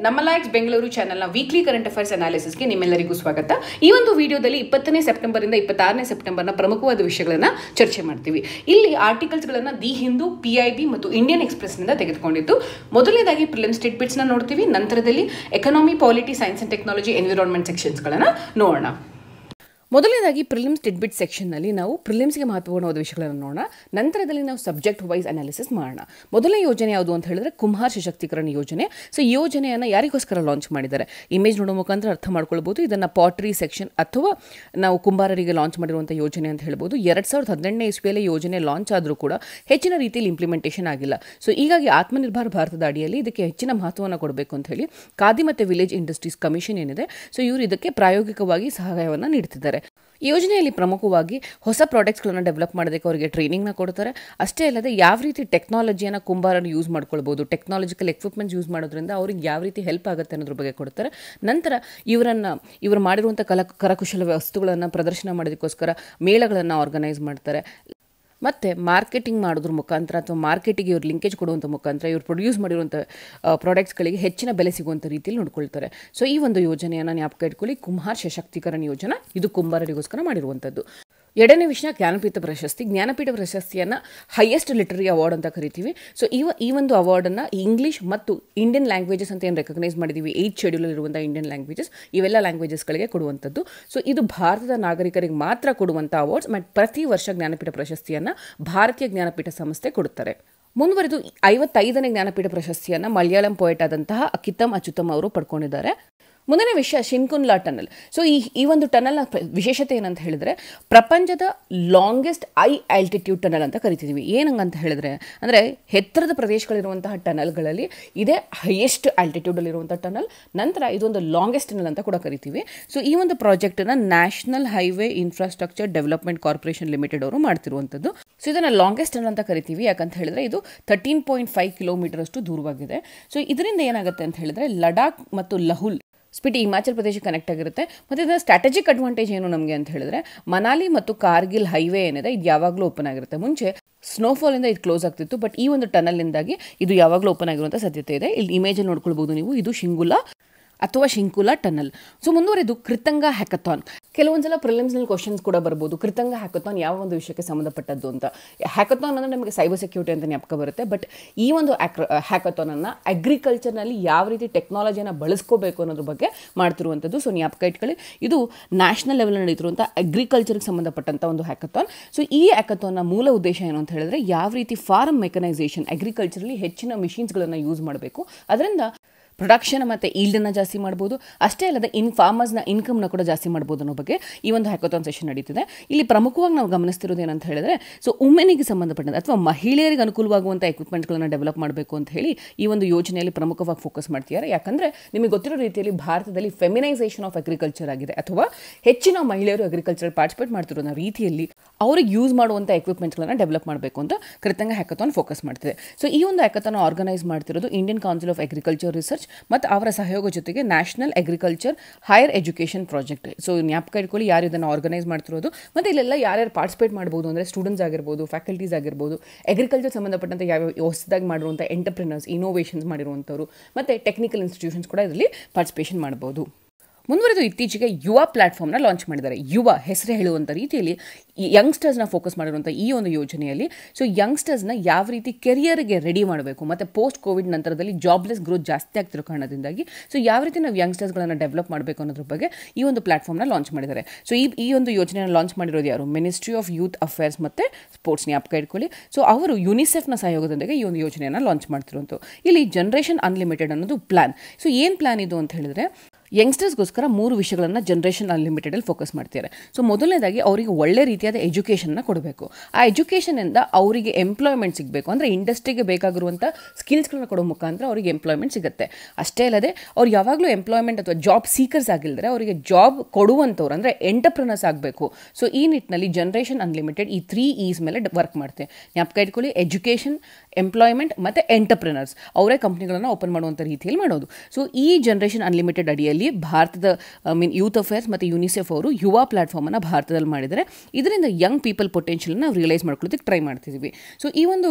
ನಮ್ಮ ಲೈಕ್ಸ್ ಬೆಂಗಳೂರು ಚಾನೆಲ್ನ weekly current affairs ಅನಾಲಿಸಿಸ್ಗೆ ನಿಮ್ಮೆಲ್ಲರಿಗೂ ಸ್ವಾಗತ ಈ ಒಂದು ವಿಡಿಯೋದಲ್ಲಿ ಇಪ್ಪತ್ತನೇ ಸೆಪ್ಟೆಂಬರಿಂದ ಇಪ್ಪತ್ತಾರನೇ ಸೆಪ್ಟೆಂಬರ್ನ ಪ್ರಮುಖವಾದ ವಿಷಯಗಳನ್ನು ಚರ್ಚೆ ಮಾಡ್ತೀವಿ ಇಲ್ಲಿ ಆರ್ಟಿಕಲ್ಸ್ಗಳನ್ನು the Hindu P I B ಮತ್ತು ಇಂಡಿಯನ್ ಎಕ್ಸ್ಪ್ರೆಸ್ನಿಂದ ತೆಗೆದುಕೊಂಡಿದ್ದು ಮೊದಲನೇದಾಗಿ ಪ್ರಿಲಿಮ್ ಸ್ಟೇಟ್ ಬಿಟ್ಸ್ನ ನೋಡ್ತೀವಿ ನಂತರದಲ್ಲಿ economy polity science and technology environment ಸೆಕ್ಷನ್ಸ್ಗಳನ್ನು ನೋಡೋಣ ಮೊದಲನೇದಾಗಿ ಪ್ರಿಲಿಮ್ಸ್ ಟಿಡ್ಬಿಟ್ ಸೆಕ್ಷನ್ನಲ್ಲಿ ನಾವು ಪ್ರಿಲಿಮ್ಸ್ಗೆ ಮಹತ್ವಪೂರ್ಣವಾದ ವಿಷಯಗಳನ್ನು ನೋಡೋಣ ನಂತರದಲ್ಲಿ ನಾವು ಸಬ್ಜೆಕ್ಟ್ ವೈಸ್ ಅನಾಲಿಸಿಸ್ ಮಾಡೋಣ ಮೊದಲನೇ ಯೋಜನೆ ಯಾವುದು ಅಂತ ಹೇಳಿದ್ರೆ ಕುಮಾರ್ ಸಶಕ್ತೀಕರಣ ಯೋಜನೆ ಸೊ ಈ ಯೋಜನೆಯನ್ನು ಯಾರಿಗೋಸ್ಕರ ಲಾಂಚ್ ಮಾಡಿದ್ದಾರೆ ಇಮೇಜ್ ನೋಡೋ ಮುಖಾಂತರ ಅರ್ಥ ಮಾಡ್ಕೊಳ್ಬೋದು ಇದನ್ನು ಪಾಟ್ರಿ ಸೆಕ್ಷನ್ ಅಥವಾ ನಾವು ಕುಂಬಾರರಿಗೆ ಲಾಂಚ್ ಮಾಡಿರುವಂಥ ಯೋಜನೆ ಅಂತ ಹೇಳ್ಬೋದು ಎರಡು ಸಾವಿರದ ಹದಿನೆಂಟನೇ ಇಸ್ವಿಯಲ್ಲಿ ಯೋಜನೆ ಲಾಂಚ್ ಆದರೂ ಕೂಡ ಹೆಚ್ಚಿನ ರೀತಿಯಲ್ಲಿ ಇಂಪ್ಲಿಮೆಂಟೇಷನ್ ಆಗಿಲ್ಲ ಸೊ ಹೀಗಾಗಿ ಆತ್ಮನಿರ್ಭರ್ ಭಾರತದ ಅಡಿಯಲ್ಲಿ ಇದಕ್ಕೆ ಹೆಚ್ಚಿನ ಮಹತ್ವವನ್ನು ಕೊಡಬೇಕು ಅಂತ ಹೇಳಿ ಖಾದಿ ಮತ್ತು ವಿಲೇಜ್ ಇಂಡಸ್ಟ್ರೀಸ್ ಕಮಿಷನ್ ಏನಿದೆ ಸೊ ಇವರು ಇದಕ್ಕೆ ಪ್ರಾಯೋಗಿಕವಾಗಿ ಸಹಾಯವನ್ನು ನೀಡ್ತಿದ್ದಾರೆ ಈ ಯೋಜನೆಯಲ್ಲಿ ಪ್ರಮುಖವಾಗಿ ಹೊಸ ಪ್ರಾಡಕ್ಟ್ಸ್ಗಳನ್ನು ಡೆವಲಪ್ ಮಾಡೋದಕ್ಕೆ ಅವರಿಗೆ ಟ್ರೈನಿಂಗ್ನ ಕೊಡ್ತಾರೆ ಅಷ್ಟೇ ಅಲ್ಲದೆ ಯಾವ ರೀತಿ ಟೆಕ್ನಾಲಜಿಯನ್ನು ಕುಂಬಾರನ್ನು ಯೂಸ್ ಮಾಡ್ಕೊಳ್ಬೋದು ಟೆಕ್ನಾಲಜಿಕಲ್ ಎಕ್ವಿಪ್ಮೆಂಟ್ಸ್ ಯೂಸ್ ಮಾಡೋದ್ರಿಂದ ಅವ್ರಿಗೆ ಯಾವ ರೀತಿ ಹೆಲ್ಪ್ ಆಗುತ್ತೆ ಅನ್ನೋದ್ರ ಬಗ್ಗೆ ಕೊಡ್ತಾರೆ ನಂತರ ಇವರನ್ನು ಇವರು ಮಾಡಿರುವಂಥ ಕಲ ಕರಕುಶಲ ವಸ್ತುಗಳನ್ನು ಪ್ರದರ್ಶನ ಮಾಡೋದಕ್ಕೋಸ್ಕರ ಮೇಳಗಳನ್ನು ಆರ್ಗನೈಸ್ ಮಾಡ್ತಾರೆ ಮತ್ತು ಮಾರ್ಕೆಟಿಂಗ್ ಮಾಡೋದ್ರ ಮುಖಾಂತರ ಅಥವಾ ಮಾರ್ಕೆಟಿಗೆ ಇವ್ರು ಲಿಂಕೇಜ್ ಕೊಡುವಂಥ ಮುಖಾಂತರ ಇವ್ರು ಪ್ರೊಡ್ಯೂಸ್ ಮಾಡಿರುವಂಥ ಪ್ರಾಡಕ್ಟ್ಸ್ಗಳಿಗೆ ಹೆಚ್ಚಿನ ಬೆಲೆ ಸಿಗುವಂಥ ರೀತಿಯಲ್ಲಿ ನೋಡ್ಕೊಳ್ತಾರೆ ಸೊ ಈ ಒಂದು ಯೋಜನೆಯನ್ನು ಜ್ಞಾಪಕ ಇಟ್ಕೊಳ್ಳಿ ಕುಂಬಾರ್ ಸಶಕ್ತೀಕರಣ ಯೋಜನಾ ಇದು ಕುಂಬಾರರಿಗೋಸ್ಕರ ಮಾಡಿರುವಂಥದ್ದು ಎರಡನೇ ವಿಷಯ ಜ್ಞಾನಪೀಠ ಪ್ರಶಸ್ತಿ ಜ್ಞಾನಪೀಠ ಪ್ರಶಸ್ತಿಯನ್ನು ಹೈಯೆಸ್ಟ್ ಲಿಟರರಿ ಅವಾರ್ಡ್ ಅಂತ ಕರಿತೀವಿ ಸೊ ಈ ಈ ಒಂದು ಅವಾರ್ಡನ್ನು ಇಂಗ್ಲೀಷ್ ಮತ್ತು ಇಂಡಿಯನ್ ಲ್ಯಾಂಗ್ವೇಜಸ್ ಅಂತ ಏನು ರೆಕಗ್ನೈಸ್ ಮಾಡಿದ್ದೀವಿ ಏಯ್ಟ್ ಶೆಡ್ಯೂಲ್ ಇರುವಂಥ ಇಂಡಿಯನ್ ಲ್ಯಾಂಗ್ವೇಜಸ್ ಇವೆಲ್ಲ ಲ್ಯಾಂಗ್ವೇಜಸ್ಗಳಿಗೆ ಕೊಡುವಂಥದ್ದು ಸೊ ಇದು ಭಾರತದ ನಾಗರಿಕರಿಗೆ ಮಾತ್ರ ಕೊಡುವಂಥ ಅವಾರ್ಡ್ಸ್ ಮತ್ತು ಪ್ರತಿ ವರ್ಷ ಜ್ಞಾನಪೀಠ ಪ್ರಶಸ್ತಿಯನ್ನು ಭಾರತೀಯ ಜ್ಞಾನಪೀಠ ಸಂಸ್ಥೆ ಕೊಡುತ್ತಾರೆ ಮುಂದುವರೆದು ಐವತ್ತೈದನೇ ಜ್ಞಾನಪೀಠ ಪ್ರಶಸ್ತಿಯನ್ನು ಮಲಯಾಳಂ ಪೊಯೆಟ್ ಆದಂತಹ ಕಿತ್ತಮ್ ಅಚ್ಯುತಮ್ ಅವರು ಪಡ್ಕೊಂಡಿದ್ದಾರೆ ಮುಂದಿನ ವಿಷಯ ಶಿನ್ಕುನ್ಲಾ ಟನಲ್ ಸೊ ಈ ಈ ಒಂದು ಟನಲ್ನ ವಿಶೇಷತೆ ಏನಂತ ಹೇಳಿದ್ರೆ ಪ್ರಪಂಚದ ಲಾಂಗೆಸ್ಟ್ ಐ ಆಲ್ಟಿಟ್ಯೂಡ್ ಟನಲ್ ಅಂತ ಕರಿತಿದ್ದೀವಿ ಏನಂಗಂತ ಹೇಳಿದ್ರೆ ಅಂದರೆ ಎತ್ತರದ ಪ್ರದೇಶಗಳಿರುವಂತಹ ಟನಲ್ಗಳಲ್ಲಿ ಇದೇ ಹೈಯೆಸ್ಟ್ ಆಲ್ಟಿಟ್ಯೂಡಲ್ಲಿರುವಂಥ ಟನಲ್ ನಂತರ ಇದೊಂದು ಲಾಂಗೆಸ್ಟ್ ಟನಲ್ ಅಂತ ಕೂಡ ಕರಿತೀವಿ ಸೊ ಈ ಒಂದು ಪ್ರಾಜೆಕ್ಟನ್ನು national highway infrastructure development corporation limited ಅವರು ಮಾಡ್ತಿರುವಂಥದ್ದು ಸೊ ಇದನ್ನು ಲಾಂಗೆಸ್ಟ್ ಟನಲ್ ಅಂತ ಕರಿತೀವಿ ಯಾಕಂತ ಹೇಳಿದ್ರೆ ಇದು ತರ್ಟೀನ್ ಪಾಯಿಂಟ್ ಫೈವ್ ಕಿಲೋಮೀಟರ್ ಅಷ್ಟು ದೂರವಾಗಿದೆ ಸೊ ಇದರಿಂದ ಏನಾಗುತ್ತೆ ಅಂತ ಹೇಳಿದ್ರೆ ಲಡಾಖ್ ಮತ್ತು ಲಹುಲ್ ಸ್ಪಿಟಿ ಹಿಮಾಚಲ್ ಪ್ರದೇಶ ಕನೆಕ್ಟ್ ಆಗಿರುತ್ತೆ ಮತ್ತು ಇದರ ಸ್ಟ್ರಾಟಜಿಕ್ ಅಡ್ವಾಂಟೇಜ್ ಏನು ನಮಗೆ ಅಂತ ಹೇಳಿದ್ರೆ ಮನಾಲಿ ಮತ್ತು ಕಾರ್ಗಿಲ್ ಹೈವೇ ಏನಿದೆ ಇದು ಯಾವಾಗಲೂ ಓಪನ್ ಆಗಿರುತ್ತೆ ಮುಂಚೆ ಸ್ನೋಫಾಲಿಂದ ಇದು ಕ್ಲೋಸ್ ಆಗ್ತಿತ್ತು ಬಟ್ ಈ ಒಂದು ಟನಲ್ನಿಂದಾಗಿ ಇದು ಯಾವಾಗಲೂ ಓಪನ್ ಆಗಿರುವಂಥ ಸಾಧ್ಯತೆ ಇದೆ ಇಲ್ಲಿ ಇಮೇಜಲ್ಲಿ ನೋಡ್ಕೊಳ್ಬೋದು ನೀವು ಇದು ಶಿಂಗುಲಾ ಅಥವಾ ಶಿಂಕುಲಾ ಟನಲ್ ಸೊ ಮುಂದುವರೆದು ಕೃತಂಗ ಹ್ಯಾಕಥಾನ್ ಕೆಲವೊಂದ್ಸಲ ಪ್ರಿಲಿಮ್ಸ್ನಲ್ಲಿ ಕ್ವಶನ್ಸ್ ಕೂಡ ಬರ್ಬೋದು ಕೃತಂಗ ಹ್ಯಾಕಥಾನ್ ಯಾವ ಒಂದು ವಿಷಯಕ್ಕೆ ಸಂಬಂಧಪಟ್ಟದ್ದು ಅಂತ ಹ್ಯಾಕಥಾನ್ ಅಂದರೆ ನಮಗೆ ಸೈಬರ್ ಸೆಕ್ಯೂರಿಟಿ ಅಂತ ಜ್ಞಾಪಕ ಬರುತ್ತೆ ಬಟ್ ಈ ಒಂದು ಹ್ಯಾಕಥಾನನ್ನು ಅಗ್ರಿಕಲ್ಚರ್ನಲ್ಲಿ ಯಾವ ರೀತಿ ಟೆಕ್ನಾಲಜಿಯನ್ನು ಬಳಸ್ಕೋಬೇಕು ಅನ್ನೋದ್ರ ಬಗ್ಗೆ ಮಾಡ್ತಿರುವಂಥದ್ದು ಸೊ ಜ್ಞಾಪಕ ಇಟ್ಕೊಳ್ಳಿ ಇದು ನ್ಯಾಷನಲ್ ಲೆವೆಲ್ ನಡೀತಿರುವಂಥ ಅಗ್ರಿಕಲ್ಚರ್ಗೆ ಸಂಬಂಧಪಟ್ಟಂಥ ಒಂದು ಹ್ಯಾಕಥಾನ್ ಸೊ ಈ ಹ್ಯಾಕಥಾನ್ನ ಮೂಲ ಉದ್ದೇಶ ಏನು ಅಂತ ಹೇಳಿದ್ರೆ ಯಾವ ರೀತಿ ಫಾರ್ಮ್ ಮೆಕನೈಸೇಷನ್ ಅಗ್ರಿಕಲ್ಚರಲ್ಲಿ ಹೆಚ್ಚಿನ ಮಿಷಿನ್ಸ್ಗಳನ್ನು ಯೂಸ್ ಮಾಡಬೇಕು ಅದರಿಂದ ಪ್ರೊಡಕ್ಷನ್ ಮತ್ತು ಈಲ್ಡನ್ನು ಜಾಸ್ತಿ ಮಾಡ್ಬೋದು ಅಷ್ಟೇ ಅಲ್ಲದೆ ಇನ್ ಫಾರ್ಮರ್ಸ್ನ ಇನ್ಕಮ್ನ ಕೂಡ ಜಾಸ್ತಿ ಮಾಡ್ಬೋದು ಅನ್ನೋ ಬಗ್ಗೆ ಈ ಒಂದು ಹ್ಯಾಕಥಾನ್ ಸೆಷನ್ ನಡೀತಿದೆ ಇಲ್ಲಿ ಪ್ರಮುಖವಾಗಿ ನಾವು ಗಮನಿಸ್ತಿರೋದು ಏನಂತ ಹೇಳಿದ್ರೆ ಸೊ ವುಮೆನಿಗೆ ಸಂಬಂಧಪಟ್ಟಂತೆ ಅಥವಾ ಮಹಿಳೆಯರಿಗೆ ಅನುಕೂಲವಾಗುವಂಥ ಎಕ್ವಿಪ್ಮೆಂಟ್ಗಳನ್ನು ಡೆವಲಪ್ ಮಾಡಬೇಕು ಅಂತ ಹೇಳಿ ಈ ಒಂದು ಯೋಜನೆಯಲ್ಲಿ ಪ್ರಮುಖವಾಗಿ ಫೋಕಸ್ ಮಾಡ್ತಿದ್ದಾರೆ ಯಾಕಂದರೆ ನಿಮಗೆ ಗೊತ್ತಿರೋ ರೀತಿಯಲ್ಲಿ ಭಾರತದಲ್ಲಿ ಫೆಮಿನೈಸೇಷನ್ ಆಫ್ ಅಗ್ರಿಕಲ್ಚರ್ ಆಗಿದೆ ಅಥವಾ ಹೆಚ್ಚಿನ ಮಹಿಳೆಯರು ಅಗ್ರಿಕಲ್ಚರ್ ಪಾರ್ಟಿಸಿಪೇಟ್ ಮಾಡ್ತಿರೋ ರೀತಿಯಲ್ಲಿ ಅವ್ರಿಗೆ ಯೂಸ್ ಮಾಡುವಂಥ ಎಕ್ವಿಪ್ಮೆಂಟ್ಗಳನ್ನು ಡೆವಲಪ್ ಮಾಡಬೇಕು ಅಂತ ಕೃತಂಗ ಹ್ಯಾಕಥಾನ್ ಫೋಕಸ್ ಮಾಡ್ತಿದೆ ಸೊ ಈ ಒಂದು ಹ್ಯಾಕಥಾನ್ ಆರ್ಗನೈಸ್ ಮಾಡ್ತಿರೋದು Indian council of agriculture research ಮತ್ತು ಅವರ ಸಹಯೋಗ ಜೊತೆಗೆ national agriculture higher education project so ಜ್ಞಾಪಕ ಇಟ್ಕೊಳ್ಳಿ ಯಾರು ಇದನ್ನು ಆರ್ಗನೈಸ್ ಮಾಡ್ತಿರೋದು ಮತ್ತು ಇಲ್ಲೆಲ್ಲ ಯಾರ್ಯಾರು ಪಾರ್ಟಿಸಿಪೇಟ್ ಮಾಡ್ಬೋದು ಅಂದರೆ ಸ್ಟೂಡೆಂಟ್ಸ್ ಆಗಿರ್ಬೋದು ಫ್ಯಾಕಲ್ಟೀಸ್ ಆಗಿರ್ಬೋದು ಅಗ್ರಿಕಲ್ಚರ್ ಸಂಬಂಧಪಟ್ಟಂತೆ ಯಾವ ಹೊಸದಾಗಿ ಮಾಡಿರುವಂಥ ಎಂಟರ್ಪ್ರಿನರ್ಸ್ ಇನೋವೇಷನ್ಸ್ ಮಾಡಿರುವಂಥವ್ರು ಮತ್ತು ಟೆಕ್ನಿಕಲ್ ಇನ್ಸ್ಟಿಟ್ಯೂಷನ್ಸ್ ಕೂಡ ಇದರಲ್ಲಿ ಪಾರ್ಟಿಸಿಪೇಷನ್ ಮಾಡ್ಬೋದು ಮುಂದುವರೆದು ಇತ್ತೀಚೆಗೆ ಯುವ ಪ್ಲಾಟ್ಫಾರ್ಮ್ನ ಲಾಂಚ್ ಮಾಡಿದ್ದಾರೆ ಯುವ ಹೆಸರು ಹೇಳುವಂಥ ರೀತಿಯಲ್ಲಿ ಯಂಗ್ಸ್ಟರ್ಸ್ನ ಫೋಕಸ್ ಮಾಡಿರುವಂಥ ಈ ಒಂದು ಯೋಜನೆಯಲ್ಲಿ ಸೊ ಯಂಗ್ಸ್ಟರ್ಸ್ನ ಯಾವ ರೀತಿ ಕೆರಿಯರ್ಗೆ ರೆಡಿ ಮಾಡಬೇಕು ಮತ್ತು ಪೋಸ್ಟ್ ಕೋವಿಡ್ ನಂತರದಲ್ಲಿ ಜಾಬ್ಲೆಸ್ ಗ್ರೋತ್ ಜಾಸ್ತಿ ಆಗ್ತಿರೋ ಕಾರಣದಿಂದಾಗಿ ಸೊ ಯಾವ ರೀತಿ ನಾವು ಯಂಗ್ಸ್ಟರ್ಸ್ಗಳನ್ನು ಡೆವಲಪ್ ಮಾಡಬೇಕು ಅನ್ನೋದ್ರ ಬಗ್ಗೆ ಈ ಒಂದು ಪ್ಲಾಟ್ಫಾರ್ಮ್ನ ಲಾಂಚ್ ಮಾಡಿದ್ದಾರೆ ಸೊ ಈ ಈ ಒಂದು ಯೋಜನೆಯನ್ನು ಲಾಂಚ್ ಮಾಡಿರೋದು ಯಾರು ಮಿನಿಸ್ಟ್ರಿ ಆಫ್ ಯೂತ್ ಅಫೇರ್ಸ್ ಮತ್ತು ಸ್ಪೋರ್ಟ್ಸ್ ಜ್ಞಾಪಕ ಇಟ್ಕೊಳ್ಳಿ ಸೊ ಅವರು ಯುನಿಸೆಫ್ನ ಸಹಯೋಗದೊಂದಿಗೆ ಈ ಒಂದು ಯೋಜನೆಯನ್ನು ಲಾಂಚ್ ಮಾಡ್ತಿರುವಂಥ ಇಲ್ಲಿ ಜನರೇಷನ್ ಅನ್ಲಿಮಿಟೆಡ್ ಅನ್ನೋದು ಪ್ಲಾನ್ ಸೊ ಏನು ಪ್ಲಾನ್ ಇದು ಅಂತ ಹೇಳಿದ್ರೆ ಯಂಗ್ಸ್ಟರ್ಸ್ಗೋಸ್ಕರ ಮೂರು ವಿಷಯಗಳನ್ನು ಜನ್ರೇಷನ್ ಅನ್ಲಿಮಿಟೆಡಲ್ಲಿ ಫೋಕಸ್ ಮಾಡ್ತಿದ್ದಾರೆ ಸೊ ಮೊದಲನೇದಾಗಿ ಅವರಿಗೆ ಒಳ್ಳೆ ರೀತಿಯಾದ ಎಜುಕೇಷನ್ನ ಕೊಡಬೇಕು ಆ ಎಜುಕೇಷನಿಂದ ಅವರಿಗೆ ಎಂಪ್ಲಾಯ್ಮೆಂಟ್ ಸಿಗಬೇಕು ಅಂದರೆ ಇಂಡಸ್ಟ್ರಿಗೆ ಬೇಕಾಗಿರುವಂಥ ಸ್ಕಿಲ್ಸ್ಗಳನ್ನ ಕೊಡೋ ಮುಖಾಂತರ ಅವರಿಗೆ ಎಂಪ್ಲಾಯ್ಮೆಂಟ್ ಸಿಗುತ್ತೆ ಅಷ್ಟೇ ಅಲ್ಲದೆ ಅವ್ರು ಯಾವಾಗಲೂ ಎಂಪ್ಲಾಯ್ಮೆಂಟ್ ಅಥವಾ ಜಾಬ್ ಸೀಕರ್ಸ್ ಆಗಿಲ್ಲದ್ರೆ ಅವರಿಗೆ ಜಾಬ್ ಕೊಡುವಂಥವ್ರು ಅಂದರೆ ಎಂಟರ್ಪ್ರನರ್ಸ್ ಆಗಬೇಕು ಸೊ ಈ ನಿಟ್ಟಿನಲ್ಲಿ ಜನ್ರೇಷನ್ ಅನ್ಲಿಮಿಟೆಡ್ ಈ ತ್ರೀ ಈಸ್ ಮೇಲೆ ವರ್ಕ್ ಮಾಡುತ್ತೆ ಜ್ಞಾಪಕ ಇಟ್ಕೊಳ್ಳಿ ಎಜುಕೇಷನ್ ಎಂಪ್ಲಾಯ್ಮೆಂಟ್ ಮತ್ತು ಎಂಟರ್ಪ್ರಿನರ್ಸ್ ಅವರೇ ಕಂಪ್ನಿಗಳನ್ನು ಓಪನ್ ಮಾಡುವಂಥ ರೀತಿಯಲ್ಲಿ ಮಾಡೋದು ಸೊ ಈ ಜನ್ರೇಷನ್ ಅನ್ಲಿಮಿಟೆಡ್ ಅಡಿಯಲ್ಲಿ ಭಾರತದ ಐ ಮೀನ್ ಯೂತ್ ಅಫೇರ್ಸ್ ಮತ್ತು ಯುನಿಸೆಫ್ ಅವರು ಯುವ ಪ್ಲಾಟ್ಫಾರ್ಮನ್ನು ಭಾರತದಲ್ಲಿ ಮಾಡಿದರೆ ಇದರಿಂದ ಯಂಗ್ ಪೀಪಲ್ ಪೊಟೆನ್ಷಿಯಲ್ನ ನಾವು ರಿಯಲೈಸ್ ಮಾಡ್ಕೊಳ್ಳೋದಕ್ಕೆ ಟ್ರೈ ಮಾಡ್ತಿದ್ದೀವಿ ಸೊ ಈ ಒಂದು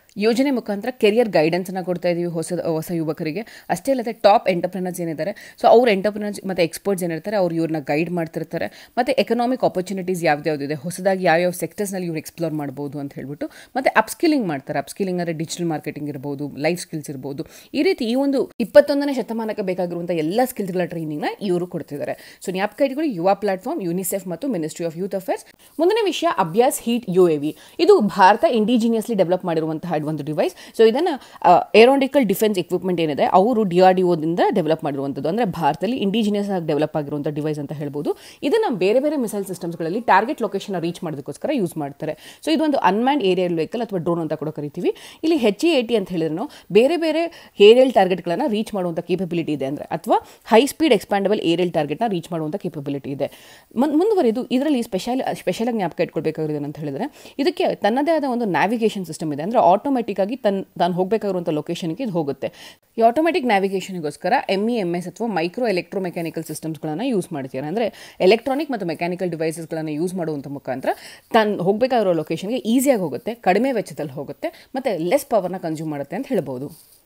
ಯೋಜನೆ ಮುಖಾಂತರ ಕೆರಿಯರ್ ಗೈಡೆನ್ಸನ್ನು ಕೊಡ್ತಾ ಇದ್ದೀವಿ ಹೊಸ ಹೊಸ ಯುವಕರಿಗೆ ಅಷ್ಟೇ ಅಲ್ಲದೆ ಟಾಪ್ ಎಂಟರ್ಪ್ರಿನರ್ಸ್ ಏನಿದ್ದಾರೆ ಸೊ ಅವ್ರ ಎಂಟರ್ಪ್ರಿನರ್ಸ್ ಮತ್ತು ಎಕ್ಸ್ಪರ್ಟ್ಸ್ ಏನಿರ್ತಾರೆ ಅವ್ರು ಇವ್ರನ್ನ ಗೈಡ್ ಮಾಡ್ತಿರ್ತಾರೆ ಮತ್ತು ಎಕನಾಮಿಕ್ ಆಪರ್ಚುನಿಟೀಸ್ ಯಾವ್ದ್ಯಾವ್ದಿದೆ ಹೊಸದಾಗಿ ಯಾವ್ಯಾವ ಸೆಕ್ಟರ್ಸ್ನಲ್ಲಿ ಇವ್ರು ಎಕ್ಸ್ಪ್ಲೋರ್ ಮಾಡ್ಬೋದು ಅಂತ ಹೇಳ್ಬಿಟ್ಟು ಮತ್ತು ಅಪ್ಸ್ಕಿಲಿಂಗ್ ಮಾಡ್ತಾರೆ ಅಪ್ಸ್ಕಿಲಿಂಗ್ ಅಂದರೆ ಡಿಜಿಟಲ್ ಮಾರ್ಕೆಟಿಂಗ್ ಇರ್ಬೋದು ಲೈಫ್ ಸ್ಕಿಲ್ಸ್ ಇರ್ಬೋದು ಈ ರೀತಿ ಈ ಒಂದು ಇಪ್ಪತ್ತೊಂದನೇ ಶತಮಾನಕ್ಕೆ ಬೇಕಾಗಿರುವಂಥ ಎಲ್ಲ ಸ್ಕಿಲ್ಸ್ಗಳ ಟ್ರೈನಿಂಗ್ನ ಇವರು ಕೊಡ್ತಿದ್ದಾರೆ ಸೊ ಜ್ಞಾಪಕ ಇಟ್ಕೊಳ್ಳಿ ಯುವ ಪ್ಲಾಟ್ಫಾರ್ಮ್ ಯುನಿಸೆಫ್ ಮತ್ತು ಮಿನಿಸ್ಟ್ರಿ ಆಫ್ ಯೂತ್ ಅಫೇರ್ಸ್ ಮುಂದಿನ ವಿಷಯ Abhyas HEAT U A V ಇದು ಭಾರತ ಇಂಡಿಜಿನಿಯಸ್ಲಿ ಡೆವಲಪ್ ಮಾಡಿರುವಂತಹ ಒಂದು ಡಿವೈಸ್ ಸೊ ಇದನ್ನು ಏರೋನಾಟಿಕಲ್ ಡಿಫೆನ್ಸ್ ಎಕ್ವಿಪ್ಮೆಂಟ್ ಏನಿದೆ ಅವರು ಡಿ ಆರ್ ಡಿ ಒದಿಂದ ಡೆವಲಪ್ ಮಾಡಿರುವಂಥದ್ದು ಅಂದರೆ ಭಾರತದಲ್ಲಿ ಇಂಡಿಜಿನಿಯಸ್ ಆಗಿ ಡೆವಲಪ್ ಆಗಿರುವಂಥ ಡಿವೈಸ್ ಅಂತ ಹೇಳ್ಬೋದು ಇದನ್ನು ಬೇರೆ ಬೇರೆ ಮಿಸೈಲ್ ಸಿಸ್ಟಮ್ಸ್ಗಳಲ್ಲಿ ಟಾರ್ಗೆಟ್ ಲೊಕೇಶನ್ ರೀಚ್ ಮಾಡೋದಕ್ಕೋಸ್ಕರ ಯೂಸ್ ಮಾಡ್ತಾರೆ ಸೊ ಇದೊಂದು ಅನ್ಮ್ಯಾನ್ಡ್ ಏರಿಯಲ್ ವೆಹಿಕಲ್ ಅಥವಾ ಡ್ರೋನ್ ಅಂತ ಕೂಡ ಕರಿತೀವಿ ಇಲ್ಲಿ ಹೆಚ್ ಇ ಏಟಿ ಅಂತ ಹೇಳಿದ್ರೆ ಬೇರೆ ಬೇರೆ ಏರಿಯಲ್ ಟಾರ್ಗೆಟ್ಗಳನ್ನು ರೀಚ್ ಮಾಡುವಂಥ ಕೇಪಬಿಲಿಟಿ ಇದೆ ಅಂದರೆ ಅಥವಾ ಹೈ ಸ್ಪೀಡ್ ಎಕ್ಸ್ಪ್ಯಾಂಡಬಲ್ ಏರಿಯಲ್ ಟಾರ್ಗೆಟ್ನ ರೀಚ್ ಮಾಡುವಂಥ ಕೇಪಬಿಲಿಟಿ ಇದೆ ಮುನ್- ಮುಂದುವರಿದು ಇದರಲ್ಲಿ ಸ್ಪೆಷಲ್ ಸ್ಪೆಷಲಾಗಿ ಜ್ಞಾಪಕ ಇಟ್ಕೊಳ್ಬೇಕಾಗಿರೋದು ಅಂತ ಹೇಳಿದ್ರೆ ಇದಕ್ಕೆ ತನ್ನದೇ ಆದ ಒಂದು ನ್ಯಾವಿಗೇಷನ್ ಸಿಸ್ಟಮ್ ಇದೆ ಅಂದರೆ ಆಟೋಮೆಟಿಕ್ ಆಗಿ ತನ್ನ ತಾನು ಹೋಗಬೇಕಾಗಿರುವಂಥ ಲೊಕೇಶನ್ಗೆ ಇದು ಹೋಗುತ್ತೆ ಈ ಆಟೋಮೆಟಿಕ್ ನ್ಯಾವಿಗೇಷನ್ಗೋಸ್ಕರ ಎಮ್ ಇ ಎಮ್ ಎಸ್ ಅಥವಾ ಮೈಕ್ರೋ ಎಲೆಕ್ಟ್ರೋ ಮೆಕ್ಯಾನಿಕಲ್ ಸಿಸ್ಟಮ್ಸ್ಗಳನ್ನು ಯೂಸ್ ಮಾಡ್ತಾರೆ ಅಂದರೆ ಎಲೆಕ್ಟ್ರಾನಿಕ್ ಮತ್ತು ಮೆಕ್ಯಾನಿಕಲ್ ಡಿವೈಸಸ್ಗಳನ್ನು ಯೂಸ್ ಮಾಡುವಂಥ ಮುಖಾಂತರ ತಾನು ಹೋಗಬೇಕಾಗಿರೋ ಲೊಕೇಶನ್ಗೆ ಈಸಿಯಾಗಿ ಹೋಗುತ್ತೆ ಕಡಿಮೆ ವೆಚ್ಚದಲ್ಲಿ ಹೋಗುತ್ತೆ ಮತ್ತು ಲೆಸ್ ಪವರ್ನ ಕನ್ಸ್ಯೂಮ್ ಮಾಡುತ್ತೆ ಅಂತ ಹೇಳ್ಬೋದು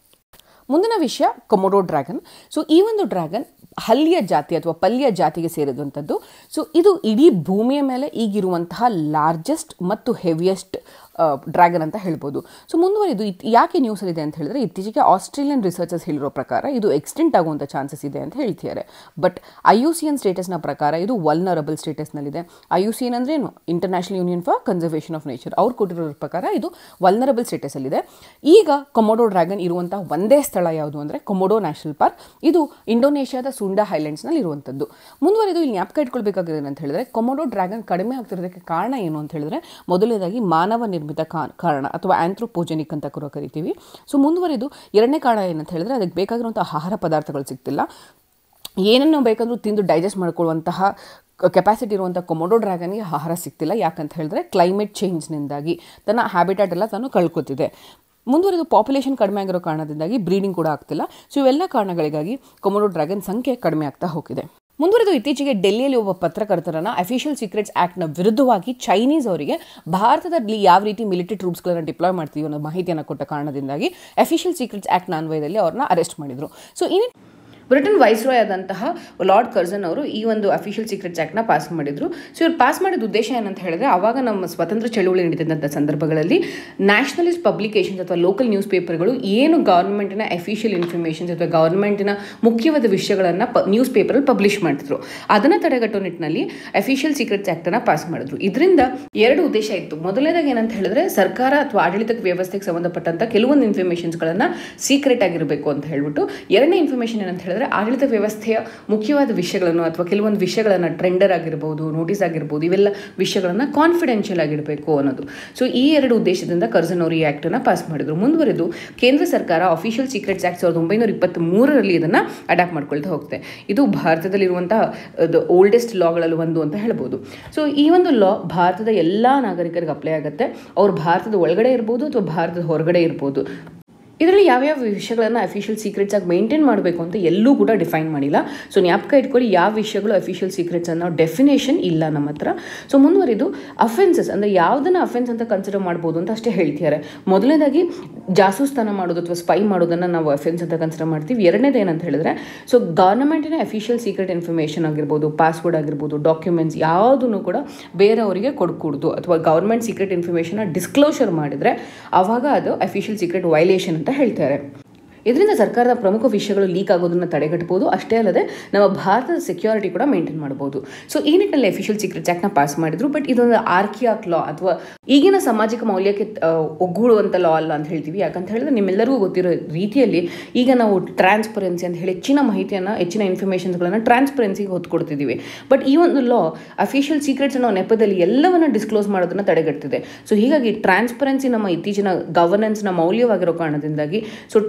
ಮುಂದಿನ ವಿಷಯ ಕೊಮೊಡೋ ಡ್ರ್ಯಾಗನ್ ಸೊ ಈ ಒಂದು ಡ್ರ್ಯಾಗನ್ ಹಲ್ಲಿಯ ಜಾತಿ ಅಥವಾ ಪಲ್ಯ ಜಾತಿಗೆ ಸೇರಿದಂಥದ್ದು ಸೊ ಇದು ಇಡೀ ಭೂಮಿಯ ಮೇಲೆ ಈಗಿರುವಂತಹ ಲಾರ್ಜೆಸ್ಟ್ ಮತ್ತು ಹೆವಿಯೆಸ್ಟ್ ಡ್ರ್ಯಾಗನ್ ಅಂತ ಹೇಳ್ಬೋದು ಸೊ ಮುಂದುವರಿದು ಇತ್- ಯಾಕೆ ನ್ಯೂಸಲ್ಲಿದೆ ಅಂತ ಹೇಳಿದ್ರೆ ಇತ್ತೀಚೆಗೆ ಆಸ್ಟ್ರೇಲಿಯನ್ ರಿಸರ್ಚರ್ಸ್ ಹೇಳಿರೋ ಪ್ರಕಾರ ಇದು ಎಕ್ಸ್ಟೆಂಟ್ ಆಗುವಂಥ ಚಾನ್ಸಸ್ ಇದೆ ಅಂತ ಹೇಳ್ತಿದ್ದಾರೆ but I U C N ಸ್ಟೇಟಸ್ನ ಪ್ರಕಾರ ಇದು ವಲ್ನರಬಲ್ ಸ್ಟೇಟಸ್ನಲ್ಲಿದೆ ಐ ಯು ಸಿ ಎನ್ ಅಂದ್ರೆ ಏನು international union for conservation of nature ಅವ್ರು ಕೊಟ್ಟಿರೋ ಪ್ರಕಾರ ಇದು ವಲ್ನರಬಲ್ ಸ್ಟೇಟಸಲ್ಲಿದೆ ಈಗ ಕೊಮೊಡೋ ಡ್ರ್ಯಾಗನ್ ಇರುವಂಥ ಒಂದೇ ಸ್ಥಳ ಯಾವುದು ಅಂದರೆ ಕೊಮೊಡೋ ನ್ಯಾಷನಲ್ ಪಾರ್ಕ್ ಇದು ಇಂಡೋನೇಷ್ಯಾದ ಸುಂಡಾ ಹೈಲ್ಯಾಂಡ್ಸ್ನಲ್ಲಿ ಇರುವಂಥದ್ದು ಮುಂದುವರೆದು ಇಲ್ಲಿ ಜ್ಞಾಪಕ ಇಟ್ಕೊಳ್ಬೇಕಾಗಿದೆ ಅಂತ ಹೇಳಿದ್ರೆ ಕೊಮೊಡೋ ಡ್ರ್ಯಾಗನ್ ಕಡಿಮೆ ಆಗ್ತಿರೋದಕ್ಕೆ ಕಾರಣ ಏನು ಅಂತ ಹೇಳಿದ್ರೆ ಮೊದಲನೇದಾಗಿ ಮಾನವ ನಿರ್ಮಿತ ಕಾ- ಕಾರಣ ಅಥವಾ ಆಂಥ್ರೋಪೋಜೆನಿಕ್ ಅಂತ ಕೂಡ ಕರಿತೀವಿ ಸೊ ಮುಂದುವರೆದು ಎರಡನೇ ಕಾರಣ ಏನಂತ ಹೇಳಿದ್ರೆ ಅದಕ್ಕೆ ಬೇಕಾಗಿರುವಂಥ ಆಹಾರ ಪದಾರ್ಥಗಳು ಸಿಗ್ತಿಲ್ಲ ಏನನ್ನು ಬೇಕಂದ್ರೂ ತಿಂದು ಡೈಜೆಸ್ಟ್ ಮಾಡ್ಕೊಳ್ಳುವಂತಹ ಕೆಪಾಸಿಟಿ ಇರುವಂಥ ಕೊಮೊಡೋ ಡ್ರ್ಯಾಗನ್ಗೆ ಆಹಾರ ಸಿಗ್ತಿಲ್ಲ ಯಾಕಂತ ಹೇಳಿದ್ರೆ ಕ್ಲೈಮೇಟ್ ಚೇಂಜ್ನಿಂದಾಗಿ ತನ್ನ ಹ್ಯಾಬಿಟಾಟ್ ಎಲ್ಲ ತಾನು ಕಳ್ಕೊತಿದೆ ಮುಂದುವರೆದು ಪಾಪ್ಯುಲೇಷನ್ ಕಡಿಮೆ ಆಗಿರೋ ಕಾರಣದಿಂದಾಗಿ ಬ್ರೀಡಿಂಗ್ ಕೂಡ ಆಗ್ತಿಲ್ಲ ಸೊ ಇವೆಲ್ಲ ಕಾರಣಗಳಿಗಾಗಿ ಕೊಮೊಡೋ ಡ್ರ್ಯಾಗನ್ ಸಂಖ್ಯೆ ಕಡಿಮೆ ಆಗ್ತಾ ಹೋಗಿದೆ ಮುಂದುವರೆದು ಇತ್ತೀಚೆಗೆ ಡೆಲ್ಲಿಯಲ್ಲಿ ಒಬ್ಬ ಪತ್ರಕರ್ತರನ್ನ ಅಫಿಷಿಯಲ್ ಸೀಕ್ರೆಟ್ಸ್ ಆ್ಯಕ್ಟ್ನ ವಿರುದ್ಧವಾಗಿ ಚೈನೀಸ್ ಅವರಿಗೆ ಭಾರತದಲ್ಲಿ ಯಾವ ರೀತಿ ಮಿಲಿಟರಿ ಟ್ರೂಪ್ಸ್ಗಳನ್ನು ಡಿಪ್ಲಾಯ್ ಮಾಡ್ತೀವಿ ಅನ್ನೋ ಮಾಹಿತಿಯನ್ನು ಕೊಟ್ಟ ಕಾರಣದಿಂದಾಗಿ ಅಫಿಷಿಯಲ್ ಸೀಕ್ರೆಟ್ಸ್ ಆ್ಯಕ್ಟ್ನ ಅನ್ವಯದಲ್ಲಿ ಅವ್ರನ್ನ ಅರೆಸ್ಟ್ ಮಾಡಿದರು ಸೊ ಈ ಬ್ರಿಟನ್ ವೈಸ್ರಾಯ್ ಆದಂತಹ ಲಾರ್ಡ್ ಕರ್ಜನ್ ಅವರು ಈ ಒಂದು ಅಫಿಷಿಯಲ್ ಸೀಕ್ರೆಟ್ಸ್ ಆ್ಯಕ್ಟ್ನ ಪಾಸ್ ಮಾಡಿದ್ರು ಸೊ ಇವ್ರು ಪಾಸ್ ಮಾಡಿದ ಉದ್ದೇಶ ಏನಂತ ಹೇಳಿದ್ರೆ ಆವಾಗ ನಮ್ಮ ಸ್ವತಂತ್ರ ಚಳುವಳಿ ನಡೀತಿದ್ದಂಥ ಸಂದರ್ಭಗಳಲ್ಲಿ ನ್ಯಾಷನಲಿಸ್ಟ್ ಪಬ್ಲಿಕೇಶನ್ಸ್ ಅಥವಾ ಲೋಕಲ್ ನ್ಯೂಸ್ ಪೇಪರ್ಗಳು ಏನು ಗೌರ್ಮೆಂಟಿನ ಅಫಿಷಿಯಲ್ ಇನ್ಫಾರ್ಮೇಷನ್ಸ್ ಅಥವಾ ಗೌರ್ಮೆಂಟಿನ ಮುಖ್ಯವಾದ ವಿಷಯಗಳನ್ನು ಪ ನ್ಯೂಸ್ ಪೇಪರಲ್ಲಿ ಪಬ್ಲಿಷ್ ಮಾಡ್ತಿದ್ರು ಅದನ್ನು ತಡೆಗಟ್ಟೋ ನಿಟ್ಟಿನಲ್ಲಿ ಅಫಿಷಿಯಲ್ ಸೀಕ್ರೆಟ್ಸ್ ಆ್ಯಕ್ಟನ್ನು ಪಾಸ್ ಮಾಡಿದ್ರು ಇದರಿಂದ ಎರಡು ಉದ್ದೇಶ ಇತ್ತು ಮೊದಲನೇದಾಗಿ ಏನಂತ ಹೇಳಿದ್ರೆ ಸರ್ಕಾರ ಅಥವಾ ಆಡಳಿತ ವ್ಯವಸ್ಥೆಗೆ ಸಂಬಂಧಪಟ್ಟಂಥ ಕೆಲವೊಂದು ಇನ್ಫಾರ್ಮೇಷನ್ಸ್ಗಳನ್ನು ಸೀಕ್ರೆಟ್ ಆಗಿರಬೇಕು ಅಂತ ಹೇಳ್ಬಿಟ್ಟು ಎರಡನೇ ಇನ್ಫಾರ್ಮೇಷನ್ ಏನಂತ ಹೇಳಿದ್ರೆ ಆಡಳಿತ ವ್ಯವಸ್ಥೆಯ ಮುಖ್ಯವಾದ ವಿಷಯಗಳನ್ನು ಅಥವಾ ಕೆಲವೊಂದು ವಿಷಯಗಳನ್ನು ಟ್ರೆಂಡರ್ ಆಗಿರ್ಬೋದು ನೋಟಿಸ್ ಆಗಿರ್ಬೋದು ಇವೆಲ್ಲ ವಿಷಯಗಳನ್ನು ಕಾನ್ಫಿಡೆನ್ಷಿಯಲ್ ಆಗಿರಬೇಕು ಅನ್ನೋದು ಸೊ ಈ ಎರಡು ಉದ್ದೇಶದಿಂದ ಕರ್ಜನ್ ಅವರು ಈ ಆ್ಯಕ್ಟನ್ನು ಪಾಸ್ ಮಾಡಿದ್ರು ಮುಂದುವರೆದು ಕೇಂದ್ರ ಸರ್ಕಾರ ಅಫಿಷಿಯಲ್ ಸೀಕ್ರೆಟ್ಸ್ ಆ್ಯಕ್ಟ್ ಸಾವಿರದ ಒಂಬೈನೂರ ಇಪ್ಪತ್ತ್ ಮೂರರಲ್ಲಿ ಇದನ್ನು ಅಡಾಪ್ಟ್ ಮಾಡ್ಕೊಳ್ತಾ ಹೋಗುತ್ತೆ ಇದು ಭಾರತದಲ್ಲಿರುವಂತಹ ಓಲ್ಡೆಸ್ಟ್ ಲಾಗಳಲ್ಲಿ ಒಂದು ಅಂತ ಹೇಳ್ಬೋದು ಸೊ ಈ ಒಂದು ಲಾ ಭಾರತದ ಎಲ್ಲ ನಾಗರಿಕರಿಗೆ ಅಪ್ಲೈ ಆಗುತ್ತೆ ಅವ್ರು ಭಾರತದ ಒಳಗಡೆ ಇರ್ಬೋದು ಅಥವಾ ಭಾರತದ ಹೊರಗಡೆ ಇರ್ಬೋದು ಇದರಲ್ಲಿ ಯಾವ್ಯಾವ ವಿಷಯಗಳನ್ನು ಅಫಿಷಿಯಲ್ ಸೀಕ್ರೆಟ್ಸ್ ಆಗಿ ಮೇಂಟೈನ್ ಮಾಡಬೇಕು ಅಂತ ಎಲ್ಲೂ ಕೂಡ ಡಿಫೈನ್ ಮಾಡಿಲ್ಲ ಸೊ ಜ್ಞಾಪಕ ಇಟ್ಕೊಳ್ಳಿ ಯಾವ ವಿಷಯಗಳು ಅಫಿಷಿಯಲ್ ಸೀಕ್ರೆಟ್ಸ್ ಅನ್ನೋ ಡೆಫಿನೇಷನ್ ಇಲ್ಲ ನಮ್ಮ ಹತ್ರ ಸೊ ಮುಂದುವರಿದು ಅಫೆನ್ಸಸ್ ಅಂದರೆ ಯಾವುದನ್ನು ಅಫೆನ್ಸ್ ಅಂತ ಕನ್ಸಿಡರ್ ಮಾಡ್ಬೋದು ಅಂತ ಅಷ್ಟೇ ಹೇಳ್ತಿದ್ದಾರೆ ಮೊದಲನೇದಾಗಿ ಜಾಸೂಸ್ತನ ಮಾಡೋದು ಅಥವಾ ಸ್ಪೈ ಮಾಡೋದನ್ನು ನಾವು ಅಫೆನ್ಸ್ ಅಂತ ಕನ್ಸಿಡರ್ ಮಾಡ್ತೀವಿ ಎರಡನೇದು ಏನಂತ ಹೇಳಿದ್ರೆ ಸೊ ಗವರ್ನಮೆಂಟಿನ ಅಫಿಷಿಯಲ್ ಸೀಕ್ರೆಟ್ ಇನ್ಫಾರ್ಮೇಷನ್ ಆಗಿರ್ಬೋದು ಪಾಸ್ವರ್ಡ್ ಆಗಿರ್ಬೋದು ಡಾಕ್ಯುಮೆಂಟ್ಸ್ ಯಾವುದನ್ನು ಕೂಡ ಬೇರೆಯವರಿಗೆ ಕೊಡ್ಕೂಡ್ದು ಅಥವಾ ಗೌರ್ಮೆಂಟ್ ಸೀಕ್ರೆಟ್ ಇನ್ಫಾರ್ಮೇಷನ್ನ ಡಿಸ್ಕ್ಲೋಷರ್ ಮಾಡಿದರೆ ಆವಾಗ ಅದು ಅಫಿಷಿಯಲ್ ಸೀಕ್ರೆಟ್ ವೈಲೇಷನ್ ಅಂತ ಹೇಳ್ತಾರೆ ಇದರಿಂದ ಸರ್ಕಾರದ ಪ್ರಮುಖ ವಿಷಯಗಳು ಲೀಕ್ ಆಗೋದನ್ನು ತಡೆಗಟ್ಟಬಹುದು ಅಷ್ಟೇ ಅಲ್ಲದೆ ನಮ್ಮ ಭಾರತದ ಸೆಕ್ಯೂರಿಟಿ ಕೂಡ ಮೇಂಟೈನ್ ಮಾಡಬಹುದು ಸೊ ಈ ನಿಟ್ಟಿನಲ್ಲಿ ಅಫಿಷಿಯಲ್ ಸೀಕ್ರೆಟ್ಸ್ ಆ್ಯಕ್ಟ್ನ ಪಾಸ್ ಮಾಡಿದ್ರು ಬಟ್ ಇದೊಂದು ಆರ್ಕಿಯಾಕ್ ಲಾ ಅಥವಾ ಈಗಿನ ಸಾಮಾಜಿಕ ಮೌಲ್ಯಕ್ಕೆ ಆ, ಒಗ್ಗೂಡುವಂಥ ಲಾ ಅಲ್ಲ ಅಂತ ಹೇಳ್ತೀವಿ ಯಾಕಂತ ಹೇಳಿದ್ರೆ ನಿಮ್ಮೆಲ್ಲರಿಗೂ ಗೊತ್ತಿರೋ ರೀತಿಯಲ್ಲಿ ಈಗ ನಾವು ಟ್ರಾನ್ಸ್ಪರೆನ್ಸಿ ಅಂತ ಹೇಳಿ ಹೆಚ್ಚಿನ ಮಾಹಿತಿಯನ್ನು ಹೆಚ್ಚಿನ ಇನ್ಫಾರ್ಮೇಷನ್ಸ್ಗಳನ್ನು ಟ್ರಾನ್ಸ್ಪರೆನ್ಸಿಗೆ ಹೊತ್ತು ಕೊಡ್ತಿದ್ದೀವಿ ಬಟ್ ಈ ಒಂದು ಲಾ ಅಫಿಷಿಯಲ್ ಸೀಕ್ರೆಟ್ಸ್ ಅನ್ನೋ ನೆಪದಲ್ಲಿ ಎಲ್ಲವನ್ನ ಡಿಸ್ಕ್ಲೋಸ್ ಮಾಡೋದನ್ನು ತಡೆಗಟ್ಟಿದೆ ಸೊ ಹೀಗಾಗಿ ಟ್ರಾನ್ಸ್ಪರೆನ್ಸಿ ನಮ್ಮ ಇತ್ತೀಚಿನ ಗವರ್ನೆನ್ಸ್ನ ಮೌಲ್ಯವಾಗಿರೋ ಕಾರಣದಿಂದಾಗಿ ಸೊ ಟ್ರಾನ್ಸ್ಪರೆನ್ಸಿ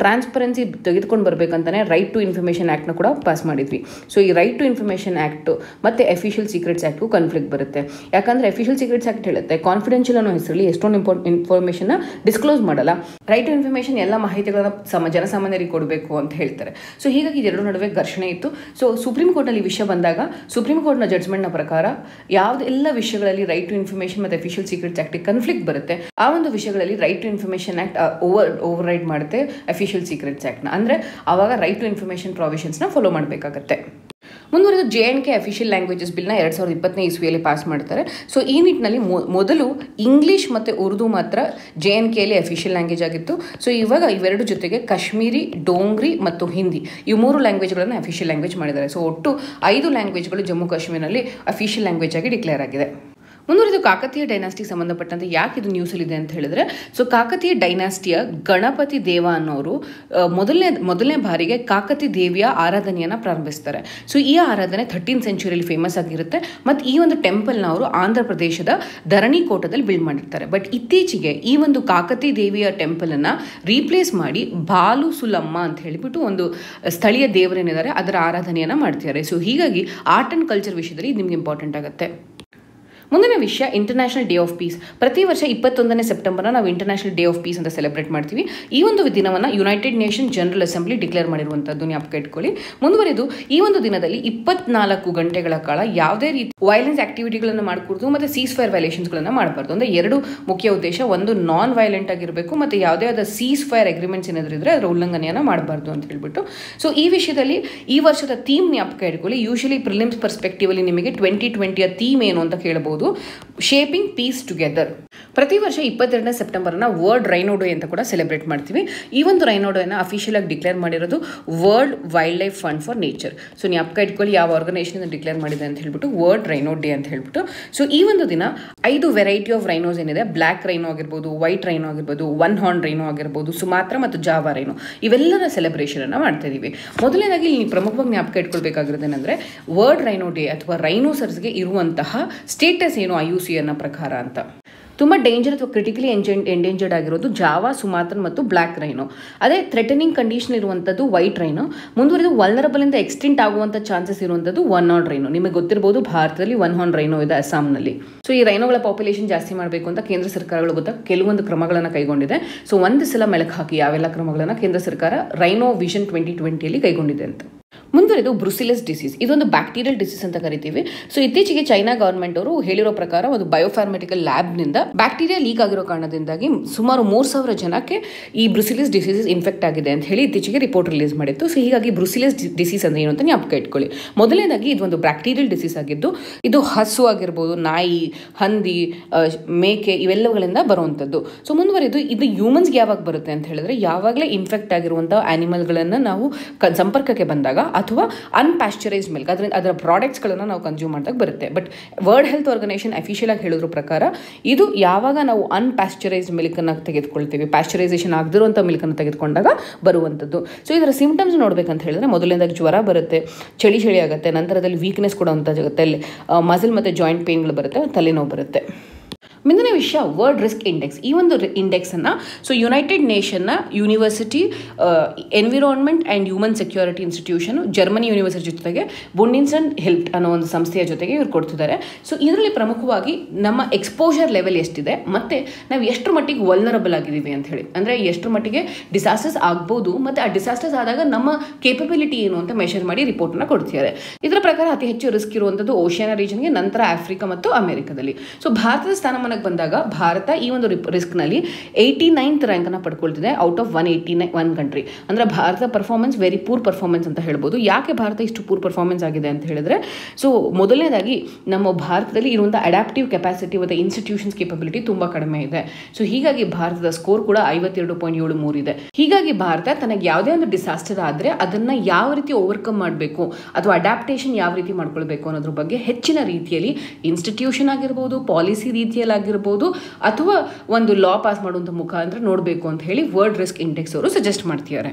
ಟ್ರಾನ್ಸ್ಪರೆನ್ಸಿ ತೆಗೆದುಕೊಂಡು ಬರಬೇಕಂತಾನೆ ರೈಟ್ ಟು ಇನ್ಫಾರ್ಮೇಷನ್ ಆ್ಯಕ್ಟ್ನ ಕೂಡ ಪಾಸ್ ಮಾಡಿದ್ವಿ ಸೊ ಈ ರೈಟ್ ಟು ಇನ್ಫಾರ್ಮೇಷನ್ ಆ್ಯಕ್ಟು ಮತ್ತು ಅಫಿಷಿಯಲ್ ಸೀಕ್ರೆಟ್ಸ್ ಆ್ಯಕ್ಟು ಕಾನ್ಫ್ಲಿಕ್ಟ್ ಬರುತ್ತೆ ಯಾಕಂದರೆ ಅಫಿಷಿಯಲ್ ಸೀಕ್ರೆಟ್ಸ್ ಆ್ಯಕ್ಟ್ ಹೇಳುತ್ತೆ ಕಾನ್ಫಿಡೆನ್ಷಿಯಲ್ ಅನ್ನೋ ಹೆಸರಲ್ಲಿ ಎಷ್ಟೊಂದು ಇಂಪೋ ಇನ್ಫಾರ್ಮೇಷನ್ನ ಡಿಸ್ಕ್ಲೋಸ್ ಮಾಡಲ್ಲ ರೈಟ್ ಟು ಇನ್ಫಾರ್ಮೇಷನ್ ಎಲ್ಲ ಮಾಹಿತಿಗಳನ್ನ ಸಮ ಜನಸಾಮಾನ್ಯರಿಗೆ ಕೊಡಬೇಕು ಅಂತ ಹೇಳ್ತಾರೆ ಸೊ ಹೀಗಾಗಿ ಇದೆರಡು ನಡುವೆ ಘರ್ಷಣೆ ಇತ್ತು ಸೊ ಸುಪ್ರೀಂ ಕೋರ್ಟ್ನಲ್ಲಿ ಈ ವಿಷಯ ಬಂದಾಗ ಸುಪ್ರೀಂ ಕೋರ್ಟ್ನ ಜಡ್ಜ್ಮೆಂಟ್ನ ಪ್ರಕಾರ ಯಾವುದೆಲ್ಲ ವಿಷಯಗಳಲ್ಲಿ ರೈಟ್ ಟು ಇನ್ಫಾರ್ಮೇಷನ್ ಮತ್ತು ಅಫಿಷಿಯಲ್ ಸೀಕ್ರೆಟ್ಸ್ ಆ್ಯಕ್ಟಿಗೆ ಕನ್ಫ್ಲಿಕ್ಟ್ ಬರುತ್ತೆ ಆ ಒಂದು ವಿಷಯಗಳಲ್ಲಿ right to information act over override ಮಾಡುತ್ತೆ ಅಫಿಷಿಯಲ್ ಸೀಕ್ರೆಟ್ಸ್ ಆ್ಯಕ್ಟ್ನ ಅಂದರೆ ಆವಾಗ ರೈಟ್ ಟು ಇನ್ಫಾರ್ಮೇಷನ್ ಪ್ರಾವಿಷನ್ಸ್ನ ಫಾಲೋ ಮಾಡಬೇಕಾಗತ್ತೆ ಮುಂದುವರೆದು J and K official languages ಬಿಲ್ನ ಎರಡು ಸಾವಿರದ ಇಪ್ಪತ್ತನೇ ಇಸ್ವಿಯಲ್ಲಿ ಪಾಸ್ ಮಾಡ್ತಾರೆ ಸೊ ಈ ನಿಟ್ಟಿನಲ್ಲಿ ಮೊದಲು ಇಂಗ್ಲೀಷ್ ಮತ್ತು ಉರ್ದು ಮಾತ್ರ ಜೆ ಎನ್ ಕೆಯಲ್ಲಿ ಅಫಿಷಿಯಲ್ ಲ್ಯಾಂಗ್ವೇಜ್ ಆಗಿತ್ತು ಸೊ ಇವಾಗ ಇವೆರಡು ಜೊತೆಗೆ ಕಾಶ್ಮೀರಿ ಡೋಂಗ್ರಿ ಮತ್ತು ಹಿಂದಿ ಈ ಮೂರು ಲ್ಯಾಂಗ್ವೇಜ್ಗಳನ್ನು ಅಫಿಷಿಯಲ್ ಲ್ಯಾಂಗ್ವೇಜ್ ಮಾಡಿದ್ದಾರೆ ಸೊ ಒಟ್ಟು ಐದು ಲ್ಯಾಂಗ್ವೇಜ್ಗಳು ಜಮ್ಮು ಕಾಶ್ಮೀರಲ್ಲಿ ಅಫಿಷಿಯಲ್ ಲ್ಯಾಂಗ್ವೇಜ್ ಆಗಿ ಡಿಕ್ಲೇರ್ ಆಗಿದೆ ಮುಂದುವರೆದು ಕಾಕತೀಯ ಡೈನಾಸ್ಟಿಗೆ ಸಂಬಂಧಪಟ್ಟಂತೆ ಯಾಕೆ ಇದು ನ್ಯೂಸಲ್ಲಿದೆ ಅಂತ ಹೇಳಿದ್ರೆ ಸೊ ಕಾಕತೀಯ ಡೈನಾಸ್ಟಿಯ ಗಣಪತಿ ದೇವ ಅನ್ನೋರು ಮೊದಲನೇ ಮೊದಲನೇ ಬಾರಿಗೆ ಕಾಕತಿ ದೇವಿಯ ಆರಾಧನೆಯನ್ನು ಪ್ರಾರಂಭಿಸ್ತಾರೆ ಸೊ ಈ ಆರಾಧನೆ ಥರ್ಟೀನ್ ಸೆಂಚುರಿಯಲ್ಲಿ ಫೇಮಸ್ ಆಗಿರುತ್ತೆ ಮತ್ತು ಈ ಒಂದು ಟೆಂಪಲ್ನ ಅವರು ಆಂಧ್ರ ಪ್ರದೇಶದ ಧರಣಿ ಕೋಟದಲ್ಲಿ ಬಿಲ್ಡ್ ಮಾಡಿರ್ತಾರೆ ಬಟ್ ಇತ್ತೀಚೆಗೆ ಈ ಒಂದು ಕಾಕತಿ ದೇವಿಯ ಟೆಂಪಲನ್ನು ರೀಪ್ಲೇಸ್ ಮಾಡಿ ಬಾಲು ಸುಲಮ್ಮ ಅಂತ ಹೇಳಿಬಿಟ್ಟು ಒಂದು ಸ್ಥಳೀಯ ದೇವರೇನಿದ್ದಾರೆ ಅದರ ಆರಾಧನೆಯನ್ನು ಮಾಡ್ತಿದ್ದಾರೆ ಸೊ ಹೀಗಾಗಿ ಆರ್ಟ್ ಆ್ಯಂಡ್ ಕಲ್ಚರ್ ವಿಷಯದಲ್ಲಿ ಇದು ನಿಮ್ಗೆ ಇಂಪಾರ್ಟೆಂಟ್ ಆಗುತ್ತೆ ಮುಂದಿನ ವಿಷಯ ಇಂಟರ್ನ್ಯಾಷನಲ್ ಡೇ ಆಫ್ ಪೀಸ್ ಪ್ರತಿ ವರ್ಷ ಇಪ್ಪತ್ತೊಂದನೇ ಸೆಪ್ಟೆಂಬರ್ನ ನಾವು ಇಂಟರ್ನ್ಯಾಷನಲ್ ಡೇ ಆಫ್ ಪೀಸ್ ಅಂತ ಸೆಲೆಬ್ರೇಟ್ ಮಾಡ್ತೀವಿ ಈ ಒಂದು ದಿನವನ್ನು united nation general assembly declare ಮಾಡಿರುವಂಥದ್ದು ಜ್ಞಾಪಕ ಇಟ್ಕೊಳ್ಳಿ ಮುಂದುವರೆದು ಈ ಒಂದು ದಿನದಲ್ಲಿ ಇಪ್ಪತ್ನಾಲ್ಕು ಗಂಟೆಗಳ ಕಾಲ ಯಾವುದೇ ರೀತಿ ವೈಲೆನ್ಸ್ ಆಕ್ಟಿವಿಟಿಗಳನ್ನು ಮಾಡಕೂಡದು ಮತ್ತು ಸೀಸ್ ಫೈರ್ ವೈಲೇಷನ್ಸ್ಗಳನ್ನು ಮಾಡಬಾರ್ದು ಅಂದರೆ ಎರಡು ಮುಖ್ಯ ಉದ್ದೇಶ ಒಂದು ನಾನ್ ವೈಲೆಂಟ್ ಆಗಿರಬೇಕು ಮತ್ತು ಯಾವುದೇ ಆದ ಸೀಸ್ ಫೈರ್ ಅಗ್ರಿಮೆಂಟ್ಸ್ ಏನಾದರೂ ಇದ್ದರೆ ಅದರ ಉಲ್ಲಂಘನೆಯನ್ನು ಮಾಡಬಾರ್ದು ಅಂತ ಹೇಳ್ಬಿಟ್ಟು ಸೊ ಈ ವಿಷಯದಲ್ಲಿ ಈ ವರ್ಷದ ಥೀಮ್ ಜ್ಞಾಪಕ ಇಟ್ಕೊಳ್ಳಿ ಯೂಶಲಿ ಪ್ರಿಲಿಮ್ಸ್ ಪರ್ಸ್ಪೆಕ್ಟಿವಲ್ಲಿ ನಿಮಗೆ ಟ್ವೆಂಟಿ ಟ್ವೆಂಟಿಯ ಥೀಮ್ ಏನು ಅಂತ ಕೇಳಬಹುದು ಶೇಪಿಂಗ್ ಪೀಸ್ ಟುಗೆದರ್ ಪ್ರತಿ ವರ್ಷ ಇಪ್ಪತ್ತೆರಡನೇ ಸೆಪ್ಟೆಂಬರ್ನ ವರ್ಲ್ಡ್ ರೈನೋ ಡೇ ಅಂತ ಕೂಡ ಸೆಲೆಬ್ರೇಟ್ ಮಾಡ್ತೀವಿ ಈ ಒಂದು ರೈನೋ ಡೇನ ಅಫಿಷಿಯಲ್ ಆಗಿ ಡಿಕ್ಲೇರ್ ಮಾಡಿರೋದು world wildlife fund for nature so ಜ್ಞಾಪಕ ಇಟ್ಕೊಳ್ಳಿ ಯಾವ ಆರ್ಗನೈಸೇಷನ್ ಡಿಕ್ಲೇರ್ ಮಾಡಿದೆ ಅಂತ ಹೇಳ್ಬಿಟ್ಟು ವರ್ಲ್ಡ್ ರೈನೋ ಡೇ ಅಂತ ಹೇಳ್ಬಿಟ್ಟು ಸೊ ಈ ಒಂದು ದಿನ ಐದು ವೆರೈಟಿ ಆಫ್ ರೈನೋಸ್ ಏನಿದೆ ಬ್ಲ್ಯಾಕ್ ರೈನೋ ಆಗಿರ್ಬೋದು ವೈಟ್ ರೈನೋ ಆಗಿರ್ಬೋದು ಒನ್ ಹಾರ್ನ್ ರೈನೋ ಆಗಿರ್ಬೋದು ಸುಮಾತ್ರ ಮತ್ತು ಜಾವಾ ರೈನೋ ಇವೆಲ್ಲರ ಸೆಲೆಬ್ರೇಷನ್ ಅನ್ನ ಮಾಡ್ತಾ ಇದೀವಿ ಮೊದಲನೇದಾಗಿ ಇಲ್ಲಿ ಪ್ರಮುಖವಾಗಿ ಜ್ಞಾಪಕ ಇಟ್ಕೊಳ್ಬೇಕಾಗಿರೋದೇನೆಂದ್ರೆ ವರ್ಲ್ಡ್ ರೈನೋ ಡೇ ಅಥವಾ ರೈನೋಸರ್ಸ್ಗೆ ಇರುವಂತಹ ಸ್ಟೇಟಸ್ ಏನು ಐ ಯು ಸಿ ಅನ್ನೋ ಪ್ರಕಾರ ಅಂತ ತುಂಬ ಡೇಂಜರ್ ಅಥವಾ ಕ್ರಿಟಿಕಲಿ ಎಂಜೆಂಡ್ ಎಂಡೇಂಜರ್ಡ್ ಆಗಿರೋದು ಜಾವಾ ಸುಮಾತ್ರನ್ ಮತ್ತು ಬ್ಲ್ಯಾಕ್ ರೈನು ಅದೇ ಥ್ರೆಟನಿಂಗ್ ಕಂಡೀಷನ್ ಇರುವಂಥದ್ದು ವೈಟ್ ರೈನು ಮುಂದುವರೆದು ವಲ್ನರಬಲ್ ಇಂದ ಎಕ್ಸ್ಟೆಂಟ್ ಆಗುವಂಥ ಚಾನ್ಸಸ್ ಇರುವಂಥದ್ದು ಒನ್ ಹಾರ್ನ್ ರೈನು ನಿಮಗೆ ಗೊತ್ತಿರಬಹುದು ಭಾರತದಲ್ಲಿ ಒನ್ ಹಾರ್ನ್ ರೈನೋ ಇದೆ ಅಸ್ಸಾಂನಲ್ಲಿ ಸೊ ಈ ರೈನೋಗಳ ಪಾಪ್ಯುಲೇಷನ್ ಜಾಸ್ತಿ ಮಾಡಬೇಕು ಅಂತ ಕೇಂದ್ರ ಸರ್ಕಾರಗಳು ಗೊತ್ತಾ ಕೆಲವೊಂದು ಕ್ರಮಗಳನ್ನು ಕೈಗೊಂಡಿದೆ ಸೊ ಒಂದು ಸಲ ಮೆಲುಕು ಹಾಕಿ ಯಾವೆಲ್ಲ ಕ್ರಮಗಳನ್ನು ಕೇಂದ್ರ ಸರ್ಕಾರ ರೈನೋ ವಿಷನ್ ಟ್ವೆಂಟಿ ಟ್ವೆಂಟಿಯಲ್ಲಿ ಕೈಗೊಂಡಿದೆ ಅಂತ ಮುಂದುವರೆದು ಬ್ರುಸಿಲಸ್ ಡಿಸೀಸ್ ಇದೊಂದು ಬ್ಯಾಕ್ಟೀರಿಯಲ್ ಡಿಸೀಸ್ ಅಂತ ಕರಿತೀವಿ ಸೊ ಇತ್ತೀಚೆಗೆ ಚೈನಾ ಗವರ್ಮೆಂಟ್ ಅವರು ಹೇಳಿರೋ ಪ್ರಕಾರ ಒಂದು ಬಯೋಫಾರ್ಮೆಟಿಕಲ್ ಲ್ಯಾಬ್ನಿಂದ ಬ್ಯಾಕ್ಟೀರಿಯಾ ಲೀಕ್ ಆಗಿರೋ ಕಾರಣದಿಂದಾಗಿ ಸುಮಾರು ಮೂರು ಸಾವಿರ ಜನಕ್ಕೆ ಈ ಬ್ರುಸಿಲಿಸ್ ಡಿಸೀಸ್ ಇನ್ಫೆಕ್ಟ್ ಆಗಿದೆ ಅಂತ ಹೇಳಿ ಇತ್ತೀಚೆಗೆ ರಿಪೋರ್ಟ್ ರಿಲೀಸ್ ಮಾಡಿತ್ತು ಸೊ ಹೀಗಾಗಿ ಬ್ರುಸಿಲಿಸ್ ಡಿಸೀಸ್ ಅಂದ್ರೆ ಏನು ಅಂತ ಜ್ಞಾಪಕ ಇಟ್ಕೊಳ್ಳಿ ಮೊದಲನೇದಾಗಿ ಇದು ಒಂದು ಬ್ಯಾಕ್ಟೀರಿಯಲ್ ಡಿಸೀಸ್ ಆಗಿದ್ದು ಇದು ಹಸು ಆಗಿರ್ಬೋದು ನಾಯಿ ಹಂದಿ ಆ, ಮೇಕೆ ಇವೆಲ್ಲವುಗಳಿಂದ ಬರುವಂಥದ್ದು ಸೊ ಮುಂದುವರೆದು ಇದು ಹ್ಯೂಮನ್ಸ್ಗೆ ಯಾವಾಗ ಬರುತ್ತೆ ಅಂತ ಹೇಳಿದ್ರೆ ಯಾವಾಗಲೇ ಇನ್ಫೆಕ್ಟ್ ಆಗಿರುವಂಥ ಆನಿಮಲ್ಗಳನ್ನು ನಾವು ಕ ಸಂಪರ್ಕಕ್ಕೆ ಬಂದಾಗ ಅಥವಾ ಅನ್ಪ್ಯಾಶ್ಚರೈಸ್ ಮಿಲ್ಕ್ ಅದರಿಂದ ಅದರ ಪ್ರಾಡಕ್ಟ್ಸ್ಗಳನ್ನು ನಾವು ಕನ್ಸ್ಯೂಮ್ ಮಾಡಿದಾಗ ಬರುತ್ತೆ but world health organization official ಆಗಿ ಹೇಳಿದ್ರ ಪ್ರಕಾರ ಇದು ಯಾವಾಗ ನಾವು ಅನ್ಪ್ಯಾಶ್ಚರೈಸ್ ಮಿಲ್ಕನ್ನು ತೆಗೆದುಕೊಳ್ತೀವಿ ಪ್ಯಾಶ್ಚರೈಸೇಷನ್ ಆಗದಿರುವಂಥ ಮಿಲ್ಕನ್ನು ತೆಗೆದುಕೊಂಡಾಗ ಬರುವಂಥದ್ದು ಸೊ ಇದರ ಸಿಂಪ್ಟಮ್ಸ್ ನೋಡ್ಬೇಕಂತ ಹೇಳಿದ್ರೆ ಮೊದಲನೇದಾಗಿ ಜ್ವರ ಬರುತ್ತೆ ಚಳಿ ಚಳಿ ಆಗುತ್ತೆ ನಂತರದಲ್ಲಿ ವೀಕ್ನೆಸ್ ಕೂಡ ಜಗತ್ತೆ ಮಸಲ್ ಮತ್ತು ಜಾಯಿಂಟ್ ಪೇನ್ಗಳು ಬರುತ್ತೆ ತಲೆನೋವು ಬರುತ್ತೆ ಮುಂದಿನ ವಿಷಯ ವರ್ಲ್ಡ್ ರಿಸ್ಕ್ ಇಂಡೆಕ್ಸ್ ಈ ಒಂದು ಇಂಡೆಕ್ಸನ್ನು ಸೊ ಯುನೈಟೆಡ್ ನೇಷನ್ನ university environment and human security institution Germany university ಜೊತೆಗೆ ಬುಂಡಿನ್ಸನ್ ಹೆಲ್ತ್ ಅನ್ನೋ ಒಂದು ಸಂಸ್ಥೆಯ ಜೊತೆಗೆ ಇವ್ರು ಕೊಡ್ತಿದ್ದಾರೆ ಸೊ ಇದರಲ್ಲಿ ಪ್ರಮುಖವಾಗಿ ನಮ್ಮ ಎಕ್ಸ್ಪೋಜರ್ ಲೆವೆಲ್ ಎಷ್ಟಿದೆ ಮತ್ತು ನಾವು ಎಷ್ಟರ ಮಟ್ಟಿಗೆ ವಲ್ನರಬಲ್ ಆಗಿದ್ದೀವಿ ಅಂತ ಹೇಳಿ ಅಂದರೆ ಎಷ್ಟರ ಮಟ್ಟಿಗೆ ಡಿಸಾಸ್ಟರ್ಸ್ ಆಗ್ಬೋದು ಮತ್ತು ಆ ಡಿಸಾಸ್ಟರ್ಸ್ ಆದಾಗ ನಮ್ಮ ಕೇಪಬಿಲಿಟಿ ಏನು ಅಂತ ಮೆಷರ್ ಮಾಡಿ ರಿಪೋರ್ಟನ್ನು ಕೊಡ್ತಿದ್ದಾರೆ ಇದರ ಪ್ರಕಾರ ಅತಿ ಹೆಚ್ಚು ರಿಸ್ಕ್ ಇರುವಂಥದ್ದು ಓಷಿಯಾನ ರೀಜನ್ಗೆ ನಂತರ ಆಫ್ರಿಕಾ ಮತ್ತು ಅಮೆರಿಕದಲ್ಲಿ ಸೊ ಭಾರತದ ಸ್ಥಾನಮಾನಕ್ಕೆ ಬಂದಾಗ ಭಾರತ ಈ ಒಂದು ರಿಸ್ಕ್ನಲ್ಲಿ ಏಯ್ಟಿ ನೈನ್ತ್ ರ್ಯಾಂಕನ್ನು ಪಡ್ಕೊಳ್ತಿದೆ ಔಟ್ ಆಫ್ ಒನ್ ಏಯ್ಟಿ ನೈ ಒನ್ ಕಂಟ್ರಿ ಅಂದರೆ Bharat performance very poor performance ಅಂತ ಹೇಳ್ಬೋದು ಯಾಕೆ ಭಾರತ ಇಷ್ಟು ಪೂರ್ ಪರ್ಫಾರ್ಮೆನ್ಸ್ ಆಗಿದೆ ಅಂತ ಹೇಳಿದ್ರೆ ಸೊ ಮೊದಲನೇದಾಗಿ ನಮ್ಮ ಭಾರತದಲ್ಲಿ ಇರುವಂಥ ಅಡ್ಯಾಪ್ಟಿವ್ ಕೆಪಾಸಿಟಿ ಮತ್ತು ಇನ್ಸ್ಟಿಟ್ಯೂಷನ್ಸ್ ಕೇಪಬಿಲಿಟಿ ತುಂಬ ಕಡಿಮೆ ಇದೆ ಸೊ ಹೀಗಾಗಿ ಭಾರತದ ಸ್ಕೋರ್ ಕೂಡ ಐವತ್ತೆರಡು ಪಾಯಿಂಟ್ ಏಳು ಮೂರು ಇದೆ ಹೀಗಾಗಿ ಭಾರತ ತನಗೆ ಯಾವುದೇ ಒಂದು ಡಿಸಾಸ್ಟರ್ ಆದರೆ ಅದನ್ನ ಯಾವ ರೀತಿ ಓವರ್ಕಮ್ ಮಾಡಬೇಕು ಅಥವಾ ಅಡ್ಯಾಪ್ಟೇಷನ್ ಯಾವ ರೀತಿ ಮಾಡ್ಕೊಳ್ಬೇಕು ಅನ್ನೋದ್ರ ಬಗ್ಗೆ ಹೆಚ್ಚಿನ ರೀತಿಯಲ್ಲಿ ಇನ್ಸ್ಟಿಟ್ಯೂಷನ್ ಆಗಿರ್ಬೋದು ಪಾಲಿಸಿ ರೀತಿಯಲ್ಲಿ ಆಗಿರ್ಬೋದು ಅಥವಾ ಒಂದು ಲಾ ಪಾಸ್ ಮಾಡುವಂಥ ಮುಖಾಂತರ ನೋಡಬೇಕು ಅಂತ ಹೇಳಿ ವರ್ಲ್ಡ್ ರಿಸ್ಕ್ ಇಂಡೆಕ್ಸ್ ಅವರು ಸಜೆಸ್ಟ್ ಮಾಡ್ತಿದ್ದಾರೆ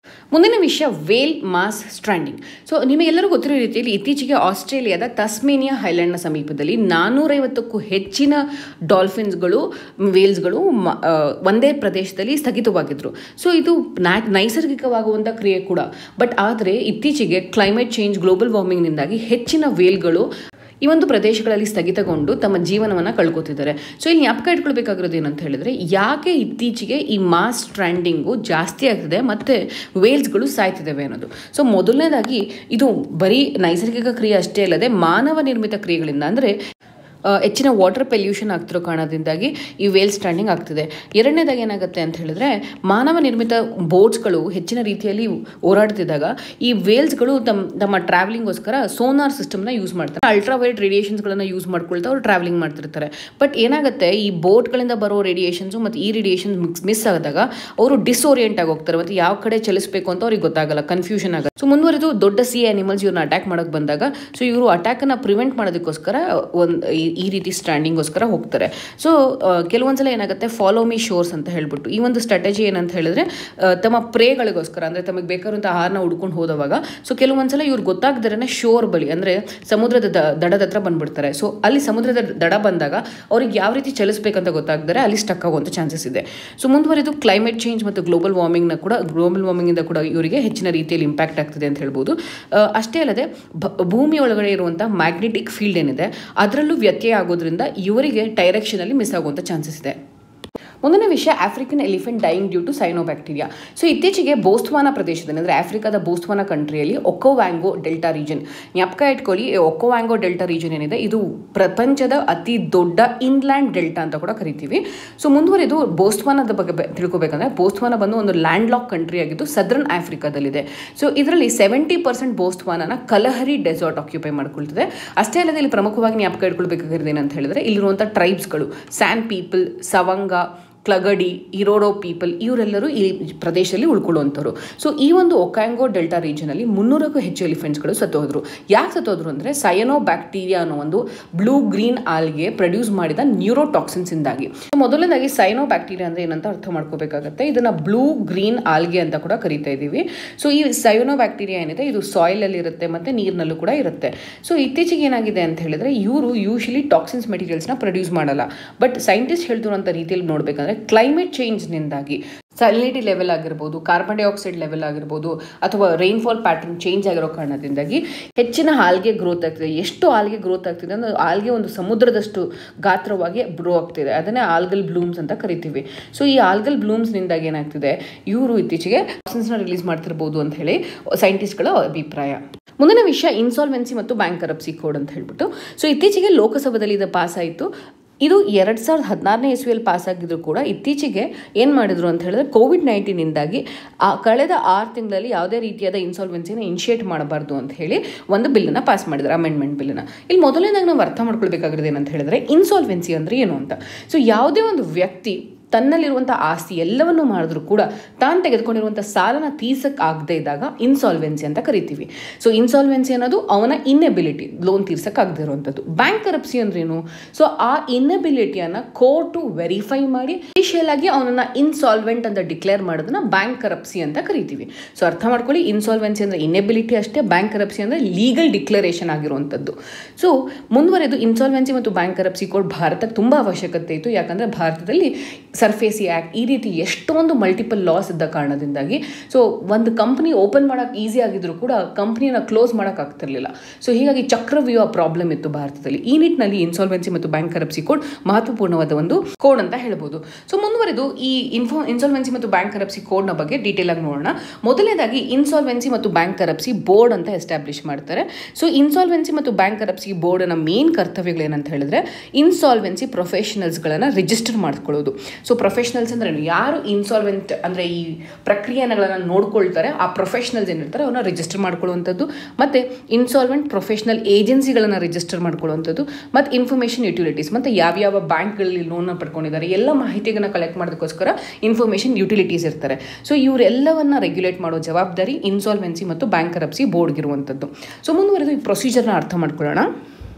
ಮುಂದಿನ ವಿಷಯ ವೇಲ್ ಮಾಸ್ ಸ್ಟ್ರ್ಯಾಂಡಿಂಗ್ ಸೊ ನಿಮಗೆಲ್ಲರೂ ಗೊತ್ತಿರೋ ರೀತಿಯಲ್ಲಿ ಇತ್ತೀಚೆಗೆ ಆಸ್ಟ್ರೇಲಿಯಾದ ತಸ್ಮೇನಿಯಾ ಹೈಲ್ಯಾಂಡ್ನ ಸಮೀಪದಲ್ಲಿ ನಾನ್ನೂರೈವತ್ತಕ್ಕೂ ಹೆಚ್ಚಿನ ಡಾಲ್ಫಿನ್ಸ್ಗಳು ವೇಲ್ಸ್ಗಳು ಮ- ಆ, ಒಂದೇ ಪ್ರದೇಶದಲ್ಲಿ ಸ್ಥಗಿತವಾಗಿದ್ರು ಸೊ ಇದು ನ್ಯಾ ನೈಸರ್ಗಿಕವಾಗುವಂಥ ಕ್ರಿಯೆ ಕೂಡ ಬಟ್ ಆದರೆ ಇತ್ತೀಚೆಗೆ ಕ್ಲೈಮೇಟ್ ಚೇಂಜ್ ಗ್ಲೋಬಲ್ ವಾರ್ಮಿಂಗ್ನಿಂದಾಗಿ ಹೆಚ್ಚಿನ ವೇಲ್ಗಳು ಈ ಒಂದು ಪ್ರದೇಶಗಳಲ್ಲಿ ಸ್ಥಗಿತಗೊಂಡು ತಮ್ಮ ಜೀವನವನ್ನು ಕಳ್ಕೊತಿದ್ದಾರೆ ಸೊ ಇಲ್ಲಿ ಜ್ಞಾಪಕ ಇಟ್ಕೊಳ್ಬೇಕಾಗಿರೋದು ಏನಂತ ಹೇಳಿದ್ರೆ ಯಾಕೆ ಇತ್ತೀಚೆಗೆ ಈ ಮಾಸ್ ಟ್ರೆಂಡಿಂಗು ಜಾಸ್ತಿ ಆಗ್ತಿದೆ ಮತ್ತು ವೇಲ್ಸ್ಗಳು ಸಾಯ್ತಿದ್ದಾವೆ ಅನ್ನೋದು ಸೊ ಮೊದಲನೇದಾಗಿ ಇದು ಬರೀ ನೈಸರ್ಗಿಕ ಕ್ರಿಯೆ ಅಷ್ಟೇ ಅಲ್ಲದೆ ಮಾನವ ನಿರ್ಮಿತ ಕ್ರಿಯೆಗಳಿಂದ ಅಂದರೆ ಆ, ಹೆಚ್ಚಿನ ವಾಟರ್ ಪೊಲ್ಯೂಷನ್ ಆಗ್ತಿರೋ ಕಾರಣದಿಂದಾಗಿ ಈ ವೇಲ್ ಸ್ಟ್ಯಾಂಡಿಂಗ್ ಆಗ್ತಿದೆ ಎರಡನೇದಾಗಿ ಏನಾಗುತ್ತೆ ಅಂತ ಹೇಳಿದ್ರೆ ಮಾನವ ನಿರ್ಮಿತ ಬೋಟ್ಸ್ಗಳು ಹೆಚ್ಚಿನ ರೀತಿಯಲ್ಲಿ ಓಡಾಡ್ತಿದ್ದಾಗ ಈ ವೇಲ್ಸ್ಗಳು ತಮ್ಮ ತಮ್ಮ ಟ್ರಾವೆಲಿಂಗ್ಗೋಸ್ಕರ ಸೋನಾರ್ ಸಿಸ್ಟಮ್ನ ಯೂಸ್ ಮಾಡ್ತಾರೆ ಅಲ್ಟ್ರಾವೈಟ್ ರೇಡಿಯೇಷನ್ಸ್ಗಳನ್ನು ಯೂಸ್ ಮಾಡ್ಕೊಳ್ತಾ ಅವ್ರು ಟ್ರಾವೆಲಿಂಗ್ ಮಾಡ್ತಿರ್ತಾರೆ ಬಟ್ ಏನಾಗುತ್ತೆ ಈ ಬೋಟ್ಗಳಿಂದ ಬರೋ ರೇಡಿಯೇಷನ್ಸು ಮತ್ತು ಈ ರೇಡಿಯೇಷನ್ ಮಿಕ್ಸ್ ಮಿಸ್ ಆದಾಗ ಅವರು ಡಿಸ್ಓರಿಯೆಂಟ್ ಆಗಿ ಹೋಗ್ತಾರೆ ಮತ್ತು ಯಾವ ಕಡೆ ಚಲಿಸಬೇಕು ಅಂತ ಅವ್ರಿಗೆ ಗೊತ್ತಾಗಲ್ಲ ಕನ್ಫ್ಯೂಷನ್ ಆಗುತ್ತೆ ಸೊ ಮುಂದುವರೆದು ದೊಡ್ಡ ಸಿ ಅನಿಮಲ್ಸ್ ಇವ್ರನ್ನ ಅಟ್ಯಾಕ್ ಮಾಡಕ್ಕೆ ಬಂದಾಗ ಸೊ ಇವರು ಅಟ್ಯಾಕನ್ನು ಪ್ರಿವೆಂಟ್ ಮಾಡೋದಕ್ಕೋಸ್ಕರ ಒಂದು ಈ ರೀತಿ ಸ್ಟ್ಯಾಂಡಿಂಗ್ಗೋಸ್ಕರ ಹೋಗ್ತಾರೆ ಸೊ ಕೆಲವೊಂದ್ಸಲ ಏನಾಗುತ್ತೆ ಫಾಲೋ ಮೀ ಶೋರ್ಸ್ ಅಂತ ಹೇಳ್ಬಿಟ್ಟು ಈ ಒಂದು ಸ್ಟ್ರಾಟಜಿ ಏನಂತ ಹೇಳಿದ್ರೆ ಆ, ತಮ್ಮ ಪ್ರೇಗಳಿಗೋಸ್ಕರ ಅಂದರೆ ತಮಗೆ ಬೇಕಾದಂಥ ಆಹಾರನ ಹುಡ್ಕೊಂಡು ಹೋದವಾಗ ಸೊ ಕೆಲವೊಂದ್ಸಲ ಇವ್ರು ಗೊತ್ತಾಗ್ದಿರೇ ಶೋರ್ ಬಳಿ ಅಂದರೆ ಸಮುದ್ರದ ದ- ದಡದ ಹತ್ರ ಬಂದ್ಬಿಡ್ತಾರೆ ಸೊ ಅಲ್ಲಿ ಸಮುದ್ರದ ದಡ ಬಂದಾಗ ಅವ್ರಿಗೆ ಯಾವ ರೀತಿ ಚಲಿಸ್ಬೇಕಂತ ಗೊತ್ತಾಗ್ದರೆ ಅಲ್ಲಿ ಸ್ಟಕ್ ಆಗುವಂಥ ಚಾನ್ಸಸ್ ಇದೆ ಸೊ ಮುಂದುವರೆದು ಕ್ಲೈಮೇಟ್ ಚೇಂಜ್ ಮತ್ತು ಗ್ಲೋಬಲ್ ವಾರ್ಮಿಂಗ್ನ ಕೂಡ ಗ್ಲೋಬಲ್ ವಾರ್ಮಿಂಗಿಂದ ಕೂಡ ಇವರಿಗೆ ಹೆಚ್ಚಿನ ರೀತಿಯಲ್ಲಿ ಇಂಪ್ಯಾಕ್ಟ್ ಆಗ್ತಿದೆ ಅಂತ ಹೇಳ್ಬೋದು ಆ, ಅಷ್ಟೇ ಅಲ್ಲದೆ ಭ- ಭೂಮಿ ಒಳಗಡೆ ಇರುವಂಥ ಮ್ಯಾಗ್ನೆಟಿಕ್ ಫೀಲ್ಡ್ ಏನಿದೆ ಅದರಲ್ಲೂ ವ್ಯತ್ಯಯ ಆಗೋದ್ರಿಂದ ಇವರಿಗೆ ಡೈರೆಕ್ಷನಲ್ಲಿ ಮಿಸ್ ಆಗುವಂಥ ಚಾನ್ಸಸ್ ಇದೆ ಮುಂದಿನ ವಿಷಯ African elephant dying due to cyanobacteria so ಇತ್ತೀಚೆಗೆ ಬೋಸ್ಟ್ವಾನಾ ಪ್ರದೇಶದಲ್ಲಿ ಅಂದರೆ ಆಫ್ರಿಕಾದ ಬೋಸ್ಟ್ವಾನಾ ಕಂಟ್ರಿಯಲ್ಲಿ ಒಕೋವ್ಯಾಂಗೋ ಡೆಲ್ಟಾ ರೀಜನ್ ಜ್ಞಾಪಕ ಇಟ್ಕೊಳ್ಳಿ ಈ ಒಕೋವ್ಯಾಂಗೋ ಡೆಲ್ಟಾ ರೀಜನ್ ಏನಿದೆ ಇದು ಪ್ರಪಂಚದ ಅತಿ ದೊಡ್ಡ ಇನ್ಲ್ಯಾಂಡ್ ಡೆಲ್ಟಾ ಅಂತ ಕೂಡ ಕರಿತೀವಿ ಸೊ ಮುಂದುವರೆದು ಬೋಸ್ಟ್ವಾನದ ಬಗ್ಗೆ ಬೆ- ತಿಳ್ಕೊಬೇಕಂದ್ರೆ ಬೋಸ್ಟ್ವಾನಾ ಬಂದು ಒಂದು ಲ್ಯಾಂಡ್ ಲಾಕ್ ಕಂಟ್ರಿ ಆಗಿದ್ದು ಸದರ್ನ್ ಆಫ್ರಿಕಾದಲ್ಲಿದೆ ಸೊ ಇದರಲ್ಲಿ ಸೆವೆಂಟಿ ಪರ್ಸೆಂಟ್ ಬೋಸ್ಟ್ವಾನನ ಕಲಹರಿ ಡೆಸಾರ್ಟ್ ಆಕ್ಯುಪೈ ಮಾಡ್ಕೊಳ್ತಿದೆ ಅಷ್ಟೇ ಅಲ್ಲದೆ ಇಲ್ಲಿ ಪ್ರಮುಖವಾಗಿ ಜ್ಞಾಪಕ ಇಟ್ಕೊಳ್ಬೇಕಾಗಿರೋದು ಏನಂತ ಹೇಳಿದ್ರೆ ಇಲ್ಲಿರುವಂಥ ಟ್ರೈಬ್ಸ್ಗಳು ಸ್ಯಾನ್ ಪೀಪಲ್ ಸವಂಗ ಕ್ಲಗಡಿ ಇರೋರೋ ಪೀಪಲ್ ಇವರೆಲ್ಲರೂ ಈ ಪ್ರದೇಶದಲ್ಲಿ ಉಳ್ಕೊಳ್ಳುವಂಥವ್ರು ಸೊ ಈ ಒಂದು ಒಕ್ಯಾಂಗೋ ಡೆಲ್ಟಾ ರೀಜನಲ್ಲಿ ಮುನ್ನೂರಕ್ಕೂ ಹೆಚ್ಚು ಎಲಿಫೆಂಟ್ಸ್ಗಳು ಸತ್ತೋದ್ರು ಯಾಕೆ ಸತ್ತೋದ್ರು ಅಂದರೆ ಸಯನೋ ಬ್ಯಾಕ್ಟೀರಿಯಾ ಅನ್ನೋ ಒಂದು ಬ್ಲೂ ಗ್ರೀನ್ ಆಲ್ಗೆ ಪ್ರೊಡ್ಯೂಸ್ ಮಾಡಿದ ನ್ಯೂರೋಟಾಕ್ಸಿನ್ಸ್ ಇಂದಾಗಿ ಮೊದಲನೇದಾಗಿ ಸೈನೋ ಬ್ಯಾಕ್ಟೀರಿಯಾ ಅಂದರೆ ಏನಂತ ಅರ್ಥ ಮಾಡ್ಕೋಬೇಕಾಗತ್ತೆ ಇದನ್ನ ಬ್ಲೂ ಗ್ರೀನ್ ಆಲ್ಗೆ ಅಂತ ಕೂಡ ಕರಿತಾ ಇದ್ದೀವಿ ಸೊ ಈ ಸೈನೋ ಬ್ಯಾಕ್ಟೀರಿಯಾ ಏನಿದೆ ಇದು ಸಾಯಿಲಲ್ಲಿ ಇರುತ್ತೆ ಮತ್ತು ನೀರಿನಲ್ಲೂ ಕೂಡ ಇರುತ್ತೆ ಸೊ ಇತ್ತೀಚೆಗೆ ಏನಾಗಿದೆ ಅಂತ ಹೇಳಿದ್ರೆ ಇವರು ಯೂಶಲಿ ಟಾಕ್ಸಿನ್ಸ್ ಮೆಟೀರಿಯಲ್ಸ್ನ ಪ್ರೊಡ್ಯೂಸ್ ಮಾಡಲ್ಲ ಬಟ್ ಸೈಂಟಿಸ್ಟ್ ಹೇಳ್ತಿರೋಂಥ ರೀತಿಯಲ್ಲಿ ನೋಡಬೇಕಂದ್ರೆ ಕ್ಲೈಮೇಟ್ ಚೇಂಜ್ನಿಂದಾಗಿ ಸಲಿನಿಟಿ ಲೆವೆಲ್ ಆಗಿರ್ಬೋದು ಕಾರ್ಬನ್ ಡೈಆಕ್ಸೈಡ್ ಲೆವೆಲ್ ಆಗಿರ್ಬೋದು ಅಥವಾ ರೈನ್ಫಾಲ್ ಪ್ಯಾಟರ್ನ್ ಚೇಂಜ್ ಆಗಿರೋ ಕಾರಣದಿಂದಾಗಿ ಹೆಚ್ಚಿನ ಆಲ್ಗೆ ಗ್ರೋತ್ ಆಗ್ತಿದೆ ಎಷ್ಟು ಆಲ್ಗೆ ಗ್ರೋತ್ ಆಗ್ತಿದೆ ಅಂದ್ರೆ ಆಲ್ಗೆ ಒಂದು ಸಮುದ್ರದಷ್ಟು ಗಾತ್ರವಾಗಿ ಬ್ರೋ ಆಗ್ತಿದೆ ಅದನ್ನೇ ಆಲ್ಗಲ್ ಬ್ಲೂಮ್ಸ್ ಅಂತ ಕರಿತೀವಿ ಸೊ ಈ ಆಲ್ಗಲ್ ಬ್ಲೂಮ್ಸ್ನಿಂದಾಗಿ ಏನಾಗ್ತಿದೆ ಇವರು ಇತ್ತೀಚೆಗೆ ನ ರಿಲೀಸ್ ಮಾಡ್ತಿರ್ಬೋದು ಅಂತ ಹೇಳಿ ಸೈಂಟಿಸ್ಟ್ಗಳ ಅಭಿಪ್ರಾಯ ಮುಂದಿನ ವಿಷಯ ಇನ್ಸಾಲ್ವೆನ್ಸಿ ಮತ್ತು ಬ್ಯಾಂಕ್ ಕರಪ್ಸಿ ಕೋಡ್ ಅಂತ ಹೇಳ್ಬಿಟ್ಟು ಸೊ ಇತ್ತೀಚೆಗೆ ಲೋಕಸಭೆಯಲ್ಲಿ ಇದು ಪಾಸ್ ಆಯಿತು ಇದು ಎರಡು ಸಾವಿರದ ಹದಿನಾರನೇ ಇಸ್ವಿಯಲ್ಲಿ ಪಾಸ್ ಆಗಿದ್ರು ಕೂಡ ಇತ್ತೀಚೆಗೆ ಏನು ಮಾಡಿದ್ರು ಅಂತ ಹೇಳಿದ್ರೆ ಕೋವಿಡ್ ನೈನ್ಟೀನಿಂದಾಗಿ ಆ ಕಳೆದ ಆರು ತಿಂಗಳಲ್ಲಿ ಯಾವುದೇ ರೀತಿಯಾದ ಇನ್ಸಾಲ್ವೆನ್ಸಿನ ಇನಿಷಿಯೇಟ್ ಮಾಡಬಾರ್ದು ಅಂತ ಹೇಳಿ ಒಂದು ಬಿಲ್ಲನ್ನು ಪಾಸ್ ಮಾಡಿದ್ರು ಅಮೆಂಡ್ಮೆಂಟ್ ಬಿಲ್ಲನ್ನು ಇಲ್ಲಿ ಮೊದಲನೇದಾಗಿ ನಾವು ಅರ್ಥ ಮಾಡ್ಕೊಳ್ಬೇಕಾಗಿರೋದು ಏನಂತ ಹೇಳಿದ್ರೆ ಇನ್ಸಾಲ್ವೆನ್ಸಿ ಅಂದರೆ ಏನು ಅಂತ ಸೊ ಯಾವುದೇ ಒಂದು ವ್ಯಕ್ತಿ ತನ್ನಲ್ಲಿರುವಂಥ ಆಸ್ತಿ ಎಲ್ಲವನ್ನೂ ಮಾಡಿದ್ರು ಕೂಡ ತಾನು ತೆಗೆದುಕೊಂಡಿರುವಂಥ ಸಾಲನ ತೀರ್ಸಕ್ಕೆ ಆಗದೆ ಇದ್ದಾಗ ಇನ್ಸಾಲ್ವೆನ್ಸಿ ಅಂತ ಕರಿತೀವಿ ಸೊ ಇನ್ಸಾಲ್ವೆನ್ಸಿ ಅನ್ನೋದು ಅವನ ಇನ್ನೆಬಿಲಿಟಿ ಲೋನ್ ತೀರ್ಸಕ್ಕೆ ಆಗದೆ ಇರುವಂಥದ್ದು ಬ್ಯಾಂಕ್ ಕರಪ್ಸಿ ಅಂದ್ರೇನು ಸೊ ಆ ಇನ್ನೆಬಿಲಿಟಿಯನ್ನು ಕೋರ್ಟು ವೆರಿಫೈ ಮಾಡಿ ಅಫಿಷಿಯಲ್ ಆಗಿ ಅವನನ್ನ ಇನ್ಸಾಲ್ವೆಂಟ್ ಅಂತ ಡಿಕ್ಲೇರ್ ಮಾಡೋದನ್ನ ಬ್ಯಾಂಕ್ ಕರಪ್ಸಿ ಅಂತ ಕರಿತೀವಿ ಸೊ ಅರ್ಥ ಮಾಡ್ಕೊಳ್ಳಿ ಇನ್ಸಾಲ್ವೆನ್ಸಿ ಅಂದರೆ ಇನ್ನೆಬಿಲಿಟಿ ಅಷ್ಟೇ ಬ್ಯಾಂಕ್ ಕರಪ್ಸಿ ಅಂದರೆ ಲೀಗಲ್ ಡಿಕ್ಲರೇಷನ್ ಆಗಿರುವಂಥದ್ದು ಸೊ ಮುಂದುವರೆದು ಇನ್ಸಾಲ್ವೆನ್ಸಿ ಮತ್ತು ಬ್ಯಾಂಕ್ ಕರಪ್ಸಿ ಕೋಡ್ ಭಾರತಕ್ಕೆ ತುಂಬ ಅವಶ್ಯಕತೆ ಇತ್ತು ಯಾಕಂದರೆ ಭಾರತದಲ್ಲಿ ಸರ್ಫೇಸಿ ಆ್ಯಕ್ಟ್ ಈ ರೀತಿ ಎಷ್ಟೊಂದು ಮಲ್ಟಿಪಲ್ ಲಾಸ್ ಇದ್ದ ಕಾರಣದಿಂದಾಗಿ ಸೊ ಒಂದು ಕಂಪ್ನಿ ಓಪನ್ ಮಾಡೋಕೆ ಈಸಿ ಆಗಿದ್ರು ಕೂಡ ಕಂಪ್ನಿನ ಕ್ಲೋಸ್ ಮಾಡೋಕ್ಕಾಗ್ತಿರ್ಲಿಲ್ಲ ಸೊ ಹೀಗಾಗಿ ಚಕ್ರವ್ಯೂಹ ಪ್ರಾಬ್ಲಮ್ ಇತ್ತು ಭಾರತದಲ್ಲಿ ಈ ನಿಟ್ಟಿನಲ್ಲಿ ಇನ್ಸಾಲ್ವೆನ್ಸಿ ಮತ್ತು ಬ್ಯಾಂಕ್ ಕರಪ್ಸಿ ಕೋಡ್ ಮಹತ್ವಪೂರ್ಣವಾದ ಒಂದು ಕೋಡ್ ಅಂತ ಹೇಳ್ಬೋದು ಸೊ ಮುಂದುವರೆದು ಈ ಇನ್ಫೋ ಇನ್ಸಾಲ್ವೆನ್ಸಿ ಮತ್ತು ಬ್ಯಾಂಕ್ ಕರಪ್ಸಿ ಕೋಡ್ನ ಬಗ್ಗೆ ಡೀಟೇಲ್ ಆಗಿ ನೋಡೋಣ ಮೊದಲನೇದಾಗಿ ಇನ್ಸಾಲ್ವೆನ್ಸಿ ಮತ್ತು ಬ್ಯಾಂಕ್ ಕರಪ್ಸಿ ಬೋರ್ಡ್ ಅಂತ ಎಸ್ಟಾಬ್ಲಿಷ್ ಮಾಡ್ತಾರೆ ಸೊ ಇನ್ಸಾಲ್ವೆನ್ಸಿ ಮತ್ತು ಬ್ಯಾಂಕ್ ಕರಪ್ಸಿ ಬೋರ್ಡ್ನ ಮೇನ್ ಕರ್ತವ್ಯಗಳೇನಂತ ಹೇಳಿದ್ರೆ ಇನ್ಸಾಲ್ವೆನ್ಸಿ ಪ್ರೊಫೆಷನಲ್ಸ್ಗಳನ್ನು ರಿಜಿಸ್ಟರ್ ಮಾಡ್ಕೊಳ್ಳೋದು ಸೊ ಪ್ರೊಫೆಷನಲ್ಸ್ ಅಂದ್ರೆ ಏನು? ಯಾರು ಇನ್ಸಾಲ್ವೆಂಟ್ ಅಂದರೆ ಈ ಪ್ರಕ್ರಿಯೆಗಳನ್ನು ನೋಡ್ಕೊಳ್ತಾರೆ ಆ ಪ್ರೊಫೆಷನಲ್ಸ್ ಏನಿರ್ತಾರೆ ಅವನ್ನ ರಿಜಿಸ್ಟರ್ ಮಾಡ್ಕೊಳ್ಳುವಂಥದ್ದು ಮತ್ತು ಇನ್ಸಾಲ್ವೆಂಟ್ ಪ್ರೊಫೆಷನಲ್ ಏಜೆನ್ಸಿಗಳನ್ನು ರಿಜಿಸ್ಟರ್ ಮಾಡ್ಕೊಳ್ಳುವಂಥದ್ದು ಮತ್ತು ಇನ್ಫಾರ್ಮೇಷನ್ ಯುಟಿಲಿಟೀಸ್ ಮತ್ತು ಯಾವ್ಯಾವ ಬ್ಯಾಂಕ್ಗಳಲ್ಲಿ ಲೋನ್ನ ಪಡ್ಕೊಂಡಿದ್ದಾರೆ ಎಲ್ಲ ಮಾಹಿತಿಗಳನ್ನ ಕಲೆಕ್ಟ್ ಮಾಡೋದಕ್ಕೋಸ್ಕರ ಇನ್ಫಾರ್ಮೇಷನ್ ಯುಟಿಲಿಟೀಸ್ ಇರ್ತಾರೆ ಸೊ ಇವರೆಲ್ಲವನ್ನ ರೆಗ್ಯುಲೇಟ್ ಮಾಡೋ ಜವಾಬ್ದಾರಿ ಇನ್ಸಾಲ್ವೆನ್ಸಿ ಮತ್ತು ಬ್ಯಾಂಕ್ ಕರಪ್ಸಿ ಬೋರ್ಡ್ಗಿರುವಂಥದ್ದು ಸೊ ಮುಂದುವರೆದು ಈ ಪ್ರೊಸೀಜರ್ನ ಅರ್ಥ ಮಾಡ್ಕೊಳ್ಳೋಣ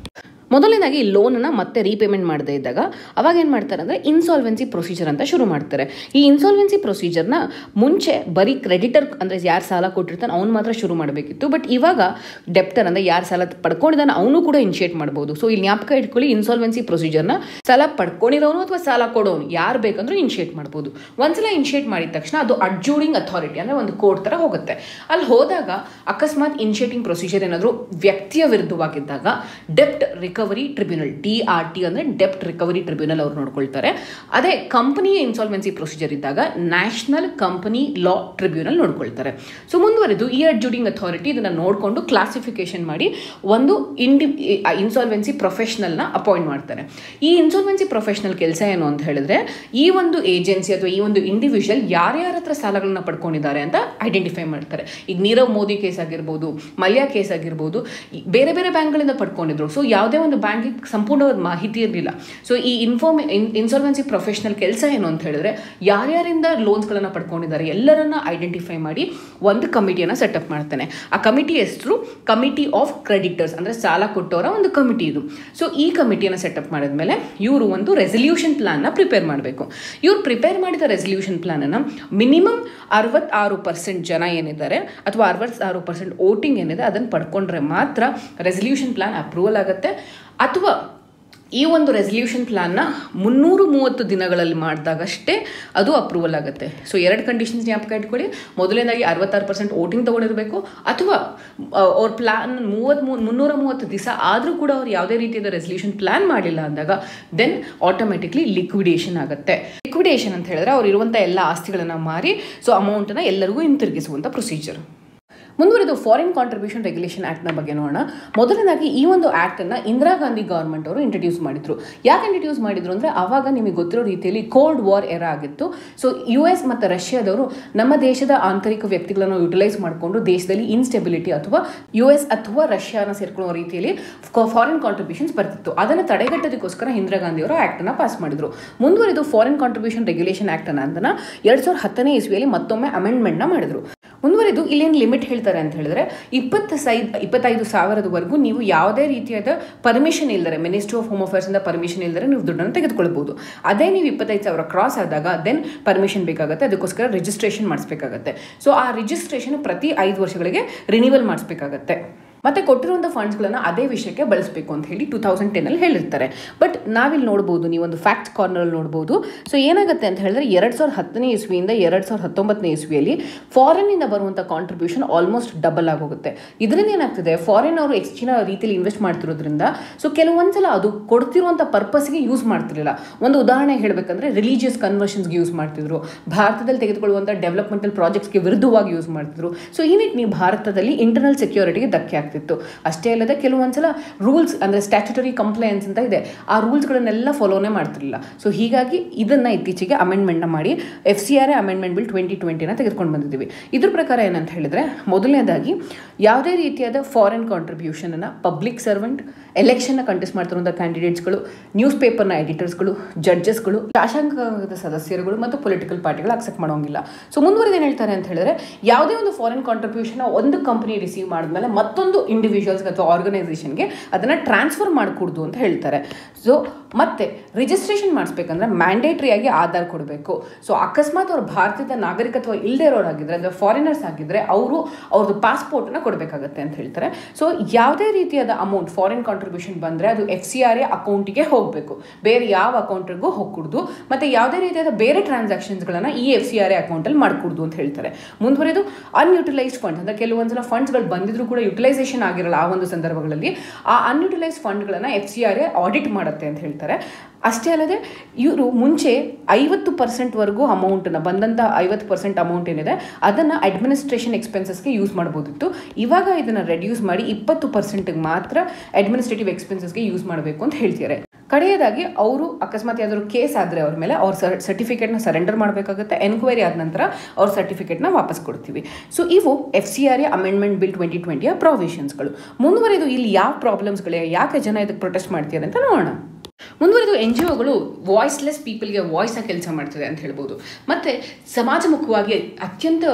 ಮೊದಲನೇದಾಗಿ ಲೋನನ್ನು ಮತ್ತೆ ರೀಪೇಮೆಂಟ್ ಮಾಡದೇ ಇದ್ದಾಗ ಅವಾಗ ಏನು ಮಾಡ್ತಾರೆ ಅಂದರೆ ಇನ್ಸಾಲ್ವೆನ್ಸಿ ಪ್ರೊಸೀಜರ್ ಅಂತ ಶುರು ಮಾಡ್ತಾರೆ ಈ ಇನ್ಸಾಲ್ವೆನ್ಸಿ ಪ್ರೊಸೀಜರ್ನ ಮುಂಚೆ ಬರೀ ಕ್ರೆಡಿಟರ್ ಅಂದರೆ ಯಾರು ಸಾಲ ಕೊಟ್ಟಿರ್ತಾನೆ ಅವ್ನು ಮಾತ್ರ ಶುರು ಮಾಡಬೇಕಿತ್ತು ಬಟ್ ಇವಾಗ ಡೆಪ್ಟರ್ ಅಂದರೆ ಯಾರು ಸಾಲ ಪಡ್ಕೊಂಡಿದ್ದಾನೆ ಅವನು ಕೂಡ ಇನಿಷಿಯೇಟ್ ಮಾಡ್ಬೋದು ಸೊ ಇಲ್ಲಿ ಜ್ಞಾಪಕ ಇಟ್ಕೊಳ್ಳಿ ಇನ್ಸಾಲ್ವೆನ್ಸಿ ಪ್ರೊಸೀಜರ್ನ ಸಾಲ ಪಡ್ಕೊಂಡಿರೋನು ಅಥವಾ ಸಾಲ ಕೊಡೋನು ಯಾರು ಬೇಕಂದ್ರೂ ಇನಿಷಿಯೇಟ್ ಮಾಡ್ಬೋದು ಒಂದ್ಸಲ ಇನಿಷಿಯೇಟ್ ಮಾಡಿದ ತಕ್ಷಣ ಅದು ಅಡ್ಜೂಡಿಂಗ್ ಅಥಾರಿಟಿ ಅಂದರೆ ಒಂದು ಕೋರ್ಟ್ ಥರ ಹೋಗುತ್ತೆ ಅಲ್ಲಿ ಹೋದಾಗ ಅಕಸ್ಮಾತ್ ಇನಿಷಿಯೇಟಿಂಗ್ ಪ್ರೊಸೀಜರ್ ಏನಾದರೂ ವ್ಯಕ್ತಿಯ ವಿರುದ್ಧವಾಗಿದ್ದಾಗ ಡೆಪ್ಟ್ recovery tribunal D R T ಅಂದರೆ ಡೆಪ್ಟ್ ರಿಕವರಿ ಟ್ರಿಬ್ಯುನಲ್ ಅವ್ರು ನೋಡ್ಕೊಳ್ತಾರೆ ಅದೇ ಕಂಪನಿಯ ಇನ್ಸಾಲ್ವೆನ್ಸಿ ಪ್ರೊಸೀಜರ್ ಇದ್ದಾಗ ನ್ಯಾಷನಲ್ ಕಂಪನಿ ಲಾ ಟ್ರಿಬ್ಯುನಲ್ ನೋಡ್ಕೊಳ್ತಾರೆ ಸೊ ಮುಂದುವರೆದು ಈ ಅಡ್ಜೂಡಿಂಗ್ ಅಥಾರಿಟಿ ಇದನ್ನು ನೋಡಿಕೊಂಡು ಕ್ಲಾಸಿಫಿಕೇಶನ್ ಮಾಡಿ ಒಂದು ಇಂಡಿ ಇನ್ಸಾಲ್ವೆನ್ಸಿ ಪ್ರೊಫೆಷನಲ್ನ ಅಪಾಯಿಂಟ್ ಮಾಡ್ತಾರೆ ಈ ಇನ್ಸಾಲ್ವೆನ್ಸಿ ಪ್ರೊಫೆಷನಲ್ ಕೆಲಸ ಏನು ಅಂತ ಹೇಳಿದ್ರೆ ಈ ಒಂದು ಏಜೆನ್ಸಿ ಅಥವಾ ಈ ಒಂದು ಇಂಡಿವಿಜುವಲ್ ಯಾರ್ಯಾರ ಹತ್ರ ಸಾಲಗಳನ್ನ ಪಡ್ಕೊಂಡಿದ್ದಾರೆ ಅಂತ ಐಡೆಂಟಿಫೈ ಮಾಡ್ತಾರೆ ಈಗ ನೀರವ್ ಮೋದಿ ಕೇಸ್ ಆಗಿರ್ಬೋದು ಮಲ್ಯ ಕೇಸ್ ಆಗಿರ್ಬೋದು ಈ ಬೇರೆ ಬೇರೆ ಬ್ಯಾಂಕ್ಗಳಿಂದ ಪಡ್ಕೊಂಡಿದ್ರು ಸೊ ಯಾವುದೇ ಒಂದು ಬ್ಯಾಂಕಿಗೆ ಸಂಪೂರ್ಣವಾದ ಮಾಹಿತಿ ಇರಲಿಲ್ಲ ಸೊ ಈ ಇನ್ಫಾರ್ಮೇ ಇನ್ಸಾಲ್ವೆನ್ಸಿ ಪ್ರೊಫೆಷನಲ್ ಕೆಲಸ ಏನು ಅಂತ ಹೇಳಿದ್ರೆ ಯಾರ್ಯಾರಿಂದ ಲೋನ್ಸ್ಗಳನ್ನು ಪಡ್ಕೊಂಡಿದ್ದಾರೆ ಎಲ್ಲರನ್ನ ಐಡೆಂಟಿಫೈ ಮಾಡಿ ಒಂದು ಕಮಿಟಿಯನ್ನು ಸೆಟಪ್ ಮಾಡ್ತಾನೆ ಆ ಕಮಿಟಿ ಹೆಸರು ಕಮಿಟಿ ಆಫ್ ಕ್ರೆಡಿಟರ್ಸ್ ಅಂದರೆ ಸಾಲ ಕೊಟ್ಟವರ ಒಂದು ಕಮಿಟಿ ಇದು ಸೊ ಈ ಕಮಿಟಿಯನ್ನು ಸೆಟಪ್ ಮಾಡಿದ್ಮೇಲೆ ಇವರು ಒಂದು ರೆಸಲ್ಯೂಷನ್ ಪ್ಲಾನ್ನ ಪ್ರಿಪೇರ್ ಮಾಡಬೇಕು ಇವ್ರು ಪ್ರಿಪೇರ್ ಮಾಡಿದ ರೆಸಲ್ಯೂಷನ್ ಪ್ಲಾನನ್ನು ಮಿನಿಮಮ್ ಅರವತ್ತಾರು ಪರ್ಸೆಂಟ್ ಜನ ಏನಿದ್ದಾರೆ ಅಥವಾ ಅರವತ್ತಾರು ಪರ್ಸೆಂಟ್ ವೋಟಿಂಗ್ ಏನಿದೆ ಅದನ್ನು ಪಡ್ಕೊಂಡ್ರೆ ಮಾತ್ರ ರೆಸಲ್ಯೂಷನ್ ಪ್ಲಾನ್ ಅಪ್ರೂವಲ್ ಆಗುತ್ತೆ ಅಥವಾ ಈ ಒಂದು ರೆಸಲ್ಯೂಷನ್ ಪ್ಲಾನ್ನ ಮುನ್ನೂರು ಮೂವತ್ತು ದಿನಗಳಲ್ಲಿ ಮಾಡಿದಾಗಷ್ಟೇ ಅದು ಅಪ್ರೂವಲ್ ಆಗುತ್ತೆ ಸೊ ಎರಡು ಕಂಡೀಷನ್ಸ್ ಜ್ಞಾಪಕ ಇಟ್ಕೊಳ್ಳಿ ಮೊದಲನೇದಾಗಿ ಅರವತ್ತಾರು ಪರ್ಸೆಂಟ್ ವೋಟಿಂಗ್ ತೊಗೊಂಡಿರಬೇಕು ಅಥವಾ ಅವ್ರ ಪ್ಲಾನ್ ಮೂವತ್ತ್ ಮುನ್ನೂರ ಮೂವತ್ತು ದಿವಸ ಆದರೂ ಕೂಡ ಅವ್ರು ಯಾವುದೇ ರೀತಿಯಾದ ರೆಸಲ್ಯೂಷನ್ ಪ್ಲಾನ್ ಮಾಡಿಲ್ಲ ಅಂದಾಗ ದೆನ್ ಆಟೋಮೆಟಿಕ್ಲಿ ಲಿಕ್ವಿಡೇಷನ್ ಆಗುತ್ತೆ ಲಿಕ್ವಿಡೇಷನ್ ಅಂತ ಹೇಳಿದ್ರೆ ಅವ್ರು ಇರುವಂಥ ಎಲ್ಲ ಆಸ್ತಿಗಳನ್ನು ಮಾರಿ ಸೊ ಅಮೌಂಟನ್ನು ಎಲ್ಲರಿಗೂ ಹಿಂತಿರುಗಿಸುವಂಥ ಪ್ರೊಸೀಜರ್ ಮುಂದುವರೆದು ಫಾರಿನ್ ಕಾಂಟ್ರಿಬ್ಯೂಷನ್ ರೆಗ್ಯುಲೇಷನ್ ಆ್ಯಕ್ಟ್ನ ಬಗ್ಗೆ ನೋಡೋಣ ಮೊದಲನೇದಾಗಿ ಈ ಒಂದು ಆ್ಯಕ್ಟನ್ನು ಇಂದಿರಾ ಗಾಂಧಿ ಗೌರ್ಮೆಂಟ್ ಅವರು ಇಂಟ್ರಡ್ಯೂಸ್ ಮಾಡಿದ್ರು ಯಾಕೆ ಇಂಟ್ರಡ್ಯೂಸ್ ಮಾಡಿದ್ರು ಅಂದರೆ ಆವಾಗ ನಿಮಗೆ ಗೊತ್ತಿರೋ ರೀತಿಯಲ್ಲಿ ಕೋಲ್ಡ್ ವಾರ್ ಎರ ಆಗಿತ್ತು ಸೊ ಯು ಎಸ್ ಮತ್ತು ರಷ್ಯಾದವರು ನಮ್ಮ ದೇಶದ ಆಂತರಿಕ ವ್ಯಕ್ತಿಗಳನ್ನು ಯುಟಿಲೈಸ್ ಮಾಡಿಕೊಂಡು ದೇಶದಲ್ಲಿ ಇನ್ಸ್ಟೆಬಿಲಿಟಿ ಅಥವಾ ಯು ಎಸ್ ಅಥವಾ ರಷ್ಯಾನ ಸೇರ್ಕೊಳ್ಳೋ ರೀತಿಯಲ್ಲಿ ಫಾರಿನ್ ಕಾಂಟ್ರಿಬ್ಯೂಷನ್ಸ್ ಬರ್ತಿತ್ತು ಅದನ್ನು ತಡೆಗಟ್ಟೋದಕ್ಕೋಸ್ಕರ ಇಂದಿರಾ ಗಾಂಧಿ ಅವರು ಆ್ಯಕ್ಟನ್ನು ಪಾಸ್ ಮಾಡಿದ್ರು ಮುಂದುವರೆದು ಫಾರಿನ್ ಕಾಂಟ್ರಿಬ್ಯೂಷನ್ ರೆಗ್ಯುಲೇಷನ್ ಆ್ಯಕ್ಟನ್ನು ಅದನ್ನು ಎರಡು ಸಾವಿರದ ಹತ್ತನೇ ಇಸ್ವಿಯಲ್ಲಿ ಮತ್ತೊಮ್ಮೆ ಅಮೆಂಡ್ಮೆಂಟ್ನ ಮಾಡಿದ್ರು ಮುಂದುವರೆದು ಇಲ್ಲೇನು ಲಿಮಿಟ್ ಹೇಳ್ತಾರೆ ಅಂತ ಹೇಳಿದ್ರೆ ಇಪ್ಪತ್ತು ಸೈ ಇಪ್ಪತ್ತೈದು ಸಾವಿರದವರೆಗೂ ನೀವು ಯಾವುದೇ ರೀತಿಯಾದ ಪರ್ಮಿಷನ್ ಇಲ್ಲದರೆ ಮಿನಿಸ್ಟ್ರಿ ಆಫ್ ಹೋಮ್ ಅಫೇರ್ಸಿಂದ ಪರ್ಮಿಷನ್ ಇಲ್ಲದರೆ ನೀವು ದುಡ್ಡನ್ನು ತೆಗೆದುಕೊಳ್ಬೋದು ಅದೇ ನೀವು ಇಪ್ಪತ್ತೈದು ಸಾವಿರ ಕ್ರಾಸ್ ಆದಾಗ ದೆನ್ ಪರ್ಮಿಷನ್ ಬೇಕಾಗುತ್ತೆ ಅದಕ್ಕೋಸ್ಕರ ರಿಜಿಸ್ಟ್ರೇಷನ್ ಮಾಡಿಸ್ಬೇಕಾಗತ್ತೆ ಸೊ ಆ ರಿಜಿಸ್ಟ್ರೇಷನ್ ಪ್ರತಿ ಐದು ವರ್ಷಗಳಿಗೆ ರಿನಿವಲ್ ಮಾಡಿಸ್ಬೇಕಾಗತ್ತೆ ಮತ್ತೆ ಕೊಟ್ಟಿರುವಂಥ ಫಂಡ್ಸ್ಗಳನ್ನು ಅದೇ ವಿಷಯಕ್ಕೆ ಬಳಸಬೇಕು ಅಂತ ಹೇಳಿ ಟೂ ತೌಸಂಡ್ ಟೆನಲ್ಲಿ ಹೇಳಿರ್ತಾರೆ ಬಟ್ ನಾವಿಲ್ಲಿ ನೋಡ್ಬೋದು ನೀವು ಒಂದು ಫ್ಯಾಕ್ಟ್ ಕಾರ್ನರಲ್ಲಿ ನೋಡ್ಬೋದು ಸೊ ಏನಾಗುತ್ತೆ ಅಂತ ಹೇಳಿದ್ರೆ ಎರಡು ಸಾವಿರದ ಹತ್ತನೇ ಇಸ್ವಿಯಿಂದ ಎರಡು ಸಾವಿರದ ಹತ್ತೊಂಬತ್ತನೇ ಇಸ್ವಿಯಲ್ಲಿ ಫಾರಿನ್ನಿಂದ ಬರುವಂಥ ಕಾಂಟ್ರಿಬ್ಯೂಷನ್ ಆಲ್ಮೋಸ್ಟ್ ಡಬಲ್ ಆಗೋಗುತ್ತೆ ಇದರಿಂದ ಏನಾಗ್ತದೆ ಫಾರಿನ್ ಅವರು ಹೆಚ್ಚಿನ ರೀತಿಯಲ್ಲಿ ಇನ್ವೆಸ್ಟ್ ಮಾಡ್ತಿರೋದ್ರಿಂದ ಸೊ ಕೆಲವೊಂದ್ಸಲ ಅದು ಕೊಡ್ತಿರುವಂಥ ಪರ್ಪಸ್ಗೆ ಯೂಸ್ ಮಾಡ್ತಿರಲಿಲ್ಲ ಒಂದು ಉದಾಹರಣೆ ಹೇಳಬೇಕಂದ್ರೆ ರಿಲಿಜಿಯಸ್ ಕನ್ವರ್ಷನ್ಸ್ಗೆ ಯೂಸ್ ಮಾಡ್ತಿದ್ರು ಭಾರತದಲ್ಲಿ ತೆಗೆದುಕೊಳ್ಳುವಂಥ ಡೆವಲಪ್ಮೆಂಟಲ್ ಪ್ರಾಜೆಕ್ಟ್ಸ್ಗೆ ವಿರುದ್ಧವಾಗಿ ಯೂಸ್ ಮಾಡ್ತಿದ್ರು ಸೊ ಈ ನಿಟ್ಟಿನಲ್ಲಿ ಭಾರತದಲ್ಲಿ ಇಂಟರ್ನಲ್ ಸೆಕ್ಯೂರಿಟಿಗೆ ಧಕ್ಕೆ ಆಗ್ತಿತ್ತು ಅಷ್ಟೇ ಅಲ್ಲದೆ ಕೆಲವೊಂದ್ಸಲ ರೂಲ್ಸ್ ಅಂದರೆ ಸ್ಟ್ಯಾಚ್ಯುಟರಿ ಕಂಪ್ಲೈನ್ಸ್ ಅಂತ ಇದೆ ಆ ರೂಲ್ಸ್ಗಳನ್ನೆಲ್ಲ ಫಾಲೋನೇ ಮಾಡ್ತಿರಲಿಲ್ಲ ಸೊ ಹೀಗಾಗಿ ಇದನ್ನು ಇತ್ತೀಚೆಗೆ ಅಮೆಂಡ್ಮೆಂಟ್ನ ಮಾಡಿ F C R A amendment bill twenty ಟ್ವೆಂಟಿನ ತೆಗೆದುಕೊಂಡು ಬಂದಿದ್ದೀವಿ ಇದ್ರ ಪ್ರಕಾರ ಏನಂತ ಹೇಳಿದ್ರೆ ಮೊದಲನೇದಾಗಿ ಯಾವುದೇ ರೀತಿಯಾದ ಫಾರಿನ್ ಕಾಂಟ್ರಿಬ್ಯೂಷನನ್ನು ಪಬ್ಲಿಕ್ ಸರ್ವೆಂಟ್ ಎಲೆಕ್ಷನ್ನ ಕಂಟೆಸ್ಟ್ ಮಾಡ್ತಿರುವಂಥ ಕ್ಯಾಂಡಿಡೇಟ್ಸ್ಗಳು ನ್ಯೂಸ್ ಪೇಪರ್ನ ಎಡಿಟರ್ಸ್ಗಳು ಜಡ್ಜಸ್ಗಳು ಶಾಸಕಾಂಗದ ಸದಸ್ಯರುಗಳು ಮತ್ತು ಪೊಲಿಟಿಕಲ್ ಪಾರ್ಟಿಗಳು ಅಕ್ಸೆಪ್ಟ್ ಮಾಡೋಂಗಿಲ್ಲ ಸೊ ಮುಂದುವರೆದು ಏನು ಹೇಳ್ತಾರೆ ಅಂತ ಹೇಳಿದ್ರೆ ಯಾವುದೇ ಒಂದು ಫಾರಿನ್ ಕಾಂಟ್ರಿಬ್ಯೂಷನ್ ಒಂದು ಕಂಪನಿ ರಿಸೀವ್ ಮಾಡಿದ್ಮೇಲೆ ಮತ್ತೊಂದು ಇಂಡಿವಿಜುವಲ್ಸ್ಗೆ ಅಥವಾ ಆರ್ಗನೈಸೇಷನ್ಗೆ ಅದನ್ನು ಟ್ರಾನ್ಸ್ಫರ್ ಮಾಡಿಕೊಡ್ದು ಅಂತ ಹೇಳ್ತಾರೆ ಸೊ ಮತ್ತೆ ರಿಜಿಸ್ಟ್ರೇಷನ್ ಮಾಡಿಸ್ಬೇಕಂದ್ರೆ ಮ್ಯಾಂಡೇಟ್ರಿ ಆಗಿ ಆಧಾರ್ ಕೊಡಬೇಕು ಸೊ ಅಕಸ್ಮಾತ್ ಅವ್ರು ಭಾರತದ ನಾಗರಿಕತ್ವ ಇಲ್ಲದೆ ಇರೋರಾಗಿದ್ರೆ ಅಂದರೆ ಫಾರಿನರ್ಸ್ ಆಗಿದ್ರೆ ಅವರು ಅವ್ರದ್ದು ಪಾಸ್ಪೋರ್ಟ್ನ ಕೊಡಬೇಕಾಗತ್ತೆ ಅಂತ ಹೇಳ್ತಾರೆ ಸೊ ಯಾವುದೇ ರೀತಿಯಾದ ಅಮೌಂಟ್ ಫಾರಿನ್ ಕಾಂಟ್ರಿಬ್ಯೂಷನ್ ಬಂದರೆ ಅದು ಎಫ್ ಸಿ ಆರ್ ಎ ಅಕೌಂಟಿಗೆ ಹೋಗಬೇಕು ಬೇರೆ ಯಾವ ಅಕೌಂಟಿಗೂ ಹೋಗ್ಕೊಡ್ದು ಮತ್ತು ಯಾವುದೇ ರೀತಿಯಾದ ಬೇರೆ ಟ್ರಾನ್ಸಾಕ್ಷನ್ಸ್ಗಳನ್ನು ಈ ಎಫ್ ಸಿ ಆರ್ ಎ ಅಕೌಂಟಲ್ಲಿ ಮಾಡ್ಕೊಡ್ದು ಅಂತ ಹೇಳ್ತಾರೆ ಮುಂದುವರೆದು ಅನ್ಯೂಟಿಲೈಸ್ಡ್ ಫಂಡ್ಸ್ ಅಂದರೆ ಕೆಲವೊಂದ್ಸಲ ಫಂಡ್ಸ್ಗಳು ಬಂದಿದ್ರು ಕೂಡ ಯುಟಿಲೈಸೇಷನ್ ಆಗಿರಲ್ಲ ಆ ಒಂದು ಸಂದರ್ಭಗಳಲ್ಲಿ ಆ ಅನ್ಯೂಟಿಲೈಸ್ ಫಂಡ್ಗಳನ್ನು F C R A audit ಮಾಡುತ್ತೆ ಅಂತ ಹೇಳ್ತಾರೆ ಅಷ್ಟೇ ಅಲ್ಲದೆ ಇವರು ಮುಂಚೆ ಐವತ್ತು ಪರ್ಸೆಂಟ್ವರೆಗೂ ಅಮೌಂಟನ್ನು ಬಂದಂಥ ಐವತ್ತು ಪರ್ಸೆಂಟ್ ಅಮೌಂಟ್ ಏನಿದೆ ಅದನ್ನು ಅಡ್ಮಿನಿಸ್ಟ್ರೇಷನ್ ಎಕ್ಸ್ಪೆನ್ಸಸ್ಗೆ ಯೂಸ್ ಮಾಡ್ಬೋದಿತ್ತು ಇವಾಗ ಇದನ್ನು ರೆಡ್ಯೂಸ್ ಮಾಡಿ ಇಪ್ಪತ್ತು ಪರ್ಸೆಂಟಿಗೆ ಮಾತ್ರ ಅಡ್ಮಿನಿಸ್ಟ್ರೇಟಿವ್ ಎಕ್ಸ್ಪೆನ್ಸಸ್ಗೆ ಯೂಸ್ ಮಾಡಬೇಕು ಅಂತ ಹೇಳ್ತಿದ್ದಾರೆ ಕಡೆಯದಾಗಿ ಅವರು ಅಕಸ್ಮಾತ್ ಯಾವ್ದಾದ್ರು ಕೇಸ್ ಆದರೆ ಅವ್ರ ಮೇಲೆ ಅವ್ರ ಸರ್ಟಿಫಿಕೇಟ್ನ ಸರೆಂಡರ್ ಮಾಡಬೇಕಾಗುತ್ತೆ ಎನ್ಕ್ವೈರಿ ಆದ ನಂತರ ಅವ್ರ ಸರ್ಟಿಫಿಕೇಟ್ನ ವಾಪಸ್ ಕೊಡ್ತೀವಿ ಸೊ ಇವು F C R A amendment bill twenty ಟ್ವೆಂಟಿಯ ಪ್ರಾವಿಷನ್ಸ್ಗಳು ಮುಂದುವರೆದು ಇಲ್ಲಿ ಯಾವ ಪ್ರಾಬ್ಲಮ್ಸ್ಗಳೇ ಯಾಕೆ ಜನ ಇದಕ್ಕೆ ಪ್ರೊಟೆಸ್ಟ್ ಮಾಡ್ತಿದ್ದಾರೆ ಅಂತ ನೋಡೋಣ ಮುಂದುವರೆದು ಎನ್ ಜಿ ಒಗಳು ವಾಯ್ಸ್ಲೆಸ್ ಪೀಪಲ್ಗೆ ವಾಯ್ಸ್ನ ಕೆಲಸ ಮಾಡ್ತಿದೆ ಅಂತ ಹೇಳ್ಬೋದು ಮತ್ತು ಸಮಾಜಮುಖವಾಗಿ ಅತ್ಯಂತ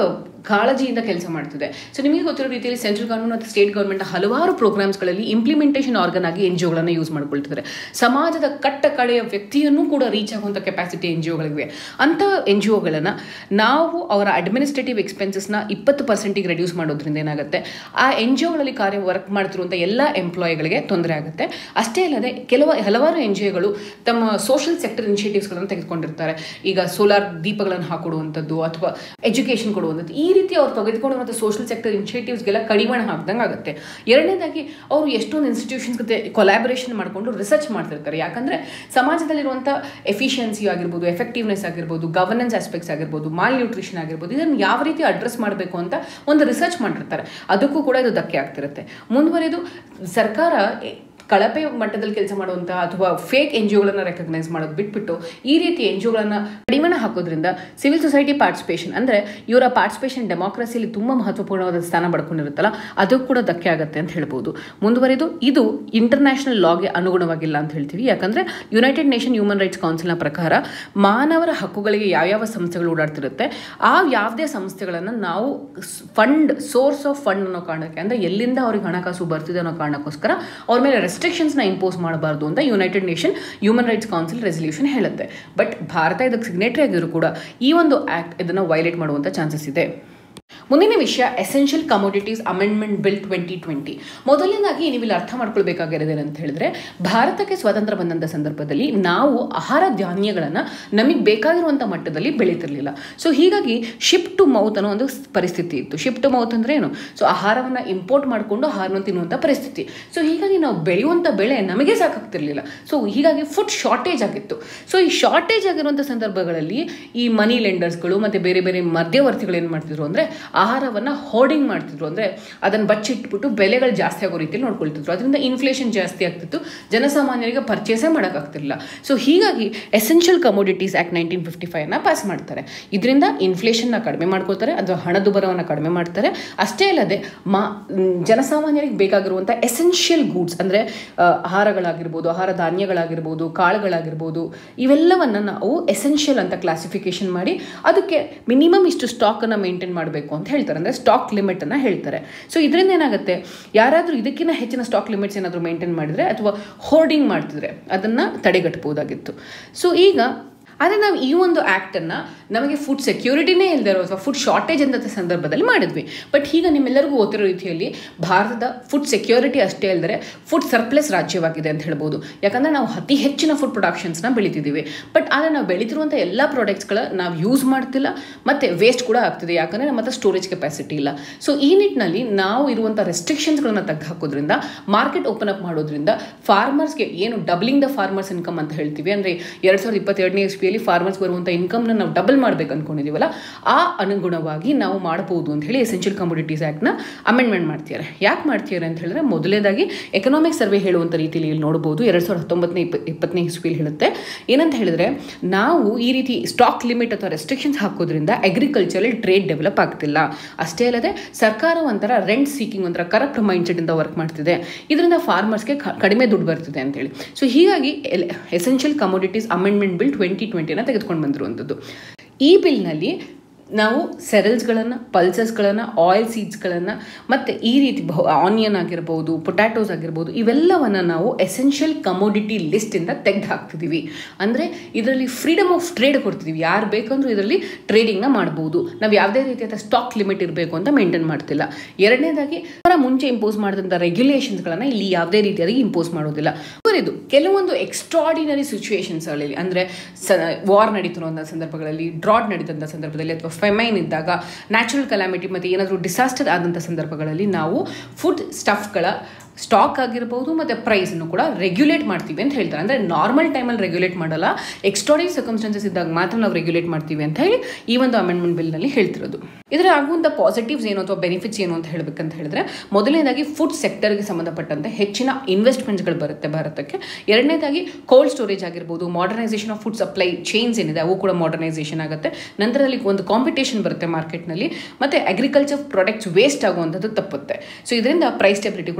ಕಾಳಜಿಯಿಂದ ಕೆಲಸ ಮಾಡ್ತಿದೆ ಸೊ ನಿಮಗೆ ಗೊತ್ತಿರೋ ರೀತಿಯಲ್ಲಿ ಸೆಂಟ್ರಲ್ ಗೌರ್ಮೆಂಟ್ ಮತ್ತು ಸ್ಟೇಟ್ ಗೌರ್ಮೆಂಟ್ ಹಲವಾರು ಪ್ರೋಗ್ರಾಮ್ಸ್ಗಳಲ್ಲಿ ಇಂಪ್ಲಿಮೆಂಟೇಷನ್ ಆರ್ಗನ್ ಆಗಿ ಎನ್ ಜಿ ಒಗಳನ್ನು ಯೂಸ್ ಮಾಡ್ಕೊಳ್ತಿದ್ದಾರೆ ಸಮಾಜದ ಕಟ್ಟ ಕಡೆಯ ವ್ಯಕ್ತಿಯನ್ನು ಕೂಡ ರೀಚ್ ಆಗುವಂಥ ಕೆಪಾಸಿಟಿ ಎನ್ ಜಿ ಒಗಳಿವೆ ಅಂಥ ಎನ್ ಜಿ ಒಗಳನ್ನು ನಾವು ಅವರ ಅಡ್ಮಿನಿಸ್ಟ್ರೇಟಿವ್ ಎಕ್ಸ್ಪೆನ್ಸಸ್ನ ಇಪ್ಪತ್ತು ಪರ್ಸೆಂಟಿಗೆ ರೆಡ್ಯೂಸ್ ಮಾಡೋದ್ರಿಂದ ಏನಾಗುತ್ತೆ ಆ ಎನ್ ಜಿ ಒಗಳಲ್ಲಿ ಕಾರ್ಯ ವರ್ಕ್ ಮಾಡ್ತಿರುವಂಥ ಎಲ್ಲ ಎಂಪ್ಲಾಯಿಗಳಿಗೆ ತೊಂದರೆ ಆಗುತ್ತೆ ಅಷ್ಟೇ ಅಲ್ಲದೆ ಕೆಲವು ಹಲವಾರು ಎನ್ ಜಿ ಒಗಳು ತಮ್ಮ ಸೋಷಿಯಲ್ ಸೆಕ್ಟರ್ ಇನಿಷಿಯೇಟಿವ್ಸ್ಗಳನ್ನು ತೆಗೆದುಕೊಂಡಿರ್ತಾರೆ ಈಗ ಸೋಲಾರ್ ದೀಪಗಳನ್ನು ಹಾಕೊಡುವಂಥದ್ದು ಅಥವಾ ಎಜುಕೇಷನ್ ಕೊಡುವಂಥದ್ದು ಈ ರೀತಿ ಅವ್ರು ತೆಗೆದುಕೊಂಡಿರುವಂಥ ಸೋಷಿಯಲ್ ಸೆಕ್ಟರ್ ಇನಿಷಿಯೇಟಿವ್ಸ್ಗೆಲ್ಲ ಕಡಿವಾಣ ಹಾಕ್ದಂಗೆ ಆಗುತ್ತೆ ಎರಡನೇದಾಗಿ ಅವರು ಎಷ್ಟೊಂದು ಇನ್ಸ್ಟಿಟ್ಯೂಷನ್ಸ್ ಜೊತೆ ಕೊಲಾಬರೇಷನ್ ಮಾಡಿಕೊಂಡು ರಿಸರ್ಚ್ ಮಾಡ್ತಿರ್ತಾರೆ ಯಾಕಂದರೆ ಸಮಾಜದಲ್ಲಿರುವಂಥ ಎಫಿಷಿಯನ್ಸಿ ಆಗಿರ್ಬೋದು ಎಫೆಕ್ಟಿವ್ನೆಸ್ ಆಗಿರ್ಬೋದು ಗವರ್ನೆನ್ಸ್ ಆಸ್ಪೆಕ್ಟ್ಸ್ ಆಗಿರ್ಬೋದು ಮಾಲ್ ನ್ಯೂಟ್ರಿಷನ್ ಆಗಿರ್ಬೋದು ಇದನ್ನು ಯಾವ ರೀತಿ ಅಡ್ರೆಸ್ ಮಾಡಬೇಕು ಅಂತ ಒಂದು ರಿಸರ್ಚ್ ಮಾಡಿರ್ತಾರೆ ಅದಕ್ಕೂ ಕೂಡ ಇದು ಧಕ್ಕೆ ಆಗ್ತಿರುತ್ತೆ ಮುಂದುವರೆದು ಸರ್ಕಾರ ಕಳಪೆ ಮಟ್ಟದಲ್ಲಿ ಕೆಲಸ ಮಾಡುವಂಥ ಅಥವಾ ಫೇಕ್ ಎನ್ ಜಿ ಒಗಳನ್ನು ರೆಕಗ್ನೈಸ್ ಮಾಡೋದು ಬಿಟ್ಬಿಟ್ಟು ಈ ರೀತಿ ಎನ್ ಜಿ ಒಗಳನ್ನು ಕಡಿಮೆ ಹಾಕೋದ್ರಿಂದ ಸಿವಿಲ್ ಸೊಸೈಟಿ ಪಾರ್ಟಿಸಿಪೇಷನ್ ಅಂದರೆ ಇವರ ಪಾರ್ಟಿಸಿಪೇಷನ್ ಡೆಮಾಕ್ರಸಿಯಲ್ಲಿ ತುಂಬ ಮಹತ್ವಪೂರ್ಣವಾದ ಸ್ಥಾನ ಪಡ್ಕೊಂಡಿರುತ್ತಲ್ಲ ಅದು ಕೂಡ ಧಕ್ಕೆ ಆಗುತ್ತೆ ಅಂತ ಹೇಳ್ಬೋದು ಮುಂದುವರೆದು ಇದು ಇಂಟರ್ನ್ಯಾಷನಲ್ ಲಾಗೆ ಅನುಗುಣವಾಗಿಲ್ಲ ಅಂತ ಹೇಳ್ತೀವಿ ಯಾಕಂದರೆ ಯುನೈಟೆಡ್ ನೇಷನ್ ಹ್ಯೂಮನ್ ರೈಟ್ಸ್ ಕೌನ್ಸಿಲ್ನ ಪ್ರಕಾರ ಮಾನವರ ಹಕ್ಕುಗಳಿಗೆ ಯಾವ್ಯಾವ ಸಂಸ್ಥೆಗಳು ಓಡಾಡ್ತಿರುತ್ತೆ ಆ ಯಾವುದೇ ಸಂಸ್ಥೆಗಳನ್ನು ನಾವು ಫಂಡ್ ಸೋರ್ಸ್ ಆಫ್ ಫಂಡ್ ಅನ್ನೋ ಕಾರಣಕ್ಕೆ ಅಂದರೆ ಎಲ್ಲಿಂದ ಅವ್ರಿಗೆ ಹಣಕಾಸು ಬರ್ತಿದೆ ಅನ್ನೋ ಕಾರಣಕ್ಕೋಸ್ಕರ ಅವ್ರ ಮೇಲೆ ರೆಸ್ಟ್ರಿಕ್ಷನ್ಸ್ನ ಇಂಪೋಸ್ ಮಾಡಬಾರ್ದು ಅಂತ united nation human rights council resolution ಹೇಳುತ್ತೆ ಬಟ್ ಭಾರತ ಇದಕ್ಕೆ ಸಿಗ್ನೇಟರಿ ಆಗಿದ್ರು ಕೂಡ ಈ ಒಂದು ಆ್ಯಕ್ಟ್ ಇದನ್ನು ವೈಲೇಟ್ ಮಾಡುವಂಥ ಚಾನ್ಸಸ್ ಇದೆ ಮುಂದಿನ ವಿಷಯ essential commodities amendment bill twenty twenty ಮೊದಲನೇದಾಗಿ ನೀವು ಇಲ್ಲಿ ಅರ್ಥ ಮಾಡ್ಕೊಳ್ಬೇಕಾಗಿರೋದು ಏನಂತ ಹೇಳಿದ್ರೆ ಭಾರತಕ್ಕೆ ಸ್ವಾತಂತ್ರ್ಯ ಬಂದಂಥ ಸಂದರ್ಭದಲ್ಲಿ ನಾವು ಆಹಾರ ಧಾನ್ಯಗಳನ್ನು ನಮಗೆ ಬೇಕಾಗಿರುವಂಥ ಮಟ್ಟದಲ್ಲಿ ಬೆಳೀತಿರ್ಲಿಲ್ಲ ಸೊ ಹೀಗಾಗಿ ಶಿಪ್ ಟು ಮೌತ್ ಅನ್ನೋ ಒಂದು ಪರಿಸ್ಥಿತಿ ಇತ್ತು ಶಿಪ್ ಟು ಮೌತ್ ಅಂದ್ರೆ ಏನು ಸೊ ಆಹಾರವನ್ನು ಇಂಪೋರ್ಟ್ ಮಾಡಿಕೊಂಡು ಆಹಾರವನ್ನು ತಿನ್ನುವಂಥ ಪರಿಸ್ಥಿತಿ ಸೊ ಹೀಗಾಗಿ ನಾವು ಬೆಳೆಯುವಂಥ ಬೆಳೆ ನಮಗೆ ಸಾಕಾಗ್ತಿರ್ಲಿಲ್ಲ ಸೊ ಹೀಗಾಗಿ ಫುಡ್ ಶಾರ್ಟೇಜ್ ಆಗಿತ್ತು ಸೊ ಈ ಶಾರ್ಟೇಜ್ ಆಗಿರುವಂಥ ಸಂದರ್ಭಗಳಲ್ಲಿ ಈ ಮನಿ ಲೆಂಡರ್ಸ್ಗಳು ಮತ್ತು ಬೇರೆ ಬೇರೆ ಮಧ್ಯವರ್ತಿಗಳು ಏನು ಮಾಡ್ತಿದ್ರು ಅಂದರೆ ಆಹಾರವನ್ನು ಹೋರ್ಡಿಂಗ್ ಮಾಡ್ತಿದ್ರು ಅಂದರೆ ಅದನ್ನು ಬಚ್ಚಿಟ್ಬಿಟ್ಟು ಬೆಲೆಗಳು ಜಾಸ್ತಿ ಆಗೋ ರೀತಿಯಲ್ಲಿ ನೋಡ್ಕೊಳ್ತಿದ್ರು ಅದರಿಂದ ಇನ್ಫ್ಲೇಷನ್ ಜಾಸ್ತಿ ಆಗ್ತಿತ್ತು ಜನಸಾಮಾನ್ಯರಿಗೆ ಪರ್ಚೇಸೇ ಮಾಡೋಕ್ಕಾಗ್ತಿರಲಿಲ್ಲ ಸೊ ಹೀಗಾಗಿ essential commodities act nineteen fifty ಫೈವ್ನ ಪಾಸ್ ಮಾಡ್ತಾರೆ ಇದರಿಂದ ಇನ್ಫ್ಲೇಷನ್ನ ಕಡಿಮೆ ಮಾಡ್ಕೊಳ್ತಾರೆ ಅಥವಾ ಹಣದುಬ್ಬರವನ್ನು ಕಡಿಮೆ ಮಾಡ್ತಾರೆ ಅಷ್ಟೇ ಅಲ್ಲದೆ ಮಾ ಜನಸಾಮಾನ್ಯರಿಗೆ ಬೇಕಾಗಿರುವಂಥ ಎಸೆನ್ಷಿಯಲ್ ಗೂಡ್ಸ್ ಅಂದರೆ ಆಹಾರಗಳಾಗಿರ್ಬೋದು ಆಹಾರ ಧಾನ್ಯಗಳಾಗಿರ್ಬೋದು ಕಾಳುಗಳಾಗಿರ್ಬೋದು ಇವೆಲ್ಲವನ್ನು ನಾವು ಎಸೆನ್ಷಿಯಲ್ ಅಂತ ಕ್ಲಾಸಿಫಿಕೇಶನ್ ಮಾಡಿ ಅದಕ್ಕೆ ಮಿನಿಮಮ್ ಇಷ್ಟು ಸ್ಟಾಕನ್ನು ಮೇಂಟೈನ್ ಮಾಡಬೇಕು ಅಂತ ಹೇಳ್ತಾರೆ ಅಂದರೆ ಸ್ಟಾಕ್ ಲಿಮಿಟನ್ನು ಹೇಳ್ತಾರೆ ಸೊ ಇದರಿಂದ ಏನಾಗುತ್ತೆ ಯಾರಾದರೂ ಇದಕ್ಕಿಂತ ಹೆಚ್ಚಿನ ಸ್ಟಾಕ್ ಲಿಮಿಟ್ಸ್ ಏನಾದರೂ ಮೇಂಟೈನ್ ಮಾಡಿದರೆ ಅಥವಾ ಹೋರ್ಡಿಂಗ್ ಮಾಡ್ತಿದ್ರೆ ಅದನ್ನು ತಡೆಗಟ್ಟಬಹುದಾಗಿತ್ತು ಸೊ ಈಗ ಆದರೆ ನಾವು ಈ ಒಂದು ಆ್ಯಕ್ಟನ್ನು ನಮಗೆ ಫುಡ್ ಸೆಕ್ಯೂರಿಟಿನೇ ಇಲ್ಲದೆ ಇರೋ ಅಥವಾ ಫುಡ್ ಶಾರ್ಟೇಜ್ ಅಂತ ಸಂದರ್ಭದಲ್ಲಿ ಮಾಡಿದ್ವಿ ಬಟ್ ಈಗ ನಿಮ್ಮೆಲ್ಲರಿಗೂ ಗೊತ್ತಿರೋ ರೀತಿಯಲ್ಲಿ ಭಾರತದ ಫುಡ್ ಸೆಕ್ಯೂರಿಟಿ ಅಷ್ಟೇ ಅಲ್ಲದೆ ಫುಡ್ ಸರ್ಪ್ಲೆಸ್ ರಾಜ್ಯವಾಗಿದೆ ಅಂತ ಹೇಳ್ಬೋದು ಯಾಕಂದರೆ ನಾವು ಅತಿ ಹೆಚ್ಚಿನ ಫುಡ್ ಪ್ರೊಡಕ್ಷನ್ಸ್ನ ಬೆಳಿತಿದ್ದೀವಿ ಬಟ್ ಆದರೆ ನಾವು ಬೆಳೀತಿರುವಂಥ ಎಲ್ಲ ಪ್ರಾಡಕ್ಟ್ಸ್ಗಳ ನಾವು ಯೂಸ್ ಮಾಡ್ತಿಲ್ಲ ಮತ್ತು ವೇಸ್ಟ್ ಕೂಡ ಆಗ್ತಿದೆ ಯಾಕಂದರೆ ನಮ್ಮ ಹತ್ರ ಸ್ಟೋರೇಜ್ ಕೆಪಾಸಿಟಿ ಇಲ್ಲ ಸೊ ಈ ನಿಟ್ಟಿನಲ್ಲಿ ನಾವು ಇರುವಂಥ ರೆಸ್ಟ್ರಿಕ್ಷನ್ಸ್ಗಳನ್ನ ತೆಗೆದು ಹಾಕೋದ್ರಿಂದ ಮಾರ್ಕೆಟ್ ಓಪನ್ ಅಪ್ ಮಾಡೋದ್ರಿಂದ ಫಾರ್ಮರ್ಸ್ಗೆ ಏನು ಡಬ್ಲಿಂಗ್ ದ ಫಾರ್ಮರ್ಸ್ ಇನ್ಕಮ್ ಅಂತ ಹೇಳ್ತೀವಿ ಅಂದರೆ ಎರಡು ಸಾವಿರದ ಇಪ್ಪತ್ತೆರಡನೇ ಇಸ್ವಿಯಲ್ಲಿ ಫಾರ್ಮರ್ಸ್ ಬರುವಂಥ ಇನ್ಕಮ್ನ ನಾವು ಡಬಲ್ ಮಾಡಬೇಕು ಅಂದ್ಕೊಂಡಿದ್ದೀವಲ್ಲ ಆ ಅನುಗುಣವಾಗಿ ನಾವು ಮಾಡಬಹುದು ಅಂತ ಹೇಳಿ ಎಸೆನ್ಷಿಯಲ್ ಕಮೋಡಿಟೀಸ್ ಆ್ಯಕ್ಟ್ನ ಅಮೆಂಡ್ಮೆಂಟ್ ಮಾಡ್ತಿದ್ದಾರೆ ಯಾಕೆ ಮಾಡ್ತಿದ್ದಾರೆ ಅಂತ ಹೇಳಿದ್ರೆ ಮೊದಲೇದಾಗಿ ಎಕನಾಮಿಕ್ ಸರ್ವೆ ಹೇಳುವಂಥ ರೀತಿಯಲ್ಲಿ ಇಲ್ಲಿ ನೋಡ್ಬೋದು ಎರಡು ಸಾವಿರದ ಹತ್ತೊಂಬತ್ತನೇ ಇಪ್ಪ ಇಪ್ಪತ್ತನೇ ಇಸ್ವಿಯಲ್ಲಿ ಹೇಳುತ್ತೆ ಏನಂತ ಹೇಳಿದ್ರೆ ನಾವು ಈ ರೀತಿ ಸ್ಟಾಕ್ ಲಿಮಿಟ್ ಅಥವಾ ರೆಸ್ಟ್ರಿಕ್ಷನ್ಸ್ ಹಾಕೋದ್ರಿಂದ ಅಗ್ರಿಕಲ್ಚರಲ್ಲಿ ಟ್ರೇಡ್ ಡೆವಲಪ್ ಆಗ್ತಿಲ್ಲ ಅಷ್ಟೇ ಅಲ್ಲದೆ ಸರ್ಕಾರ ಒಂಥರ ರೆಂಟ್ ಸೀಕಿಂಗ್ ಒಂಥರ ಕರಪ್ಟ್ ಮೈಂಡ್ ಸೆಟ್ಟಿಂದ ವರ್ಕ್ ಮಾಡ್ತಿದೆ ಇದರಿಂದ ಫಾರ್ಮರ್ಸ್ಗೆ ಕಡಿಮೆ ದುಡ್ಡು ಬರ್ತಿದೆ ಅಂತೇಳಿ ಸೊ ಹೀಗಾಗಿ essential commodities amendment bill twenty ಟ್ವೆಂಟಿನ ತೆಗೆದುಕೊಂಡು ಬಂದಿರುವಂಥದ್ದು ಈ ಬಿಲ್ನಲ್ಲಿ ನಾವು ಸೆರಲ್ಸ್ಗಳನ್ನು ಪಲ್ಸಸ್ಗಳನ್ನು ಆಯಿಲ್ ಸೀಡ್ಸ್ಗಳನ್ನು ಮತ್ತು ಈ ರೀತಿ ಬಹು ಆನಿಯನ್ ಆಗಿರ್ಬೋದು ಪೊಟ್ಯಾಟೋಸ್ ಆಗಿರ್ಬೋದು ಇವೆಲ್ಲವನ್ನು ನಾವು ಎಸೆನ್ಷಿಯಲ್ ಕಮೋಡಿಟಿ ಲಿಸ್ಟಿಂದ ತೆಗೆದು ಹಾಕ್ತಿದ್ದೀವಿ ಅಂದರೆ ಇದರಲ್ಲಿ ಫ್ರೀಡಮ್ ಆಫ್ ಟ್ರೇಡ್ ಕೊಡ್ತಿದ್ದೀವಿ ಯಾರು ಬೇಕಂದ್ರೂ ಇದರಲ್ಲಿ ಟ್ರೇಡಿಂಗ್ನ ಮಾಡ್ಬೋದು ನಾವು ಯಾವುದೇ ರೀತಿಯಾದ ಸ್ಟಾಕ್ ಲಿಮಿಟ್ ಇರಬೇಕು ಅಂತ ಮೇಂಟೈನ್ ಮಾಡ್ತಿಲ್ಲ ಎರಡನೇದಾಗಿ ಅದರ ಮುಂಚೆ ಇಂಪೋಸ್ ಮಾಡಿದಂಥ ರೆಗ್ಯುಲೇಷನ್ಸ್ಗಳನ್ನು ಇಲ್ಲಿ ಯಾವುದೇ ರೀತಿಯಾಗಿ ಇಂಪೋಸ್ ಮಾಡೋದಿಲ್ಲ ಇದು ಕೆಲವೊಂದು ಎಕ್ಸ್ಟ್ರಾಡಿನರಿ ಸಿಚುವೇಶನ್ಸ್ಗಳಲ್ಲಿ ಅಂದರೆ ಸ ವಾರ್ ನಡೀತಿರುವಂಥ ಸಂದರ್ಭಗಳಲ್ಲಿ ಡ್ರಾಟ್ ನಡೀತಂಥ ಸಂದರ್ಭದಲ್ಲಿ ಅಥವಾ ಫೆಮೈನ್ ಇದ್ದಾಗ ನ್ಯಾಚುರಲ್ ಕಲಾಮಿಟಿ ಮತ್ತು ಏನಾದರೂ ಡಿಸಾಸ್ಟರ್ ಆದಂಥ ಸಂದರ್ಭಗಳಲ್ಲಿ ನಾವು ಫುಡ್ ಸ್ಟಫ್ಗಳ ಸ್ಟಾಕ್ ಆಗಿರ್ಬೋದು ಮತ್ತು ಪ್ರೈಸನ್ನು ಕೂಡ ರೆಗ್ಯುಲೇಟ್ ಮಾಡ್ತೀವಿ ಅಂತ ಹೇಳ್ತಾರೆ ಅಂದರೆ ನಾರ್ಮಲ್ ಟೈಮಲ್ಲಿ ರೆಗ್ಯುಲೇಟ್ ಮಾಡಲ್ಲ ಎಕ್ಸ್ಟ್ರಾಡಿನರಿ ಸರ್ಕಮ್ಸ್ಟೆನ್ಸಸ್ ಇದ್ದಾಗ ಮಾತ್ರ ನಾವು ರೆಗ್ಯುಲೇಟ್ ಮಾಡ್ತೀವಿ ಅಂತ ಹೇಳಿ ಈ ಒಂದು ಅಮೆಂಡ್ಮೆಂಟ್ ಬಿಲ್ನಲ್ಲಿ ಹೇಳ್ತಿರೋದು ಇದರ ಆಗುವಂಥ ಪಾಸಿಟಿವ್ಸ್ ಏನು ಅಥವಾ ಬೆನಿಫಿಟ್ಸ್ ಏನು ಅಂತ ಹೇಳಬೇಕಂತ ಹೇಳಿದ್ರೆ ಮೊದಲನೇದಾಗಿ ಫುಡ್ ಸೆಕ್ಟರ್ಗೆ ಸಂಬಂಧಪಟ್ಟಂತೆ ಹೆಚ್ಚಿನ ಇನ್ವೆಸ್ಟ್ಮೆಂಟ್ಸ್ಗಳು ಬರುತ್ತೆ ಭಾರತಕ್ಕೆ ಎರಡನೇದಾಗಿ ಕೋಲ್ಡ್ ಸ್ಟೋರೇಜ್ ಆಗಿರ್ಬೋದು modernisation of food supply chains ಏನಿದೆ ಅವು ಕೂಡ ಮಾಡರ್ನೈಸೇಷನ್ ಆಗುತ್ತೆ ನಂತರದಲ್ಲಿ ಒಂದು ಕಾಂಪಿಟೇಷನ್ ಬರುತ್ತೆ ಮಾರ್ಕೆಟ್ನಲ್ಲಿ ಮತ್ತು ಅಗ್ರಿಕಲ್ಚರ್ ಪ್ರಾಡಕ್ಟ್ಸ್ ವೇಸ್ಟ್ ಆಗುವಂಥದ್ದು ತಪ್ಪುತ್ತೆ ಸೊ ಇದರಿಂದ ಪ್ರೈಸ್ ಸ್ಟೆಬಿಲಿಟಿ ಕೂಡ ಅಚೀವ್ ಮಾಡಬಹುದು